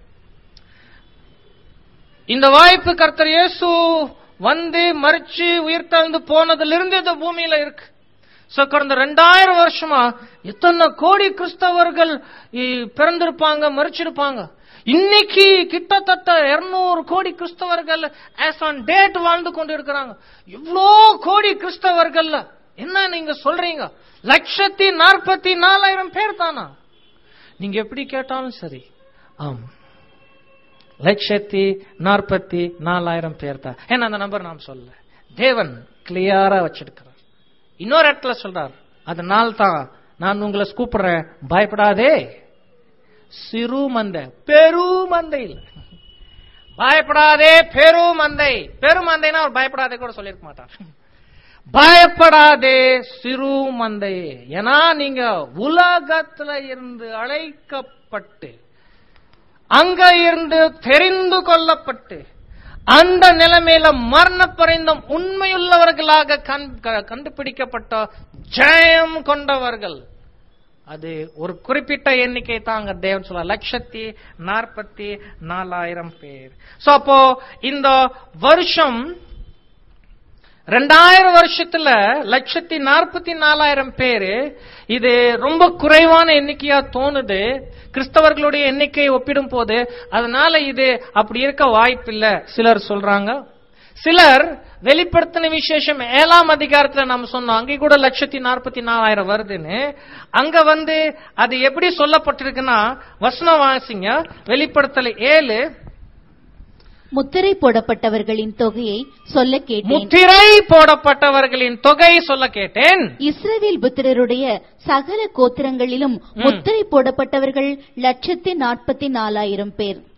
S1: இந்த வாய்ப்பு கர்த்தர் இயேசு வந்து மறிச்சு உயிர்த்தெழுந்து போனதிலிருந்து இந்த பூமியில இருக்கு சோ கடந்த ரெண்டாயிரம் வருஷமா எத்தனை கோடி கிறிஸ்தவர்கள் இ- பிறந்திருப்பாங்க மறிச்சிருப்பாங்க இன்னைக்கு கிட்டத்தட்ட 200 கோடி கிறிஸ்தவர்கள் ஆஸ் ஆன் டேட் வாழ்ந்து கொண்டு இருக்கிறாங்க இவ்வளோ கோடி கிறிஸ்தவர்கள் என்ன நீங்க சொல்றீங்க லட்சத்தி நாற்பத்தி நாலாயிரம் பேர் தானா நீங்க எப்படி கேட்டாலும் சரி ஆம் லட்சத்தி நாற்பத்தி நாலாயிரம் பேர் தான் ஏன்னா அந்த நம்பர் நாம் சொல்ல தேவன் கிளியரா வச்சிருக்கிறார் இன்னொரு இடத்துல சொல்றார் அதனால தான் நான் உங்களை கூப்பிடுறேன் பயப்படாதே சிறு மந்தை பெரு மந்தை இல்ல பயப்படாதே பெரு மந்தை பெரு மந்தைனா அவர் பயப்படாதே கூட சொல்லியிருக்க மாட்டார் பயப்படாதே சிறு மந்தை ஏன்னா நீங்க உலகத்துல இருந்து அழைக்கப்பட்டு அங்க இருந்து தெரிந்து கொள்ளப்பட்டு அந்த நிலைமையில மரண பரிந்தம் உண்மையுள்ளவர்களாக கண்- க- கண்டுபிடிக்கப்பட்ட ஜெயம் கொண்டவர்கள் அது ஒரு குறிப்பிட்ட எண்ணிக்கை தாங்க தேவன் சொல்ல லட்சத்தி நாற்பத்தி நாலாயிரம் பேர் சோ அப்போ இந்த வருஷம் ரெண்டாயிரம் வருஷத்துல லட்சத்தி நாற்பத்தி நாலாயிரம் பேரு இது ரொம்ப குறைவான எண்ணிக்கையா தோணுது கிறிஸ்தவர்களுடைய எண்ணிக்கையை ஒப்பிடும் போது அதனால இது அப்படி இருக்க வாய்ப்பில்லை சிலர் சொல்றாங்க சிலர் வெளிப்படுத்தின விசேஷம் ஏழாம் அதிகாரத்துல நம்ம சொன்னோம் அங்கே கூட லட்சத்தி நாற்பத்தி நாலாயிரம் வருதுன்னு அங்க வந்து அது எப்படி சொல்லப்பட்டிருக்குன்னா வசனம் வாசிங்க வெளிப்படுத்தல ஏழு
S3: முத்திரை போடப்பட்டவர்களின் தொகையை சொல்ல கேட்டேன்
S1: முத்திரை போடப்பட்டவர்களின் தொகை சொல்ல கேட்டேன்
S3: இஸ்ரவேல் புத்திரருடைய சகல கோத்திரங்களிலும் முத்திரை போடப்பட்டவர்கள் லட்சத்தி நாற்பத்தி நாலாயிரம் பேர்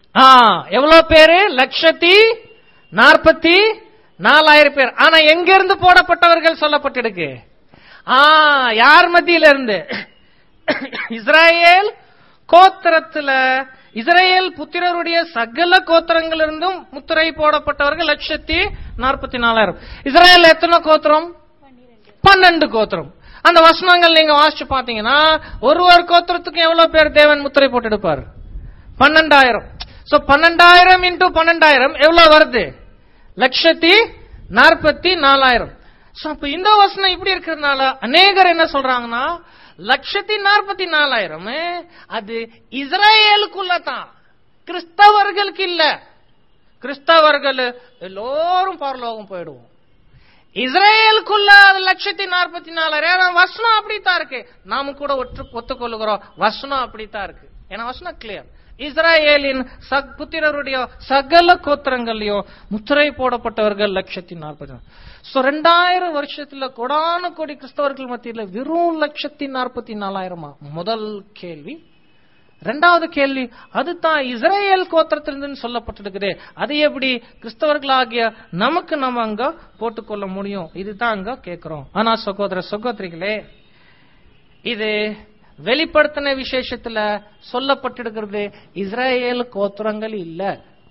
S2: ஆ எவ்வளவு பேரு லட்சத்தி நாற்பத்தி நாலாயிரம் பேர் ஆனா எங்க இருந்து போடப்பட்டவர்கள் சொல்லப்பட்டிருக்கு ஆ யார் மத்தியில இருந்து இஸ்ராயேல் கோத்திரத்துல இஸ்ரேல் புத்திரருடைய சகல கோத்திரங்களிலிருந்தும் முத்திரை போடப்பட்டவர்கள் லட்சத்தி நாற்பத்தி நாலாயிரம் இஸ்ரேல் எத்தனை கோத்திரம் பன்னெண்டு கோத்திரம் அந்த வசனங்கள் நீங்க வாசிச்சு பாத்தீங்கன்னா ஒரு ஒரு கோத்திரத்துக்கு எவ்வளவு பேர் தேவன் முத்திரை போட்டு எடுப்பார் பன்னெண்டாயிரம் சோ பன்னெண்டாயிரம் இன்டூ பன்னெண்டாயிரம் எவ்வளவு வருது லட்சத்தி நாற்பத்தி நாலாயிரம் சோ அப்ப இந்த வசனம் இப்படி இருக்கிறதுனால அநேகர் என்ன சொல்றாங்கன்னா லட்சத்தி நாற்பத்தி நாலாயிரம் அது இஸ்ரேலுக்குள்ள தான் கிறிஸ்தவர்களுக்கு இல்ல கிறிஸ்தவர்கள் எல்லோரும் பரலோகம் போயிடுவோம் இஸ்ரேலுக்குள்ள அது லட்சத்தி நாற்பத்தி நாலாயிரம் வசனம் அப்படித்தான் இருக்கு நாம கூட ஒற்று ஒத்துக்கொள்ளுகிறோம் வசனம் அப்படித்தான் இருக்கு ஏன்னா வசனம் கிளியர் இஸ்ராயேலின் சக் புத்திரருடைய சகல கோத்திரங்கள்லயும் முத்திரை போடப்பட்டவர்கள் லட்சத்தி நாற்பத்தி சோ ரெண்டாயிரம் வருஷத்துல கொடான கோடி கிறிஸ்தவர்கள் மத்தியில வெறும் லட்சத்தி நாற்பத்தி நாலாயிரமா முதல் கேள்வி ரெண்டாவது கேள்வி அதுதான் இஸ்ரேல் கோத்திரத்திலிருந்து சொல்லப்பட்டிருக்குது அது எப்படி கிறிஸ்தவர்களாகிய நமக்கு நம்ம அங்க போட்டுக்கொள்ள முடியும் இதுதான் அங்க கேட்கிறோம் ஆனா சகோதர சகோதரிகளே இது வெளிப்படுத்தின விசேஷத்துல சொல்லப்பட்டிருக்கிறது இஸ்ரேல் கோத்திரங்கள் இல்ல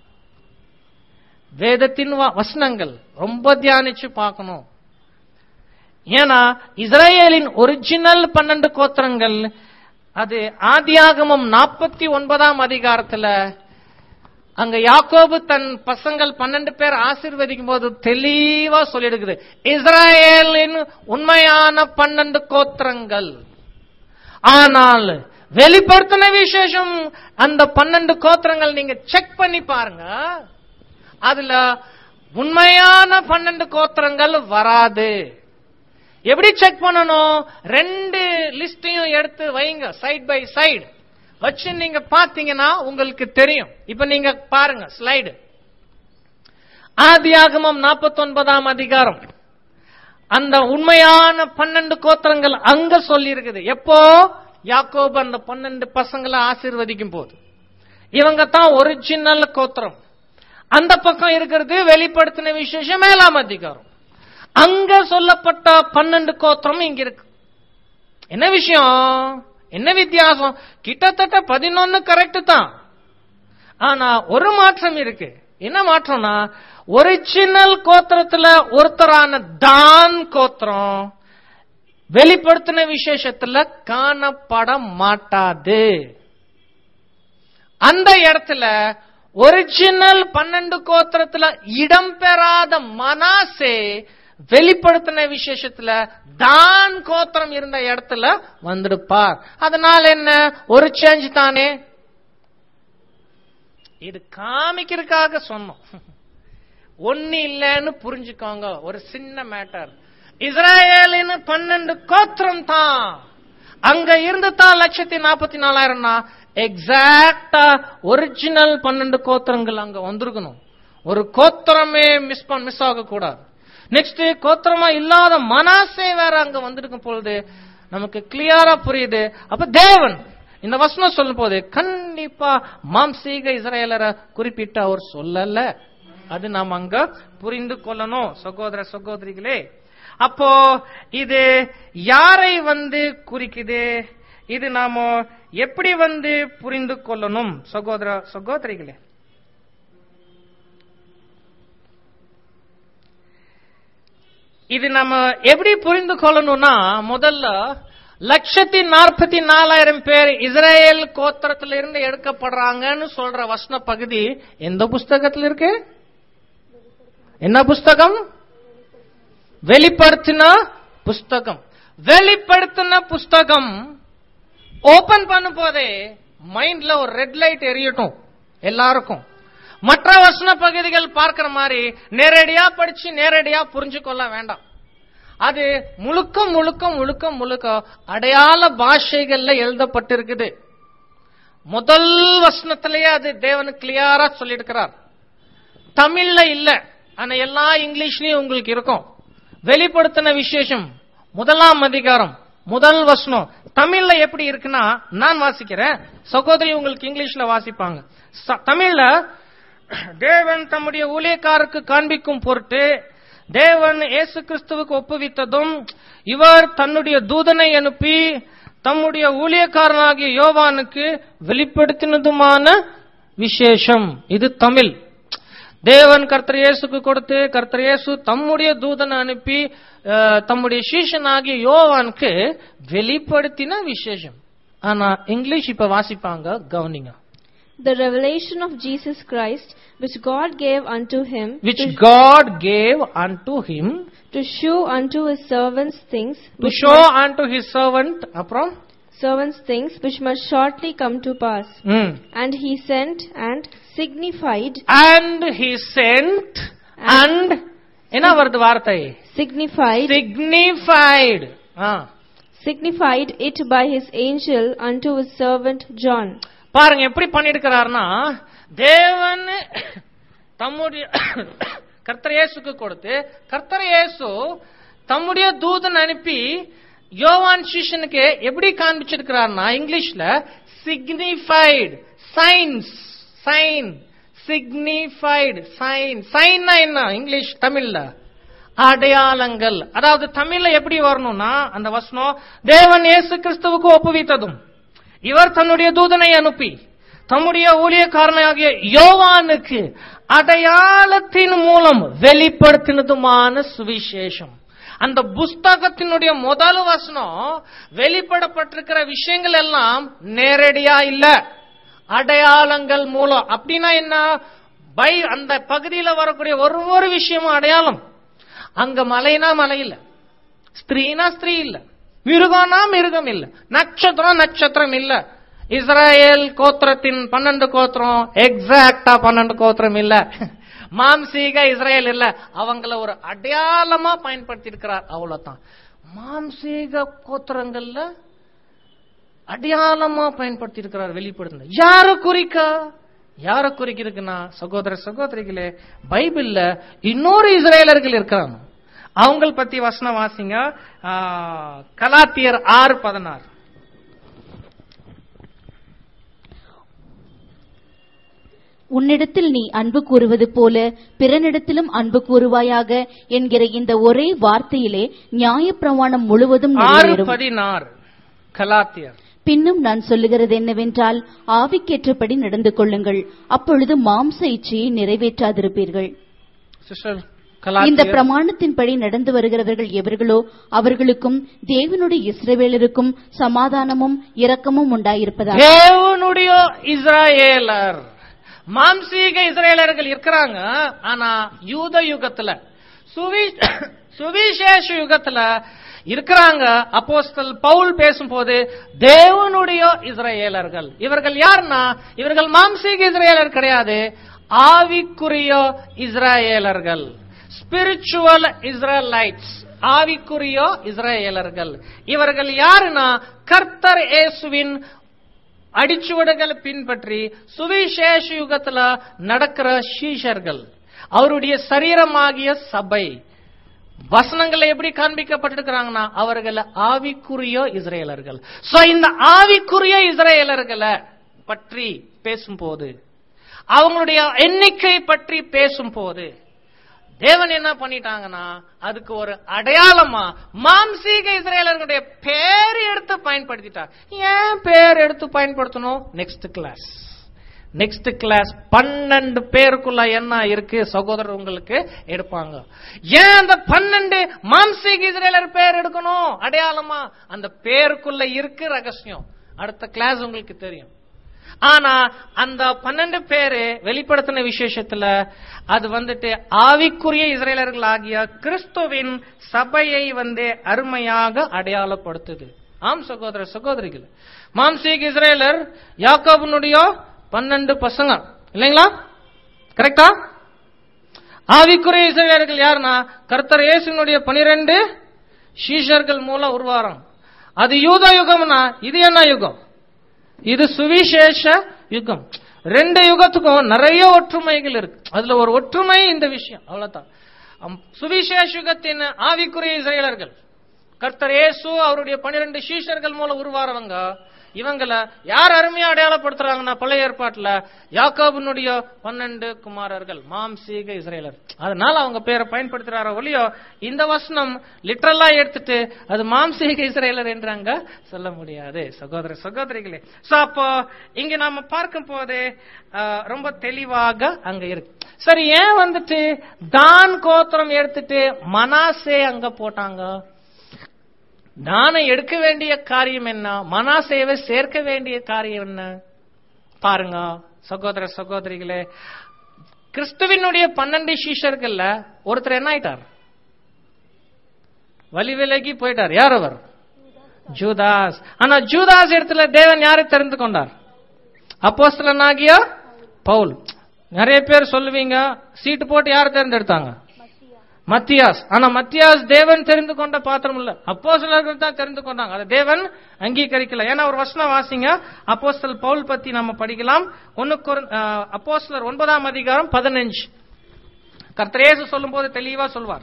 S2: வேதத்தின் வ- வசனங்கள் ரொம்ப தியானிச்சு பார்க்கணும் ஏன்னா இஸ்ரேலின் ஒரிஜினல் பன்னெண்டு கோத்திரங்கள் அது ஆதியாகமம் நாற்பத்தி ஒன்பதாம் அதிகாரத்துல அங்க யாக்கோபு தன் பசங்கள் பன்னெண்டு பேர் ஆசீர்வதிக்கும் போது தெளிவா சொல்லிடுக்குது இஸ்ரேலின் உண்மையான பன்னெண்டு கோத்திரங்கள் ஆனால் வெளிப்படுத்தின விசேஷம் அந்த பன்னெண்டு கோத்திரங்கள் நீங்க செக் பண்ணி பாருங்க அதுல உண்மையான பன்னெண்டு கோத்திரங்கள் வராது எப்படி செக் பண்ணணும் ரெண்டு லிஸ்டையும் எடுத்து வைங்க சைடு பை சைடு வச்சு நீங்க பாத்தீங்கன்னா உங்களுக்கு தெரியும் இப்ப நீங்க பாருங்க ஸ்லைடு ஆதியாகமம் நாற்பத்தி ஒன்பதாம் அதிகாரம் அந்த உண்மையான பன்னெண்டு கோத்திரங்கள் அங்க சொல்லி இருக்குது எப்போ யாக்கோபு அந்த பன்னெண்டு பசங்களை ஆசீர்வதிக்கும் போது இவங்க தான் ஒரிஜினல் கோத்திரம் அந்த பக்கம் இருக்கிறது வெளிப்படுத்தின விசேஷம் மேலாம் அதிகாரம் அங்க சொல்லப்பட்ட பன்னெண்டு கோத்திரம் இங்க இருக்கு என்ன விஷயம் என்ன வித்தியாசம் கிட்டத்தட்ட பதினொன்னு கரெக்ட் தான் ஆனா ஒரு மாற்றம் இருக்கு என்ன மாற்றம்னா ஒரிஜினல் கோத்திரத்துல ஒருத்தரான தான் கோத்திரம் வெளிப்படுத்தின விசேஷத்துல காணப்பட மாட்டாது அந்த இடத்துல ஒரிஜினல் பன்னெண்டு கோத்திரத்துல இடம்பெறாத மனாசே வெளிப்படுத்தின விசேஷத்துல தான் கோத்திரம் இருந்த இடத்துல வந்துடுப்பார் அதனால என்ன ஒரு சேஞ்ச் தானே இது காமிக்கிறதுக்காக சொன்னோம் ஒண்ணு இல்லைன்னு புரிஞ்சுக்கோங்க ஒரு சின்ன மேட்டர் இஸ்ராயேலின் பன்னெண்டு கோத்திரம் தான் அங்க இருந்து தான் லட்சத்தி நாற்பத்தி நாலாயிரம்னா எக்ஸாக்டா ஒரிஜினல் பன்னெண்டு கோத்திரங்கள் அங்க வந்திருக்கணும் ஒரு கோத்திரமே மிஸ் பண்ண மிஸ் ஆக கூடாது நெக்ஸ்ட் கோத்திரமா இல்லாத மனாசே வேற அங்க வந்திருக்கும் பொழுது நமக்கு கிளியரா புரியுது அப்ப தேவன் இந்த வசனம் சொல்லும் போது கண்டிப்பா மாம்சீக இஸ்ரேலரை குறிப்பிட்டு அவர் சொல்லல அது நாம் அங்க புரிந்து கொள்ளணும் சகோதர சகோதரிகளே அப்போ இது யாரை வந்து குறிக்குது இது நாம எப்படி வந்து புரிந்து கொள்ளணும் சகோதர சகோதரிகளே இது நம்ம எப்படி புரிந்து கொள்ளணும்னா முதல்ல லட்சத்தி நாற்பத்தி நாலாயிரம் பேர் இஸ்ரேல் கோத்திரத்துல இருந்து எடுக்கப்படுறாங்கன்னு சொல்ற வசன பகுதி எந்த புஸ்தகத்தில் இருக்கு என்ன புஸ்தகம் வெளிப்படுத்தின புஸ்தகம் வெளிப்படுத்தின புஸ்தகம் ஓபன் பண்ணும் போதே மைண்ட்ல ஒரு ரெட் லைட் எரியட்டும் எல்லாருக்கும் மற்ற வசன பகுதிகள் பார்க்கிற மாதிரி நேரடியா படிச்சு நேரடியா புரிஞ்சு கொள்ள வேண்டாம் அது முழுக்க முழுக்க முழுக்க முழுக்க அடையாள பாஷைகள்ல எழுதப்பட்டிருக்குது முதல் வசனத்திலேயே அது தேவனு கிளியரா சொல்லியிருக்கிறார் தமிழ்ல இல்ல ஆனா எல்லா இங்கிலீஷ்லயும் உங்களுக்கு இருக்கும் வெளிப்படுத்தின விசேஷம் முதலாம் அதிகாரம் முதல் வசனம் தமிழ்ல எப்படி இருக்குன்னா நான் வாசிக்கிறேன் சகோதரி உங்களுக்கு இங்கிலீஷ்ல வாசிப்பாங்க ச- தமிழ்ல தேவன் தம்முடைய ஊழியக்காரருக்கு காண்பிக்கும் பொருட்டு தேவன் இயேசு கிறிஸ்துவுக்கு ஒப்புவித்ததும் இவர் தன்னுடைய தூதனை அனுப்பி தம்முடைய ஊழியக்காரனாகிய யோவானுக்கு வெளிப்படுத்தினதுமான விசேஷம் இது தமிழ் தேவன் கர்த்தர் இயேசுக்கு கொடுத்து கர்த்தர் இயேசு தம்முடைய தூதனை அனுப்பி அஹ், தம்முடைய சீஷனாகிய யோவானுக்கு வெளிப்படுத்தின விசேஷம் ஆனா இங்கிலீஷ் இப்ப வாசிப்பாங்க கவனிங்க
S4: The revelation of Jesus Christ, which God gave unto him
S2: which God gave unto him
S4: to show unto his servants things,
S2: to
S4: which
S2: show
S4: must-
S2: unto his servant அப்புறம்
S4: servants things which must shortly come to pass.
S2: ம்.
S4: And he sent and signified,
S2: and he sent and என்ன வருது வார்த்தை
S4: signified,
S2: signified ah.
S4: signified it by his angel unto his servant John.
S2: பாருங்க எப்படி பண்ணிருக்கிறார்னா தேவன் தம்முடைய கர்த்தர் இயேசுக்கு கொடுத்து கர்த்தர் இயேசு தம்முடைய தூதன் அனுப்பி யோவான் சிஷனுக்கு எப்படி காண்பிச்சிருக்கிறார்னா இங்கிலீஷ்ல signified signs sign signified sign சைன்னா என்ன இங்கிலீஷ் தமிழ்ல அடையாளங்கள் அதாவது தமிழ்ல எப்படி வரணும்னா அந்த வசனம் தேவன் இயேசு கிறிஸ்துவுக்கு ஒப்புவித்ததும் இவர் தன்னுடைய தூதனை அனுப்பி தம்முடைய ஊழியக்காரனாகிய யோவானுக்கு அடையாளத்தின் மூலம் வெளிப்படுத்தினதுமான சுவிசேஷம் அந்த புஸ்தகத்தினுடைய முதல் வசனம் வெளிப்படப்பட்டிருக்கிற விஷயங்கள் எல்லாம் நேரடியா இல்ல அடையாளங்கள் மூலம் அப்படின்னா என்ன பை அந்த பகுதியில் வரக்கூடிய ஒரு ஒரு விஷயமும் அடையாளம் அங்க மலைனா மலை இல்ல ஸ்திரீனா ஸ்திரீ இல்ல மிருகம்னா மிருகம் இல்ல நட்சத்திரம் நட்சத்திரம் இல்ல இஸ்ராயேல் கோத்திரத்தின் பன்னெண்டு கோத்திரம் எக்ஸாக்டா பன்னெண்டு கோத்திரம் இல்ல மாம்சீக இஸ்ரேல் இல்ல அவங்கள ஒரு அடையாளமா பயன்படுத்தி இருக்கிறார் அவ்வளவுதான் மாம்சீக கோத்திரங்கள்ல அடையாளமா பயன்படுத்தி இருக்கிறார் வெளிப்படுத்த யார குறிக்க யார குறிக்கிறதுக்குன்னா சகோதர சகோதரிகளே பைபிள்ல இன்னொரு இஸ்ரேலர்கள் இருக்கிறாங்க அவங்கள பத்தி வசனம் வாசிங்க ஆ, கலாத்தியர் ஆறு பதினாறு
S3: உன்னிடத்தில் நீ அன்பு கூறுவது போல பிறனிடத்திலும் அன்பு கூறுவாயாக என்கிற இந்த ஒரே வார்த்தையிலே நியாயப்பிரமாணம் முழுவதும்
S2: ஆறு
S3: நிறைவேறும்
S2: பதினாறு கலாத்தியர்
S3: பின்னும் நான் சொல்லுகிறது என்னவென்றால் ஆவிக்கேற்றபடி நடந்து கொள்ளுங்கள் அப்பொழுது மாம்ச இச்சையை நிறைவேற்றாதிருப்பீர்கள்
S2: சிஸ்டர்
S3: இந்த
S2: கலாத்தியர்
S3: பிரமாணத்தின்படி நடந்து வருகிறவர்கள் எவர்களோ அவர்களுக்கும் தேவனுடைய இஸ்ரவேலருக்கும் சமாதானமும் இரக்கமும் உண்டாயிருப்பதாக
S2: தேவனுடைய இஸ்ராயேலர் மாம்சீக இஸ்ரேலர்கள் இருக்கிறாங்க ஆனா யூத யுகத்துல சுவி- சுவிசேஷ யுகத்துல இருக்கிறாங்க அப்போஸ்தல் பவுல் பேசும்போது தேவனுடைய இஸ்ரேலர்கள் இவர்கள் யாருன்னா இவர்கள் மாம்சீக இஸ்ரேலர் கிடையாது ஆவிக்குரிய இஸ்ரேலர்கள் ஸ்பிரிச்சுவல் இஸ்ரேலைட்ஸ் ஆவிக்குரிய இஸ்ரேலர்கள் இவர்கள் யாருன்னா கர்த்தர் இயேசுவின் அடிச்சுவடுகளை பின்பற்றி சுவிசேஷ யுகத்துல நடக்கிற சீஷர்கள் அவருடைய சரீரமாகிய சபை வசனங்களை எப்படி காண்பிக்கப்பட்டிருக்கிறாங்கன்னா அவர்கள் ஆவிக்குரிய இஸ்ரேலர்கள் சோ இந்த ஆவிக்குரிய இஸ்ரேலர்களை பற்றி பேசும்போது அவங்களுடைய எண்ணிக்கை பற்றி பேசும்போது தேவன் என்ன பண்ணிட்டாங்கன்னா அதுக்கு ஒரு அடையாளமா மாம்சீக இஸ்ரேலர்களுடைய பேர் எடுத்து பயன்படுத்திட்டார் ஏன் பேர் எடுத்து பயன்படுத்தணும் நெக்ஸ்ட் கிளாஸ் நெக்ஸ்ட் கிளாஸ் பன்னெண்டு பேருக்குள்ள என்ன இருக்கு சகோதரர் உங்களுக்கு எடுப்பாங்க ஏன் அந்த பன்னெண்டு மாம்சீக இஸ்ரேலர் பேர் எடுக்கணும் அடையாளமா அந்த பேருக்குள்ள இருக்கு ரகசியம் அடுத்த கிளாஸ் உங்களுக்கு தெரியும் ஆனா அந்த பன்னெண்டு பேரு வெளிப்படுத்தின விசேஷத்துல அது வந்துட்டு ஆவிக்குரிய இஸ்ரேலர்கள் ஆகிய கிறிஸ்துவின் சபையை வந்து அருமையாக அடையாளப்படுத்துது ஆம் சகோதர சகோதரிகள் மாம்சீக் இஸ்ரேலர் யாக்கோபனுடைய பன்னெண்டு பசங்க இல்லைங்களா கரெக்டா ஆவிக்குரிய இஸ்ரேலர்கள் யாருன்னா கர்த்தர் இயேசுனுடைய பனிரெண்டு சீஷர்கள் மூலம் உருவாரம் அது யூத யுகம்னா இது என்ன யுகம் இது சுவிசேஷ யுகம் ரெண்டு யுகத்துக்கும் நிறைய ஒற்றுமைகள் இருக்கு அதுல ஒரு ஒற்றுமை இந்த விஷயம் அவ்வளவுதான் அம், சுவிசேஷ யுகத்தின் ஆவிக்குரிய இஸ்ரேலர்கள்
S1: கர்த்தர் இயேசு அவருடைய பன்னிரண்டு சீஷர்கள் மூலம் உருவாறவங்க இவங்கள யார் அருமையா அடையாளப்படுத்துறாங்கன்னா பழைய ஏற்பாட்டுல யாக்கோபினுடைய பன்னெண்டு குமாரர்கள் மாம்சீக இஸ்ரேலர் அதனால அவங்க பேரை பயன்படுத்துறாரோ ஒழியோ இந்த வசனம் லிட்டரலா எடுத்துட்டு அது மாம்சீக இஸ்ரேலர் என்று அங்க சொல்ல முடியாது சகோதர சகோதரிகளே சோ அப்போ இங்க நாம பார்க்கும் போது ஆஹ், ரொம்ப தெளிவாக அங்க இருக்கு சரி ஏன் வந்துட்டு தான் கோத்திரம் எடுத்துட்டு மனாசே அங்க போட்டாங்க தானம் எடுக்க வேண்டிய காரியம் என்ன மனாசேவை சேர்க்க வேண்டிய காரியம் என்ன பாருங்க சகோதர சகோதரிகளே கிறிஸ்துவினுடைய பன்னெண்டு சீஷர்கள்ல ஒருத்தர் என்ன ஆயிட்டார் வழி விலகி போயிட்டார் யார் அவர் ஜூதாஸ் ஆனா ஜூதாஸ் இடத்துல தேவன் யாரை தெரிந்து கொண்டார் அப்போஸ்தலனாகிய பவுல் நிறைய பேர் சொல்லுவீங்க சீட்டு போட்டு யார் தேர்ந்தெடுத்தாங்க மத்தியாஸ் ஆனா மத்தியாஸ் தேவன் தெரிந்து கொண்ட பாத்திரம் இல்ல அப்போஸ்தலர்கள் தான் தெரிந்து கொண்டாங்க அதை தேவன் அங்கீகரிக்கல ஏன்னா ஒரு வசனம் வாசிங்க அப்போஸ்தல் பவுல் பத்தி நம்ம படிக்கலாம் ஒன்னு அப்போஸ்தலர் ஒன்பதாம் அதிகாரம் பதினஞ்சு கர்த்தரேசு சொல்லும் போது தெளிவா சொல்வார்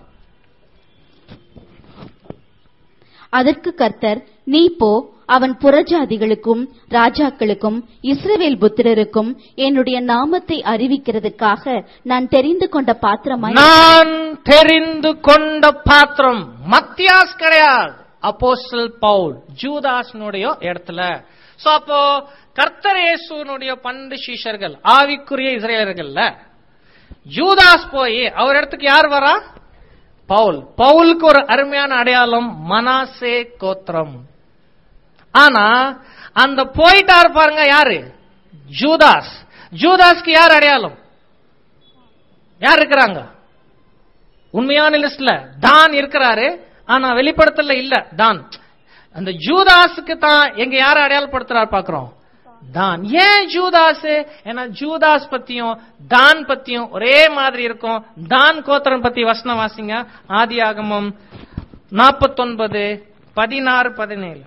S3: அதற்கு கர்த்தர் நீ போ அவன் புறஜாதிகளுக்கும் ராஜாக்களுக்கும் இஸ்ரவேல் புத்திரருக்கும் என்னுடைய நாமத்தை அறிவிக்கிறதுக்காக நான் தெரிந்து கொண்ட பாத்திரமாய்
S1: நான் தெரிந்து கொண்ட பாத்திரம் மத்தியாஸ் கிடையாது அப்போஸ்தல் பவுல் ஜூதாஸ்னுடைய இடத்துல சோ அப்போ கர்த்தர் இயேசுனுடைய பன்னெண்டு சீஷர்கள் ஆவிக்குரிய இஸ்ரேலர்கள்ல ஜூதாஸ் போய் அவர் இடத்துக்கு யார் வரா பவுல் பவுலுக்கு ஒரு அருமையான அடையாளம் மனாசே கோத்திரம் ஆனா அந்த போயிட்டார் பாருங்க யாரு ஜூதாஸ் ஜூதாஸ்க்கு யார் அடையாளம் யார் இருக்கிறாங்க உண்மையான லிஸ்ட்ல தான் இருக்கிறாரு ஆனா வெளிப்படுத்தல இல்ல தான் அந்த ஜூதாஸுக்கு தான் எங்க யார அடையாளப்படுத்துறாரு பாக்குறோம் தான் ஏன் ஜூதாஸ் ஏன்னா ஜூதாஸ் பத்தியும் தான் பத்தியும் ஒரே மாதிரி இருக்கும் தான் கோத்திரம் பத்தி வசனம் வாசிங்க ஆதி ஆகமம் நாற்பத்தொன்பது பதினாறு பதினேழு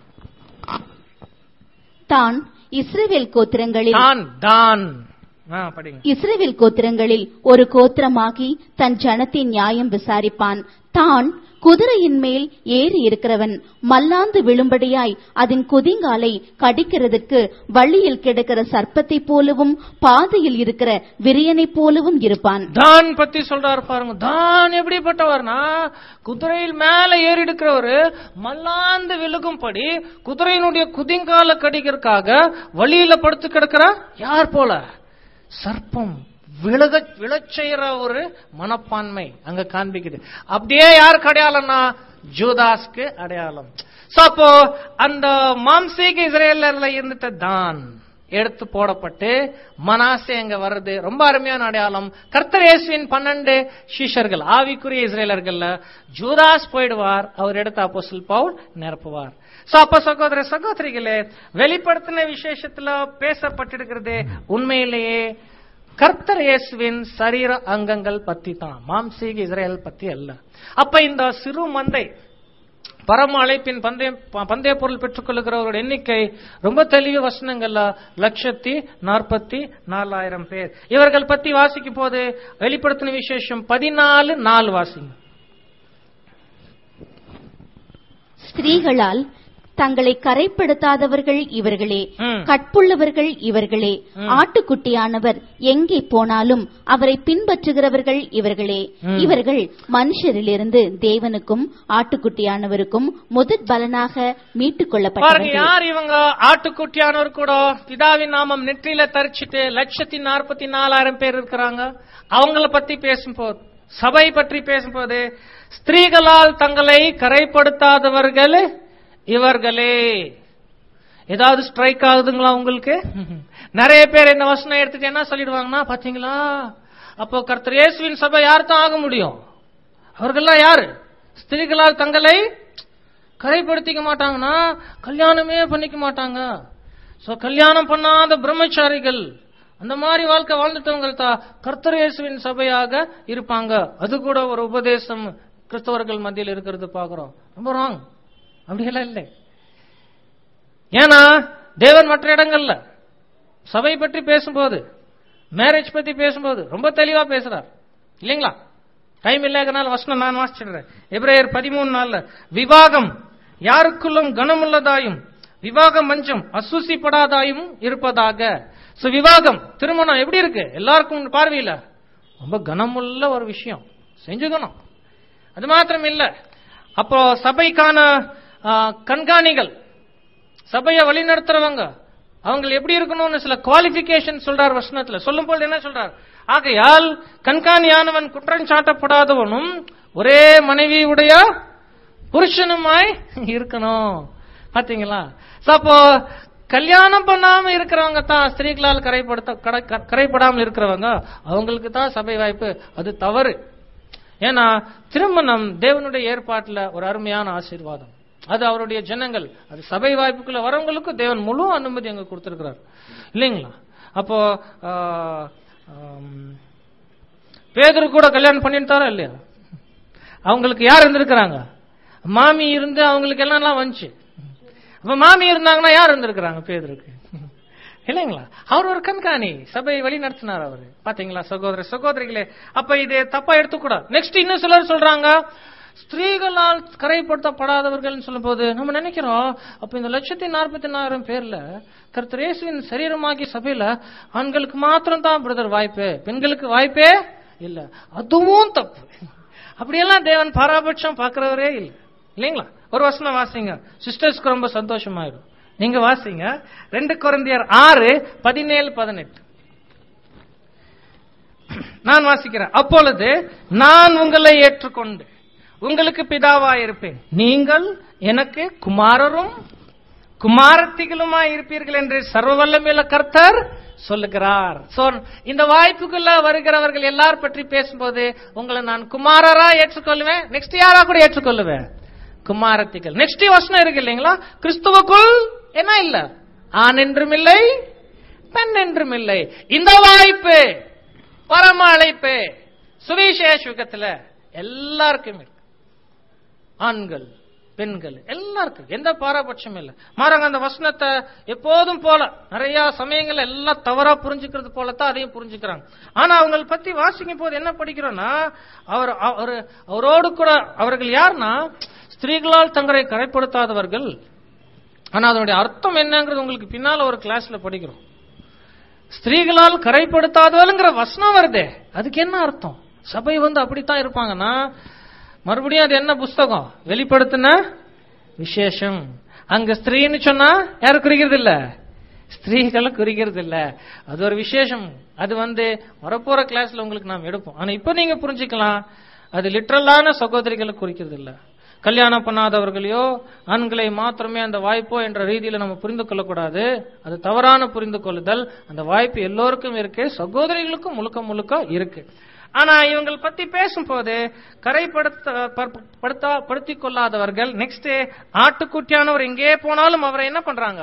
S3: தான் இஸ்ரவேல் கோத்திரங்களில்
S1: தான் தான் ஆ, படிங்க
S3: இஸ்ரவேல் கோத்திரங்களில் ஒரு கோத்திரமாகி தன் ஜனத்தின் நியாயம் விசாரிப்பான் தான் குதிரையின் மேல் ஏறி இருக்கிறவன் மல்லாந்து விழும்படியாய் அதன் குதிங்காலை கடிக்கிறதுக்கு வழியில் கிடக்கிற சர்ப்பத்தை போலவும் பாதையில் இருக்கிற விரியனைப் போலவும் இருப்பான்
S1: தான் பத்தி சொல்றாரு பாருங்க தான் எப்படிப்பட்டவர்னா குதிரையில் மேல ஏறி இருக்கிறவரு மல்லாந்து விழுகும்படி குதிரையினுடைய குதிங்கால கடிக்கிறதுக்காக வழியில படுத்து கிடக்கிற யார் போல சர்ப்பம் விழுக விழச் செய்யற ஒரு மனப்பான்மை அங்க காண்பிக்குது அப்படியே யாருக்கு அடையாளம்னா ஜூதாஸ்க்கு அடையாளம் சோ அப்போ அந்த மாம்சீக இஸ்ரேலர்ல இருந்துட்டு தான் எடுத்து போடப்பட்டு மனாசே அங்க வருது ரொம்ப அருமையான அடையாளம் கர்த்தர் இயேசுவின் பன்னெண்டு சீஷர்கள் ஆவிக்குரிய இஸ்ரேலர்கள்ல ஜூதாஸ் போயிடுவார் அவர் எடுத்த அப்போஸ்தலன் பவுல் நிரப்புவார் சோ அப்ப சகோதர சகோதரிகளே வெளிப்படுத்தின விசேஷத்துல பேசப்பட்டிருக்கிறது உண்மையிலேயே கர்த்தர் இயேசுவின் சரீர அங்கங்கள் பத்தி தான் மாம்சீக இஸ்ரேல் பத்தி அல்ல அப்ப இந்த சிறு மந்தை பரம அழைப்பின் பந்தய பந்தய பொருள் பெற்றுக் கொள்ளுகிறவரோட எண்ணிக்கை ரொம்ப தெளிவு வசனங்கள்ல லட்சத்தி நாற்பத்தி நாலாயிரம் பேர் இவர்கள் பத்தி வாசிக்கும் போது வெளிப்படுத்தின விசேஷம் பதினாலு நாலு வாசிங்க
S3: ஸ்திரீகளால் தங்களை கரைப்படுத்தாதவர்கள் இவர்களே
S1: ம்.
S3: கற்புள்ளவர்கள் இவர்களே ஆட்டுக்குட்டியானவர் எங்கே போனாலும் அவரை பின்பற்றுகிறவர்கள் இவர்களே இவர்கள் மனுஷரிலிருந்து தேவனுக்கும் ஆட்டுக்குட்டியானவருக்கும் முதற் பலனாக மீட்டுக்
S1: பாருங்க
S3: கொள்ளப்பட்டவர்கள்
S1: யார் இவங்க ஆட்டுக்குட்டியானவர் கூட பிதாவின் நாமம் நெற்றியில தரிச்சிட்டு லட்சத்தி நாற்பத்தி நாலாயிரம் பேர் இருக்கிறாங்க அவங்கள பத்தி பேசும்போது சபை பற்றி பேசும்போது ஸ்திரீகளால் தங்களை கரைப்படுத்தாதவர்கள் இவர்களே ஏதாவது ஸ்ட்ரைக் ஆகுதுங்களா உங்களுக்கு நிறைய பேர் இந்த வசனம் எடுத்துட்டு என்ன சொல்லிடுவாங்கன்னா பாத்தீங்களா அப்போ கர்த்தர் இயேசுவின் சபை யார் தான் ஆக முடியும் அவர்கள்லாம் யாரு ஸ்திரீகளால் தங்களை கரைப்படுத்திக்க மாட்டாங்கன்னா கல்யாணமே பண்ணிக்க மாட்டாங்க சோ கல்யாணம் பண்ணாத பிரம்மச்சாரிகள் அந்த மாதிரி வாழ்க்கை வாழ்ந்துட்டவங்க தான் கர்த்தர் இயேசுவின் சபையாக இருப்பாங்க அது கூட ஒரு உபதேசம் கிறிஸ்தவர்கள் மத்தியில் இருக்கிறது பாக்குறோம் ரொம்ப ராங் அப்படியெல்லாம் இல்லை ஏன்னா தேவன் மற்ற இடங்கள்ல சபை பற்றி பேசும்போது மேரேஜ் பத்தி பேசும்போது ரொம்ப தெளிவா பேசுறார் இல்லைங்களா டைம் இல்லைங்கனால வசனம் நான் வாசிச்சிடுறேன் எபிரேயர் பதிமூணு நாள்ல விவாகம் யாருக்குள்ளும் கனமுள்ளதாயும் விவாக மஞ்சம் அசூசிப்படாதாயும் இருப்பதாக சோ விவாகம் திருமணம் எப்படி இருக்கு எல்லாருக்கும் பார்வையில ரொம்ப கனமுள்ள ஒரு விஷயம் செஞ்சுக்கணும் அது மாத்திரம் இல்ல அப்போ சபைக்கான ஆ, கண்காணிகள் சபையை வழிநடத்துறவங்க அவங்க எப்படி இருக்கணும்னு சில குவாலிபிகேஷன் சொல்றார் வசனத்துல சொல்லும் போது என்ன சொல்றார் ஆகையால் கண்காணியானவன் குற்றம் சாட்டப்படாதவனும் ஒரே மனைவி உடைய புருஷனுமாய் இருக்கணும் பாத்தீங்களா So, அப்போ கல்யாணம் பண்ணாம இருக்கிறவங்க தான் ஸ்திரீகளால் கரைப்படுத்த கரை- க- கரைப்படாமல் இருக்கிறவங்க அவங்களுக்கு தான் சபை வாய்ப்பு அது தவறு ஏன்னா திருமணம் தேவனுடைய ஏற்பாட்டுல ஒரு அருமையான ஆசீர்வாதம் அது அவருடைய ஜனங்கள் அது சபை வாய்ப்புக்குள்ள வரவங்களுக்கு தேவன் முழு அனுமதி அங்க கொடுத்திருக்கிறார் இல்லைங்களா அப்போ ஆ, ஆம், பேதுரு கூட கல்யாணம் பண்ணிட்டாரா இல்லையா அவங்களுக்கு யார் இருந்திருக்கிறாங்க மாமி இருந்து அவங்களுக்கு எல்லாம் வந்துச்சு அப்ப மாமி இருந்தாங்கன்னா யார் இருந்திருக்கிறாங்க பேதருக்கு இல்லைங்களா அவர் ஒரு கண்காணி சபையை வழி நடத்தினார் அவரு பாத்தீங்களா சகோதர சகோதரிகளே அப்ப இது தப்பா எடுத்துக்கூடாது நெக்ஸ்ட் இன்னும் சிலர் சொல்றாங்க ஸ்திரீகளால் கரைப்படுத்தப்படாதவர்கள் சொல்லும் போது நம்ம நினைக்கிறோம் அப்ப இந்த லட்சத்தி நாற்பத்தி நாயிரம் பேர்ல கர்த்தர் இயேசுவின் சரீரமாகி சபையில ஆண்களுக்கு மாத்திரம் தான் பிரதர் வாய்ப்பு பெண்களுக்கு வாய்ப்பே இல்ல அதுவும் தப்பு அப்படியெல்லாம் தேவன் பாராபட்சம் பார்க்கிறவரே இல்லை இல்லைங்களா ஒரு வசனம் வாசிங்க சிஸ்டர்ஸ்க்கு ரொம்ப சந்தோஷமாயிடும் நீங்க வாசிங்க ரெண்டு குழந்தையர் ஆறு பதினேழு பதினெட்டு நான் வாசிக்கிறேன் அப்பொழுது நான் உங்களை ஏற்றுக்கொண்டு உங்களுக்கு பிதாவாய் இருப்பேன் நீங்கள் எனக்கு குமாரரும் குமாரத்திகளுமாய் இருப்பீர்கள் என்று சர்வ வல்லமையுள்ள கர்த்தர் சொல்லுகிறார் சோ இந்த வாய்ப்புக்குள்ள வருகிறவர்கள் எல்லார் பற்றி பேசும்போது உங்களை நான் குமாரரா ஏற்றுக்கொள்வேன் நெக்ஸ்ட் யாரா கூட ஏற்றுக்கொள்ளுவேன் குமாரத்திகள் நெக்ஸ்ட் வசனம் இருக்கு இல்லைங்களா கிறிஸ்துவுக்குள் என்ன இல்ல ஆண் என்றும் இல்லை பெண் என்றும் இல்லை இந்த வாய்ப்பு பரம அழைப்பு சுவிசேஷ யுகத்துல எல்லாருக்கும் இருக்கு ஆண்கள் பெண்கள் எல்லாருக்கும் எந்த பாரபட்சம் இல்ல மாறாங்க அந்த வசனத்தை எப்போதும் போல நிறைய சமயங்கள் எல்லாம் தவறா புரிஞ்சுக்கிறது போலத்தான் அதையும் புரிஞ்சுக்கிறாங்க ஆனா அவங்களை பத்தி வாசிக்கும் போது என்ன படிக்கிறோம்னா அவர் அவர் அவரோடு கூட அவர்கள் யாருன்னா ஸ்திரீகளால் தங்களை கரைப்படுத்தாதவர்கள் ஆனா அதனுடைய அர்த்தம் என்னங்கிறது உங்களுக்கு பின்னால ஒரு கிளாஸ்ல படிக்கிறோம் ஸ்திரீகளால் கரைப்படுத்தாதவள்ங்கிற வசனம் வருதே அதுக்கு என்ன அர்த்தம் சபை வந்து அப்படித்தான் இருப்பாங்கன்னா மறுபடியும் அது என்ன புஸ்தகம் வெளிப்படுத்தின விசேஷம் அங்க ஸ்திரீன்னு சொன்னா யாரும் குறிக்கிறது இல்ல ஸ்திரீகளை குறிக்கிறது இல்ல அது ஒரு விசேஷம் அது வந்து வரப்போற கிளாஸ்ல உங்களுக்கு நாம் எடுப்போம் ஆனா இப்ப நீங்க புரிஞ்சுக்கலாம் அது லிட்ரலான சகோதரிகளை குறிக்கிறது இல்ல கல்யாணம் பண்ணாதவர்களையோ ஆண்களை மாத்திரமே அந்த வாய்ப்போ என்ற ரீதியில நம்ம புரிந்து கொள்ளக்கூடாது அது தவறான புரிந்து கொள்ளுதல் அந்த வாய்ப்பு எல்லோருக்கும் இருக்கு சகோதரிகளுக்கும் முழுக்க முழுக்க இருக்கு ஆனா இவங்கள் பத்தி பேசும்போது கரைப்படுத்த படுத்த- படுத்தா- படுத்திக் கொள்ளாதவர்கள் நெக்ஸ்ட் ஆட்டுக்குட்டியானவர் எங்கே போனாலும் அவரை என்ன பண்றாங்க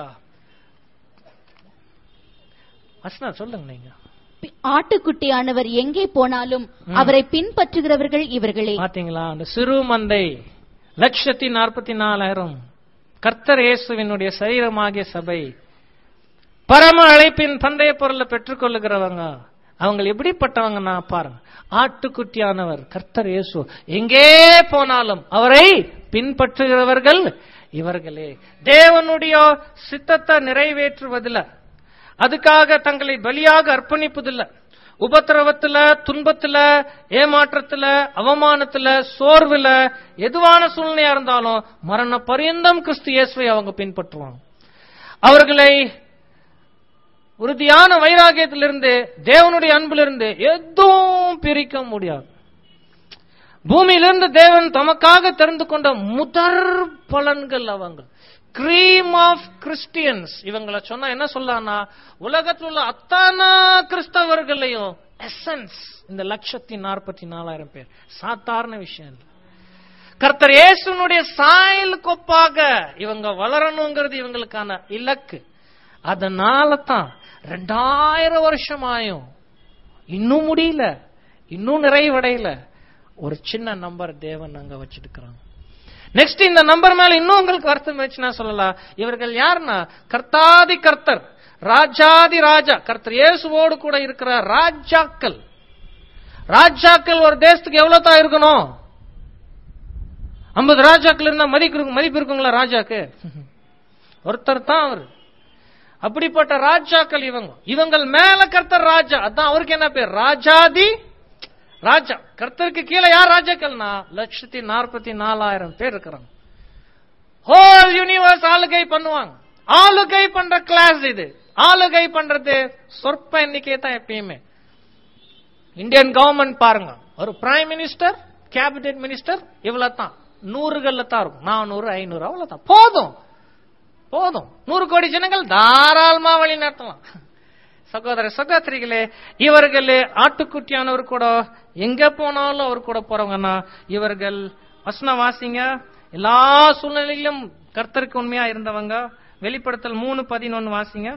S1: அஸ்னா சொல்லுங்க நீங்க
S3: பி- ஆட்டுக்குட்டியானவர் எங்கே போனாலும் அவரை பின்பற்றுகிறவர்கள் இவர்களே
S1: பாத்தீங்களா அந்த சிறு மந்தை லட்சத்தி நாற்பத்தி நாலாயிரம் கர்த்தர் இயேசுவினுடைய சரீரமாகிய சபை பரம அழைப்பின் பந்தய பொருளை பெற்றுக்கொள்ளுகிறவங்க அவங்க எப்படிப்பட்டவங்கன்னா பாருங்க ஆட்டுக்குட்டியானவர் கர்த்தர் இயேசு எங்கே போனாலும் அவரை பின்பற்றுகிறவர்கள் இவர்களே தேவனுடைய சித்தத்தை நிறைவேற்றுவதில்லை அதுக்காக தங்களை பலியாக அர்ப்பணிப்பதில்லை உபத்திரவத்துல துன்பத்துல ஏமாற்றத்துல அவமானத்துல சோர்வுல எதுவான சூழ்நிலையா இருந்தாலும் மரண பரியந்தம் கிறிஸ்து இயேசுவை அவங்க பின்பற்றுவாங்க அவர்களை உறுதியான வைராகியத்திலிருந்து தேவனுடைய அன்பிலிருந்து எதுவும் பிரிக்க முடியாது பூமியிலிருந்து தேவன் தமக்காக தெரிந்து கொண்ட முதற் பலன்கள் அவங்க கிரீம் ஆஃப் கிறிஸ்டியன்ஸ் இவங்களை சொன்னா என்ன சொல்லலாம்னா உலகத்தில் உள்ள அத்தனை கிறிஸ்தவர்களையும் எசன்ஸ் இந்த லட்சத்தி நாற்பத்தி நாலாயிரம் பேர் சாதாரண விஷயம் இல்லை கர்த்தர் இயேசுனுடைய சாயல் கொப்பாக இவங்க வளரணுங்கிறது இவங்களுக்கான இலக்கு அதனால தான் ரெண்டாயிரம் வருஷமாயும் இன்னும் முடியல இன்னும் நிறைவடையல ஒரு சின்ன நம்பர் தேவன் அங்க வச்சிருக்கிறாங்க நெக்ஸ்ட் இந்த நம்பர் மேல இன்னும் உங்களுக்கு அர்த்தம் வச்சுனா சொல்லலாம் இவர்கள் யாருன்னா கர்த்தாதி கர்த்தர் ராஜாதி ராஜா கர்த்தர் இயேசுவோடு கூட இருக்கிற ராஜாக்கள் ராஜாக்கள் ஒரு தேசத்துக்கு எவ்வளவு தான் இருக்கணும் ஐம்பது ராஜாக்கள் இருந்தா மதிப்பு இருக்கும்- மதிப்பு இருக்குங்களா ராஜாக்கு ஒருத்தர் தான் அவர் அப்படிப்பட்ட ராஜாக்கள் இவங்க இவங்கள் மேல கர்த்தர் ராஜா அதான் அவருக்கு என்ன பேர் ராஜாதி ராஜா கர்த்தருக்கு கீழே யார் ராஜாக்கள்னா லட்சத்தி நாற்பத்தி நாலாயிரம் பேர் இருக்கிறாங்க ஹோல் யூனிவர்ஸ் ஆளுகை பண்ணுவாங்க ஆளுகை பண்ற கிளாஸ் இது ஆளுகை பண்றது சொற்ப எண்ணிக்கை தான் எப்பயுமே இந்தியன் கவர்மெண்ட் பாருங்க ஒரு பிரைம் மினிஸ்டர் கேபினெட் மினிஸ்டர் இவ்வளவு தான் நூறுகள்ல தான் இருக்கும் நானூறு ஐநூறு அவ்வளவுதான் போதும் போதும் நூறு கோடி ஜனங்கள் தாராளமா வழி நடத்தலாம் சகோதர சகோதரிகளே இவர்கள் ஆட்டுக்குட்டியானவர் கூட எங்க போனாலும் அவர் கூட போறவங்கன்னா இவர்கள் வசனம் வாசிங்க எல்லா சூழ்நிலையிலும் கர்த்தருக்கு உண்மையா இருந்தவங்க வெளிப்படுத்தல் மூணு பதினொன்னு வாசிங்க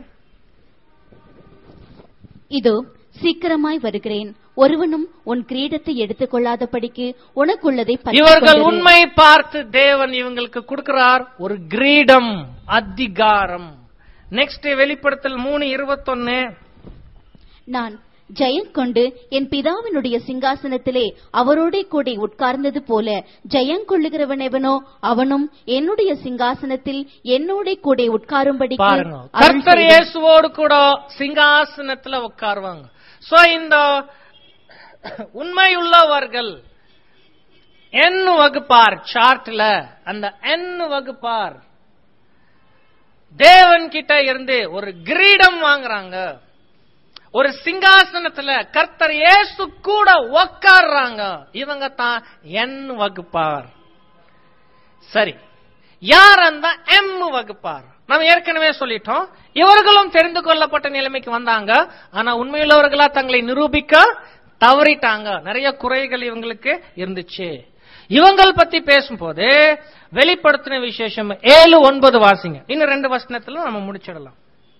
S3: இதோ சீக்கிரமாய் வருகிறேன் ஒருவனும் உன் கிரீடத்தை எடுத்துக் கொள்ளாதபடிக்கு உனக்குள்ளதை பற்றிக்
S1: இவர்கள்
S3: கொண்டிரு.
S1: உண்மை பார்த்து தேவன் இவங்களுக்கு கொடுக்கிறார் ஒரு கிரீடம் அதிகாரம் நெக்ஸ்ட் வெளிப்படுத்தல் மூணு இருபத்தொன்னு
S3: நான் ஜெயம் கொண்டு என் பிதாவினுடைய சிங்காசனத்திலே அவரோடே கூட உட்கார்ந்தது போல ஜெயம் கொள்ளுகிறவனெவனோ அவனும் என்னுடைய சிங்காசனத்தில் என்னோட கூட உட்காரும்படிக்கு
S1: பாருங்க
S3: அருள்
S1: கர்த்தர்
S3: செய்தேன்.
S1: இயேசுவோடு கூட சிங்காசனத்துல உட்காருவாங்க சோ இந்த உண்மையுள்ளவர்கள் என் வகுப்பார் சார்ட்ல அந்த என் வகுப்பார் தேவன் கிட்ட இருந்து ஒரு கிரீடம் வாங்குறாங்க ஒரு சிங்காசனத்துல கர்த்தர் இயேசு கூட உட்கார்றாங்க இவங்க தான் என் வகுப்பார் சரி யார் அந்த எம் வகுப்பார் நம்ம ஏற்கனவே சொல்லிட்டோம் இவர்களும் தெரிந்து கொள்ளப்பட்ட நிலைமைக்கு வந்தாங்க ஆனா உண்மையுள்ளவர்களா தங்களை நிரூபிக்க தவறிட்டாங்க நிறைய குறைகள் இவங்களுக்கு இருந்துச்சு இவங்கள் பத்தி பேசும்போது வெளிப்படுத்தின விசேஷம் ஏழு ஒன்பது வாசிங்க இன்னும் ரெண்டு வசனத்துல நம்ம முடிச்சிடலாம்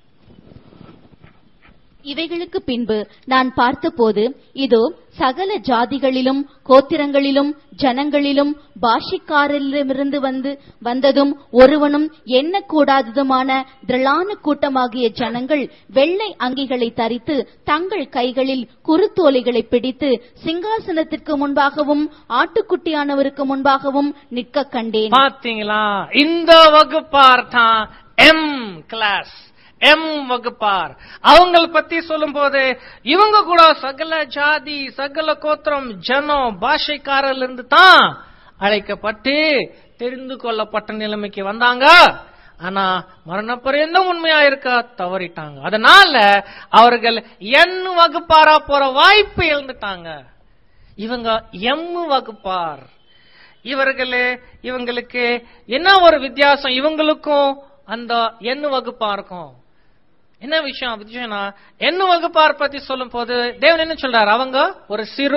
S3: இவைகளுக்கு பின்பு நான் பார்த்தபோது இதோ சகல ஜாதிகளிலும் கோத்திரங்களிலும் ஜனங்களிலும் பாஷிக்காரிலிருந்து வந்து வந்ததும் ஒருவனும் எண்ணக்கூடாததுமான திரளான கூட்டமாகிய ஜனங்கள் வெள்ளை அங்கிகளை தரித்து தங்கள் கைகளில் குருத்தோலைகளை பிடித்து சிங்காசனத்திற்கு முன்பாகவும் ஆட்டுக்குட்டியானவருக்கு முன்பாகவும் நிற்க கண்டேன்
S1: பாத்தீங்களா இந்த வகுப்பார் தான் எம் கிளாஸ் எம் வகுப்பார் அவங்கள பத்தி சொல்லும் போது இவங்க கூட சகல ஜாதி சகல கோத்திரம் ஜனம் பாஷைக்காரர்ல இருந்து தான் அழைக்கப்பட்டு தெரிந்து கொள்ளப்பட்ட நிலைமைக்கு வந்தாங்க ஆனா மரணப்பரியந்தம் உண்மையா இருக்க தவறிட்டாங்க அதனால அவர்கள் என் வகுப்பாரா போற வாய்ப்பு இழந்துட்டாங்க இவங்க எம் வகுப்பார் இவர்களே இவங்களுக்கு என்ன ஒரு வித்தியாசம் இவங்களுக்கும் அந்த எண்ணு வகுப்பா இருக்கும் என்ன விஷயம் விஷயம்னா எண்ணு வகுப்பார் பத்தி சொல்லும் போது தேவன் என்ன சொல்றாரு அவங்க ஒரு சிறு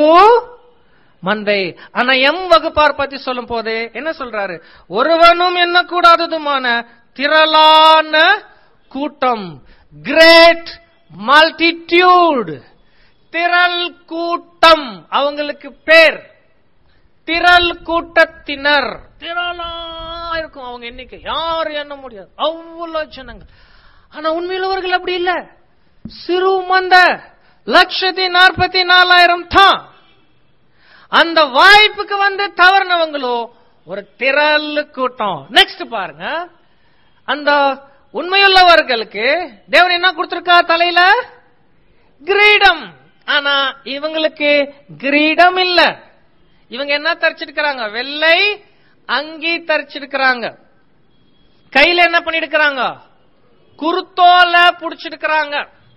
S1: மந்தை ஆனா எம் வகுப்பார் பத்தி சொல்லும் போது என்ன சொல்றாரு ஒருவனும் என்ன கூடாததுமான திரளான கூட்டம் கிரேட் மல்டிடியூட் திரள் கூட்டம் அவங்களுக்கு பேர் திரள் கூட்டத்தினர் திரளா இருக்கும் அவங்க எண்ணிக்கை யாரும் எண்ண முடியாது அவ்வளவு ஜனங்கள் ஆனா உண்மையிலவர்கள் அப்படி இல்ல சிறு மந்த லட்சத்தி நாற்பத்தி நாலாயிரம் தான் அந்த வாய்ப்புக்கு வந்து தவறினவங்களோ ஒரு திரள் கூட்டம் நெக்ஸ்ட் பாருங்க அந்த உண்மையுள்ளவர்களுக்கு தேவன் என்ன கொடுத்திருக்கா தலையில கிரீடம் ஆனா இவங்களுக்கு கிரீடம் இல்ல இவங்க என்ன தரிச்சிருக்கிறாங்க வெள்ளை அங்கி தரிச்சிருக்கிறாங்க கையில என்ன பண்ணிருக்கிறாங்க குருத்தோல புடிச்சிருக்கிறாங்க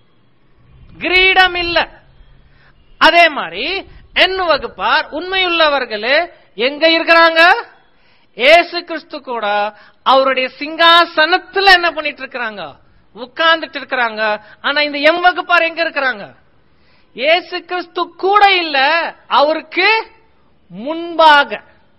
S1: கிரீடம் இல்ல அதே மாதிரி என் வகுப்பார் உண்மையுள்ளவர்களே எங்க இருக்கிறாங்க ஏசு கிறிஸ்து கூட அவருடைய சிங்காசனத்துல என்ன பண்ணிட்டு இருக்கிறாங்க உட்கார்ந்துட்டு இருக்கிறாங்க ஆனா இந்த எம் வகுப்பார் எங்க இருக்கிறாங்க ஏசு கிறிஸ்து கூட இல்ல அவருக்கு முன்பாக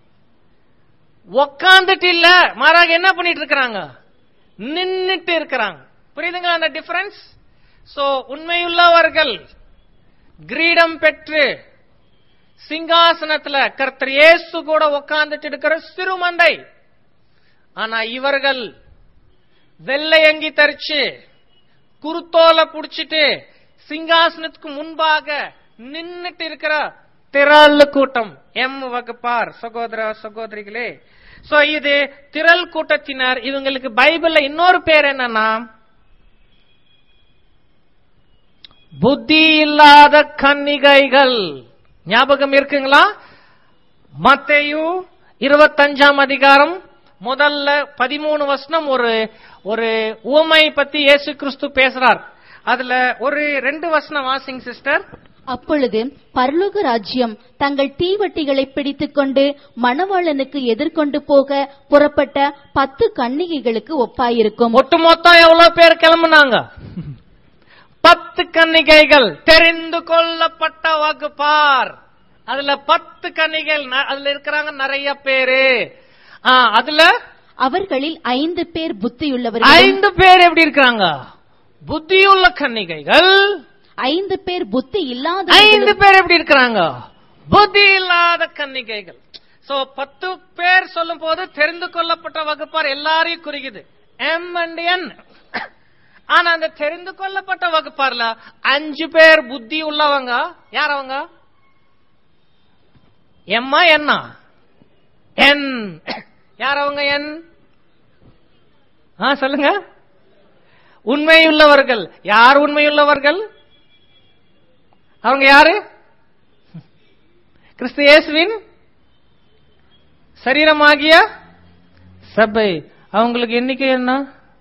S1: உக்காந்துட்டு இல்ல மாறாக என்ன பண்ணிட்டு இருக்கிறாங்க நின்னுட்டு இருக்கிறாங்க புரியுதுங்களா அந்த டிஃபரன்ஸ் சோ உண்மையுள்ளவர்கள் கிரீடம் பெற்று சிங்காசனத்துல கர்த்தர் இயேசு கூட உட்கார்ந்துட்டு இருக்கிற சிறுமந்தை ஆனா இவர்கள் வெள்ளை அங்கி தரிச்சு குருத்தோலை புடிச்சிட்டு சிங்காசனத்துக்கு முன்பாக நின்னுட்டு இருக்கிற
S2: திரள் கூட்டம் எம் வகுப்பார் சகோதர சகோதரிகளே சோ இது திரள் கூட்டத்தினர் இவங்களுக்கு பைபிள்ல இன்னொரு பேர் என்னன்னா புத்தி இல்லாத கன்னிகைகள் ஞாபகம் இருக்குங்களா மத்தேயு இருபத்தஞ்சாம் அதிகாரம் முதல்ல பதிமூணு வருஷம் ஒரு ஒரு ஊமை பத்தி இயேசு கிறிஸ்து பேசுறார் அதுல ஒரு ரெண்டு வசனம் வாசிங் சிஸ்டர்
S3: அப்பொழுது பரலோக ராஜ்யம் தங்கள் தீவட்டிகளை பிடித்துக்கொண்டு மணவாளனுக்கு எதிர்கொண்டு போக புறப்பட்ட பத்து கன்னிகைகளுக்கு ஒப்பாயிருக்கும்
S2: ஒட்டு மொத்தம் எவ்வளவு பேர் கிளம்புனாங்க பத்து கன்னிகைகள் தெரிந்து கொள்ளப்பட்ட வகுப்பார் அதுல பத்து கன்னிகைகள் ந- அதுல இருக்கிறாங்க நிறைய பேரு ஆ, அதுல
S3: அவர்களில் ஐந்து பேர் புத்தியுள்ளவர்கள்
S2: ஐந்து பேர் எப்படி இருக்காங்க புத்தியுள்ள கன்னிகைகள்
S3: ஐந்து பேர் புத்தி
S2: ஐந்து
S3: இல்லாத
S2: பேர் எப்படி இருக்கிறாங்க புத்தி இல்லாத கன்னிகைகள் சோ பத்து பேர் சொல்லும் போது தெரிந்து கொள்ளப்பட்ட வகுப்பார் எல்லாரையும் குறிக்குது எம் அண்ட் என் ஆனா அந்த தெரிந்து கொள்ளப்பட்ட வகுப்பார்ல அஞ்சு பேர் புத்தி உள்ளவங்க யார் அவங்க எம்மா என்ன என் யார் அவங்க என் ஆ சொல்லுங்க உண்மையுள்ளவர்கள் யார் உண்மையுள்ளவர்கள் அவங்க யாரு கிறிஸ்து இயேசுவின் சரீரமாகிய சபை அவங்களுக்கு எண்ணிக்கை என்ன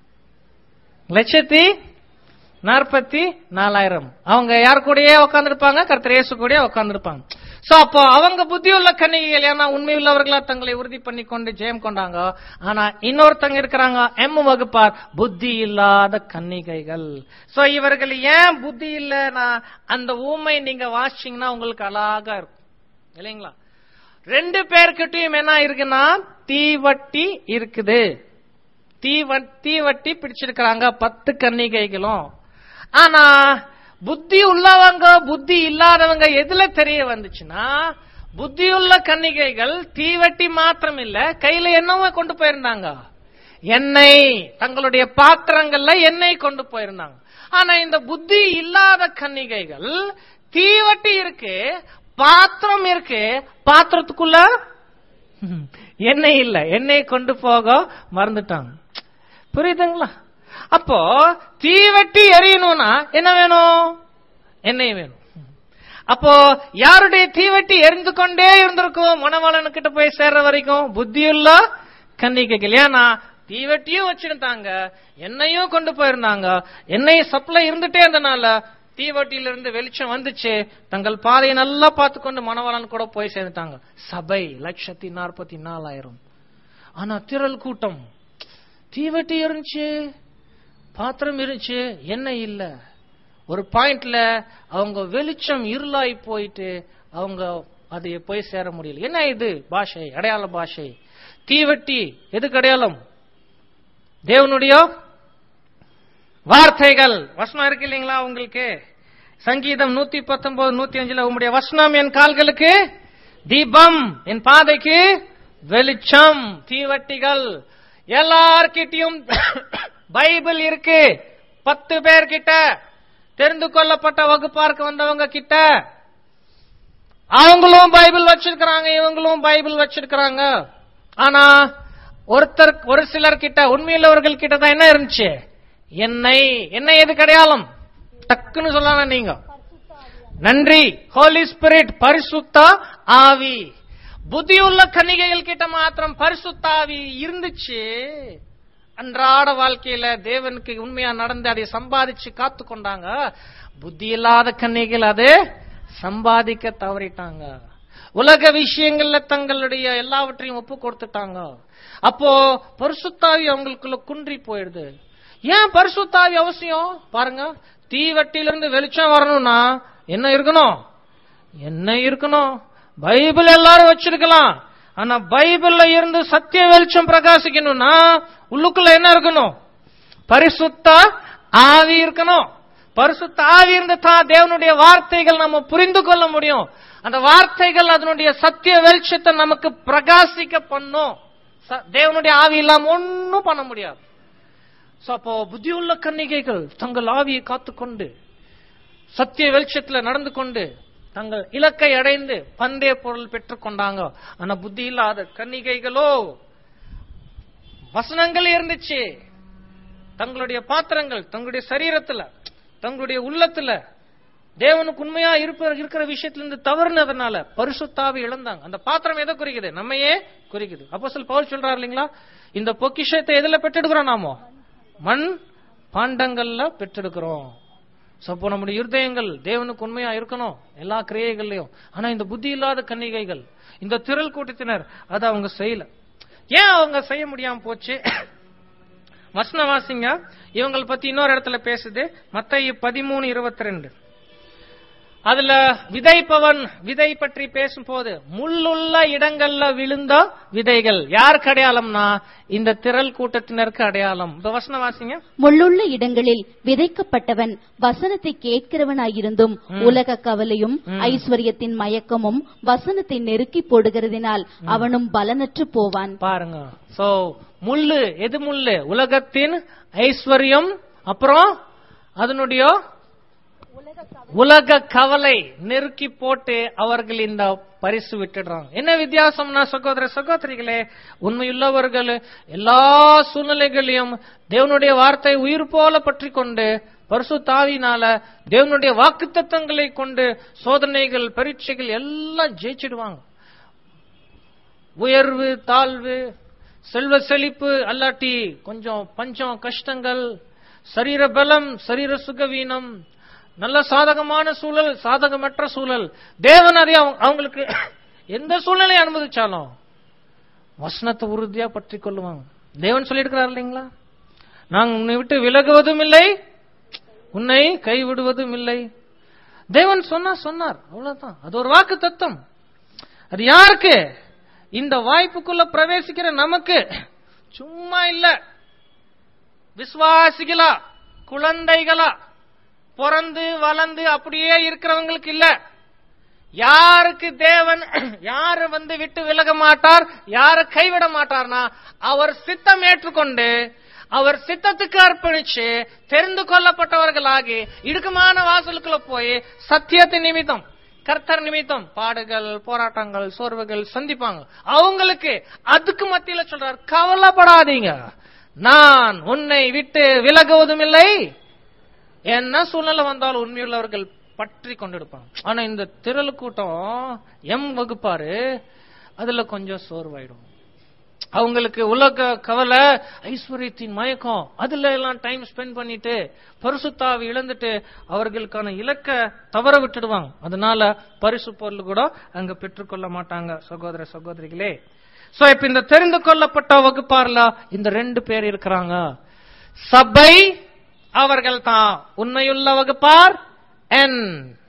S2: லட்சத்தி நாற்பத்தி நாலாயிரம் அவங்க யார் கூடயே உட்காந்துருப்பாங்க கர்த்தர் இயேசு கூடயே உட்காந்துருப்பாங்க சோ அப்போ அவங்க புத்தியுள்ள கன்னிகைகள் ஏன்னா உண்மையுள்ளவர்களா தங்களை உறுதி பண்ணி கொண்டு ஜெயம் கொண்டாங்க ஆனா இன்னொருத்தங்க இருக்கிறாங்க எம் வகுப்பார் புத்தி இல்லாத கன்னிகைகள் சோ இவர்கள் ஏன் புத்தி இல்லைன்னா அந்த ஊமை நீங்க வாசிச்சீங்கன்னா உங்களுக்கு அழகா இருக்கும் இல்லைங்களா ரெண்டு பேர்கிட்டயும் என்ன இருக்குன்னா தீவட்டி இருக்குது தீவ- தீவட்டி பிடிச்சிருக்கிறாங்க பத்து கன்னிகைகளும் ஆனா புத்தி உள்ளவங்க புத்தி இல்லாதவங்க எதுல தெரிய வந்துச்சுன்னா புத்தியுள்ள கன்னிகைகள் தீவட்டி மாத்திரம் இல்ல கையில என்னவோ கொண்டு போயிருந்தாங்க எண்ணெய் தங்களுடைய பாத்திரங்கள்ல எண்ணெய் கொண்டு போயிருந்தாங்க ஆனா இந்த புத்தி இல்லாத கன்னிகைகள் தீவட்டி இருக்கு பாத்திரம் இருக்கு பாத்திரத்துக்குள்ள ம், எண்ணெய் இல்ல எண்ணெய் கொண்டு போக மறந்துட்டாங்க புரியுதுங்களா அப்போ தீவெட்டி எரியணும்னா என்ன வேணும் எண்ணெய் வேணும் அப்போ யாருடைய தீவெட்டி எரிந்து கொண்டே இருந்திருக்கும் மணவாளன் கிட்ட போய் சேர்ற வரைக்கும் புத்தியுள்ள கன்னிகைகள் ஏன்னா தீவெட்டியும் வச்சிருந்தாங்க எண்ணெயும் கொண்டு போயிருந்தாங்க எண்ணெய் சப்ளை இருந்துட்டே இருந்தனால தீவட்டியிலிருந்து வெளிச்சம் வந்துச்சு தங்கள் பாதையை நல்லா பார்த்துக்கொண்டு மணவாளன் கூட போய் சேர்ந்துட்டாங்க சபை லட்சத்தி நாற்பத்தி நாலாயிரம் ஆனா திரள் கூட்டம் தீவெட்டி இருந்துச்சு பாத்திரம் இருந்துச்சு எண்ணெய் இல்ல ஒரு பாயிண்ட்ல அவங்க வெளிச்சம் இருளாய் போயிட்டு அவங்க அதை போய் சேர முடியல என்ன இது பாஷை அடையாள பாஷை தீவெட்டி எதுக்கு அடையாளம் தேவனுடைய வார்த்தைகள் வசனம் இருக்கு இல்லைங்களா உங்களுக்கு சங்கீதம் நூத்தி பத்தொன்பது நூத்தி அஞ்சுல உங்களுடைய வசனம் என் கால்களுக்கு தீபம் என் பாதைக்கு வெளிச்சம் தீவட்டிகள் எல்லார்கிட்டயும் பைபிள் இருக்கு பத்து பேர் கிட்ட தெரிந்து கொள்ளப்பட்ட வகுப்பார்க்கு வந்தவங்க கிட்ட அவங்களும் பைபிள் வச்சிருக்கிறாங்க இவங்களும் பைபிள் வச்சிருக்கிறாங்க ஆனா ஒருத்தர் ஒரு சிலர் கிட்ட உண்மையுள்ளவர்கள் கிட்ட தான் என்ன இருந்துச்சு எண்ணெய் எண்ணெய் எது அடையாளம் டக்குன்னு சொல்லலாம் நீங்க நன்றி ஹோலி ஸ்பிரிட் பரிசுத்த ஆவி புத்தியுள்ள கன்னிகைகள் கிட்ட மாத்திரம் பரிசுத்த ஆவி இருந்துச்சு அன்றாட வாழ்க்கையில தேவனுக்கு உண்மையா நடந்து அதை சம்பாதிச்சு காத்து கொண்டாங்க புத்தி இல்லாத கன்னிகள் அது சம்பாதிக்க தவறிட்டாங்க உலக விஷயங்கள்ல தங்களுடைய எல்லாவற்றையும் ஒப்பு கொடுத்துட்டாங்க அப்போ பரிசுத்தாவி அவங்களுக்குள்ள குன்றி போயிடுது ஏன் பரிசுத்தாவி அவசியம் பாருங்க தீவட்டியிலிருந்து வெளிச்சம் வரணும்னா என்ன இருக்கணும் என்ன இருக்கணும் பைபிள் எல்லாரும் வச்சிருக்கலாம் ஆனா பைபிள்ல இருந்து சத்திய வெளிச்சம் பிரகாசிக்கணும்னா உள்ளுக்குள்ள என்ன இருக்கணும் பரிசுத்த ஆவி இருக்கணும் பரிசுத்த ஆவி இருந்து தான் தேவனுடைய வார்த்தைகள் நம்ம புரிந்து கொள்ள முடியும் அந்த வார்த்தைகள் அதனுடைய சத்திய வெளிச்சத்தை நமக்கு பிரகாசிக்க பண்ணும் ச- தேவனுடைய ஆவி இல்லாம ஒன்னும் பண்ண முடியாது So, அப்போ புத்தியுள்ள கன்னிகைகள் தங்கள் ஆவியை காத்துக்கொண்டு சத்திய வெளிச்சத்துல நடந்து கொண்டு
S1: தங்கள் இலக்கை அடைந்து பந்தய பொருள் பெற்றுக் கொண்டாங்க ஆனா புத்தி இல்லாத கன்னிகைகளோ வசனங்கள் இருந்துச்சு தங்களுடைய பாத்திரங்கள் தங்களுடைய சரீரத்துல தங்களுடைய உள்ளத்துல தேவனுக்கு உண்மையா இருப்ப இருக்கிற விஷயத்துல இருந்து தவறுனதுனால பரிசுத்தாவி இழந்தாங்க அந்த பாத்திரம் எதை குறிக்குது நம்மையே குறிக்குது அப்போ சொல் பவுல் சொல்றாரு இல்லைங்களா இந்த பொக்கிஷத்தை எதுல பெற்றெடுக்கிறோம் நாமோ மண் பாண்டங்கள்ல பெற்றெடுக்கிறோம் So, அப்போ நம்முடைய இருதயங்கள் தேவனுக்கு உண்மையா இருக்கணும் எல்லா கிரியைகள்லயும் ஆனா இந்த புத்தி இல்லாத கன்னிகைகள் இந்த திரள் கூட்டத்தினர் அதை அவங்க செய்யல ஏன் அவங்க செய்ய முடியாம போச்சு வசன வாசிங்க இவங்களை பத்தி இன்னொரு இடத்துல பேசுது மத்திய பதிமூணு இருபத்தி ரெண்டு அதுல விதைப்பவன் விதை பற்றி பேசும்போது முள்ளுள்ள இடங்கள்ல விழுந்த விதைகள் யாருக்கு அடையாளம்னா இந்த திரள் கூட்டத்தினருக்கு அடையாளம் இப்ப வசன வாசிங்க
S3: முள்ளுள்ள இடங்களில் விதைக்கப்பட்டவன் வசனத்தை கேட்கிறவனாயிருந்தும் உலக கவலையும் ஐஸ்வர்யத்தின் மயக்கமும் வசனத்தை நெருக்கி போடுகிறதினால் அவனும் பலனற்று போவான்
S1: பாருங்க சோ முள்ளு எது முள்ளு உலகத்தின் ஐஸ்வர்யம் அப்புறம் அதனுடைய உலக கவலை நெருக்கி போட்டு அவர்கள் இந்த பரிசு விட்டுடுறாங்க என்ன வித்தியாசம்னா சகோதர சகோதரிகளே உண்மையுள்ளவர்கள் எல்லா சூழ்நிலைகளையும் தேவனுடைய வார்த்தை உயிர் போல பற்றி கொண்டு பரிசு தாவினால தேவனுடைய வாக்குத்தத்தங்களை கொண்டு சோதனைகள் பரீட்சைகள் எல்லாம் ஜெயிச்சிடுவாங்க உயர்வு தாழ்வு செல்வ செழிப்பு அல்லாட்டி கொஞ்சம் பஞ்சம் கஷ்டங்கள் சரீர பலம் சரீர சுகவீனம் நல்ல சாதகமான சூழல் சாதகமற்ற சூழல் தேவன் அதை அவங்க- அவங்களுக்கு எந்த சூழ்நிலை அனுமதிச்சாலும் வசனத்தை உறுதியா பற்றி கொள்ளுவாங்க தேவன் சொல்லியிருக்கிறார் இல்லைங்களா நான் உன்னை விட்டு விலகுவதும் இல்லை உன்னை கைவிடுவதும் இல்லை தேவன் சொன்னா சொன்னார் அவ்வளவுதான் அது ஒரு வாக்கு தத்துவம் அது யாருக்கு இந்த வாய்ப்புக்குள்ள பிரவேசிக்கிற நமக்கு சும்மா இல்ல விசுவாசிகளா குழந்தைகளா பிறந்து வளர்ந்து அப்படியே இருக்கிறவங்களுக்கு இல்ல யாருக்கு தேவன் யாரு வந்து விட்டு விலக மாட்டார் யாரு கைவிட மாட்டார்னா அவர் சித்தம் ஏற்றுக்கொண்டு அவர் சித்தத்துக்கு அர்ப்பணிச்சு தெரிந்து கொள்ளப்பட்டவர்களாகி இடுக்கமான வாசலுக்குள்ள போய் சத்தியத்தின் நிமித்தம் கர்த்தர் நிமித்தம் பாடுகள் போராட்டங்கள் சோர்வுகள் சந்திப்பாங்க அவங்களுக்கு அதுக்கு மத்தியில சொல்றார் கவலைப்படாதீங்க நான் உன்னை விட்டு விலகுவதும் இல்லை என்ன சூழ்நிலை வந்தாலும் உண்மையுள்ளவர்கள் பற்றி கொண்டிருப்பாங்க ஆனா இந்த திரள் கூட்டம் எம் வகுப்பாரு அதுல கொஞ்சம் சோர்வாயிடும் அவங்களுக்கு உலக கவலை ஐஸ்வர்யத்தின் மயக்கம் அதுல எல்லாம் டைம் ஸ்பெண்ட் பண்ணிட்டு பரிசுத்தாவி இழந்துட்டு அவர்களுக்கான இலக்க தவற விட்டுடுவாங்க அதனால பரிசு பொருள் கூட அங்க பெற்றுக்கொள்ள மாட்டாங்க சகோதர சகோதரிகளே சோ இப்ப இந்த தெரிந்து கொள்ளப்பட்ட வகுப்பார்ல இந்த ரெண்டு பேர் இருக்கிறாங்க சபை அவர்கள் தான் உண்மையுள்ள வகுப்பார் என்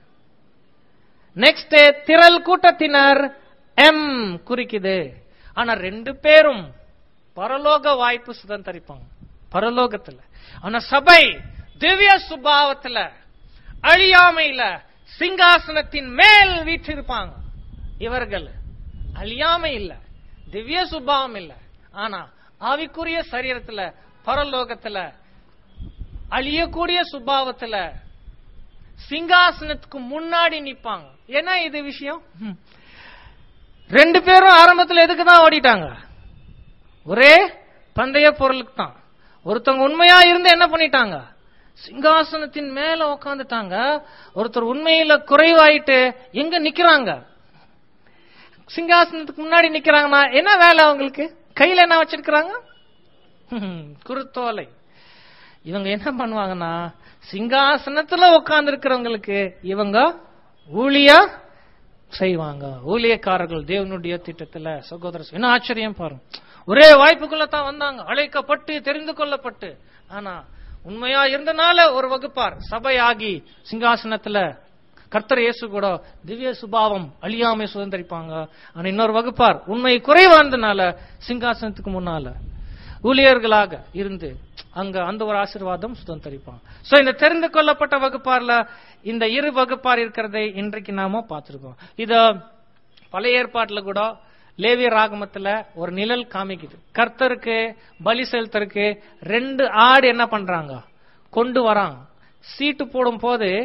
S1: நெக்ஸ்ட் திரள் கூட்டத்தினர் எம் குறிக்குது ஆனா ரெண்டு பேரும் பரலோக வாய்ப்பு சுதந்திரிப்பாங்க பரலோகத்துல ஆனா சபை திவ்ய சுபாவத்துல அழியாமையில சிங்காசனத்தின் மேல் வீற்றிருப்பாங்க இவர்கள் அழியாமை இல்ல திவ்ய சுபாவம் இல்ல ஆனா ஆவிக்குரிய சரீரத்துல பரலோகத்துல அழியக்கூடிய சுபாவத்துல சிங்காசனத்துக்கு முன்னாடி நிப்பாங்க என்ன இது விஷயம் ம். ரெண்டு பேரும் ஆரம்பத்துல எதுக்கு தான் ஓடிட்டாங்க ஒரே பந்தய பொருளுக்கு தான் ஒருத்தவங்க உண்மையா இருந்து என்ன பண்ணிட்டாங்க சிங்காசனத்தின் மேல உக்காந்துட்டாங்க ஒருத்தர் உண்மையில குறைவாயிட்டு எங்க நிக்கிறாங்க சிங்காசனத்துக்கு முன்னாடி நிக்கிறாங்கன்னா என்ன வேலை அவங்களுக்கு கையில என்ன வச்சிருக்கிறாங்க ஹம், குருத்தோலை இவங்க என்ன பண்ணுவாங்கன்னா சிங்காசனத்துல உட்கார்ந்து இருக்கிறவங்களுக்கு இவங்க ஊழியா செய்வாங்க ஊழியக்காரர்கள் தேவனுடைய திட்டத்துல சகோதரர் என்ன ஆச்சரியம் பாருங்க ஒரே வாய்ப்புக்குள்ள தான் வந்தாங்க அழைக்கப்பட்டு தெரிந்து கொள்ளப்பட்டு ஆனா உண்மையா இருந்தனால ஒரு வகுப்பார் சபையாகி சிங்காசனத்துல கர்த்தர் இயேசு கூட திவ்ய சுபாவம் அழியாமை சுதந்திரிப்பாங்க ஆனா இன்னொரு வகுப்பார் உண்மை குறைவானதுனால சிங்காசனத்துக்கு முன்னால ஊழியர்களாக இருந்து அங்க அந்த ஒரு ஆசீர்வாதம் சுதந்திரிப்பாங்க சோ இந்த தெரிந்து கொள்ளப்பட்ட வகுப்பார்ல இந்த இரு வகுப்பார் இருக்கிறதை இன்றைக்கு நாம பார்த்திருக்கோம் இத பழைய ஏற்பாட்டுல கூட லேவிய ராகமத்துல ஒரு நிழல் காமிக்குது கர்த்தருக்கு பலி செலுத்தருக்கு ரெண்டு ஆடு என்ன பண்றாங்க கொண்டு வராங்க சீட்டு போடும் போது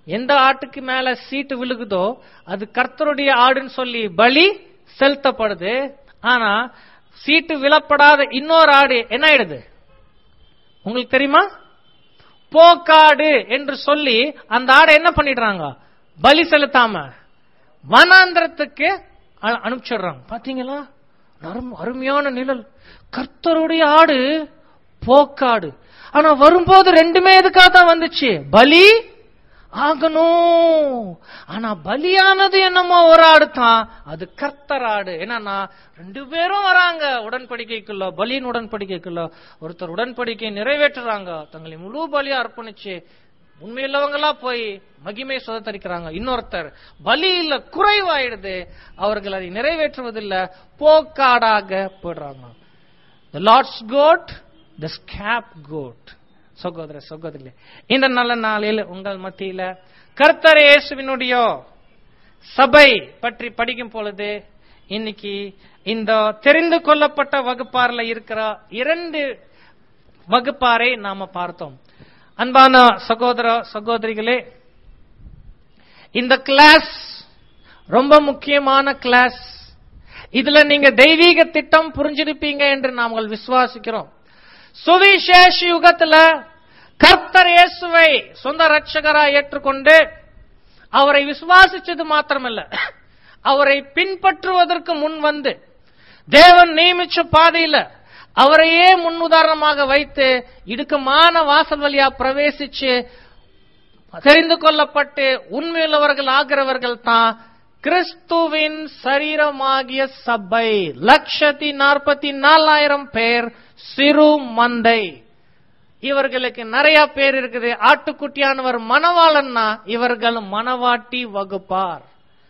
S1: எந்த ஆட்டுக்கு மேல சீட்டு விழுகுதோ அது கர்த்தருடைய ஆடுன்னு சொல்லி பலி செலுத்தப்படுது ஆனா சீட்டு விழப்படாத இன்னொரு ஆடு என்ன ஆயிடுது உங்களுக்கு தெரியுமா போக்காடு என்று சொல்லி அந்த ஆடை என்ன பண்ணிடுறாங்க பலி செலுத்தாம வனாந்திரத்துக்கு அ- அனுப்பிச்சிடுறாங்க பாத்தீங்களா நரும் அருமையான நிழல் கர்த்தருடைய ஆடு போக்காடு ஆனா வரும்போது ரெண்டுமே எதுக்காக தான் வந்துச்சு பலி ஆகணும் ஆனா பலியானது என்னமோ ஒரு ஆடு தான் அது கர்த்தர் ஆடு என்னன்னா ரெண்டு பேரும் வராங்க உடன்படிக்கைக்குள்ள பலியின் உடன்படிக்கைக்குள்ள ஒருத்தர் உடன்படிக்கையை நிறைவேற்றுறாங்க தங்களை முழு பலியா அர்ப்பணிச்சு உண்மையுள்ளவங்களா போய் மகிமை சுதத்தரிக்கிறாங்க இன்னொருத்தர் பலியில குறைவாயிடுது அவர்கள் அதை நிறைவேற்றுவதில்ல போக்காடாக போயிடுறாங்க the lord's goat the scapegoat சகோதர சகோதரி இந்த நல்ல நாளில் உங்கள் மத்தியில கர்த்தர் இயேசுவினுடைய சபை பற்றி படிக்கும் பொழுது இன்னைக்கு இந்த தெரிந்து கொள்ளப்பட்ட வகுப்பார்ல இருக்கிற இரண்டு வகுப்பாரை நாம பார்த்தோம் அன்பான சகோதர சகோதரிகளே இந்த கிளாஸ் ரொம்ப முக்கியமான கிளாஸ் இதுல நீங்க தெய்வீக திட்டம் புரிஞ்சிருப்பீங்க என்று நாங்கள் விசுவாசிக்கிறோம் சுவிசேஷ யுகத்துல கர்த்தர் இயேசுவை சொந்த ரட்சகரா ஏற்றுக்கொண்டு அவரை விசுவாசிச்சது மாத்திரமல்ல அவரை பின்பற்றுவதற்கு முன் வந்து தேவன் நியமிச்ச பாதையில அவரையே முன் உதாரணமாக வைத்து இடுக்கமான வாசல் வழியா பிரவேசிச்சு தெரிந்து கொள்ளப்பட்டு உண்மையுள்ளவர்கள் ஆகிறவர்கள் தான் கிறிஸ்துவின் சரீரமாகிய சபை லட்சத்தி நாற்பத்தி நாலாயிரம் பேர் சிறு மந்தை இவர்களுக்கு நிறைய பேர் இருக்குது ஆட்டுக்குட்டியானவர் மணவாளன்னா இவர்கள் மணவாட்டி வகுப்பார்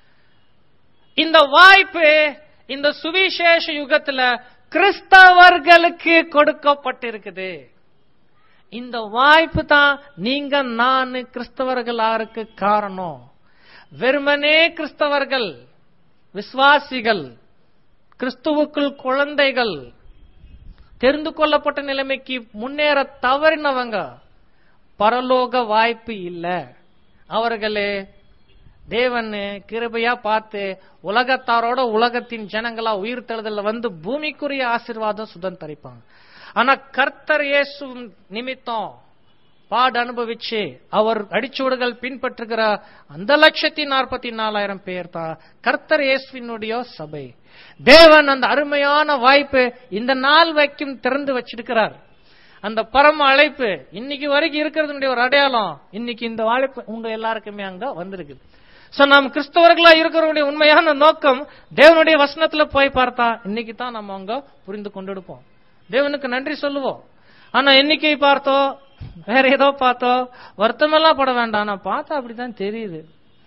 S1: இந்த வாய்ப்பு இந்த சுவிசேஷ யுகத்துல கிறிஸ்தவர்களுக்கு கொடுக்கப்பட்டிருக்குது இந்த வாய்ப்பு தான் நீங்க நான் கிறிஸ்தவர்களாருக்கு காரணம் வெறுமனே கிறிஸ்தவர்கள் விசுவாசிகள் கிறிஸ்துவுக்குள் குழந்தைகள் தெரிந்து கொள்ளப்பட்ட நிலைமைக்கு முன்னேற தவறினவங்க பரலோக வாய்ப்பு இல்ல அவர்களே தேவன் கிருபையா பார்த்து உலகத்தாரோட உலகத்தின் ஜனங்களா உயிர் தழுதல வந்து பூமிக்குரிய ஆசீர்வாதம் சுதந்திரிப்பாங்க ஆனா கர்த்தர் இயேசு நிமித்தம் பாடு அனுபவிச்சு அவர் அடிச்சுவடுகள் பின்பற்றுகிற அந்த லட்சத்தி நாற்பத்தி நாலாயிரம் பேர் தான் கர்த்தர் இயேசுவினுடைய சபை தேவன் அந்த அருமையான வாய்ப்பு இந்த நாள் வரைக்கும் திறந்து வச்சிருக்கிறார் அந்த பரம அழைப்பு இன்னைக்கு வரைக்கும் இருக்கிறதுனுடைய ஒரு அடையாளம் இன்னைக்கு இந்த அழைப்பு உங்க எல்லாருக்குமே அங்க வந்திருக்குது சோ நாம் கிறிஸ்தவர்களா இருக்கிறவருடைய உண்மையான நோக்கம் தேவனுடைய வசனத்துல போய் பார்த்தா இன்னைக்கு தான் நம்ம அங்க புரிந்து கொண்டிருப்போம் தேவனுக்கு நன்றி சொல்லுவோம் ஆனா எண்ணிக்கை பார்த்தோம் வேற ஏதோ பார்த்தோம் வருத்தமெல்லாம் பட வேண்டாம் ஆனா பார்த்தா அப்படிதான் தெரியுது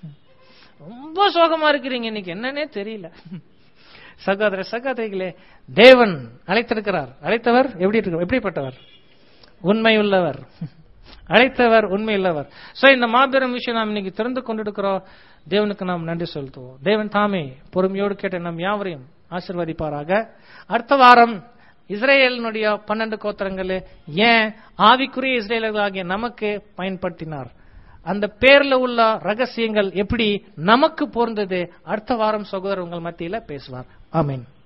S1: ரொம்ப சோகமா இருக்கிறீங்க இன்னைக்கு என்னன்னே தெரியல சகோதர சகோதரிகளே தேவன் அழைத்திருக்கிறார் அழைத்தவர் எப்படி இருக்கு எப்படிப்பட்டவர் உண்மையுள்ளவர் அழைத்தவர் உண்மையுள்ளவர் சோ இந்த மாபெரும் விஷயம் நாம் இன்னைக்கு திறந்து கொண்டிருக்கிறோம் தேவனுக்கு நாம் நன்றி செலுத்துவோம் தேவன் தாமே பொறுமையோடு கேட்ட நம் யாவரையும் ஆசிர்வதிப்பாராக அடுத்த வாரம் இஸ்ரேலினுடைய பன்னெண்டு கோத்திரங்கள் ஏன் ஆவிக்குரிய இஸ்ரேலர்களாகிய நமக்கு பயன்படுத்தினார் அந்த பேர்ல உள்ள ரகசியங்கள் எப்படி நமக்கு பொருந்தது அடுத்த வாரம் சகோதரர் உங்கள் மத்தியில பேசுவார் ஆமீன்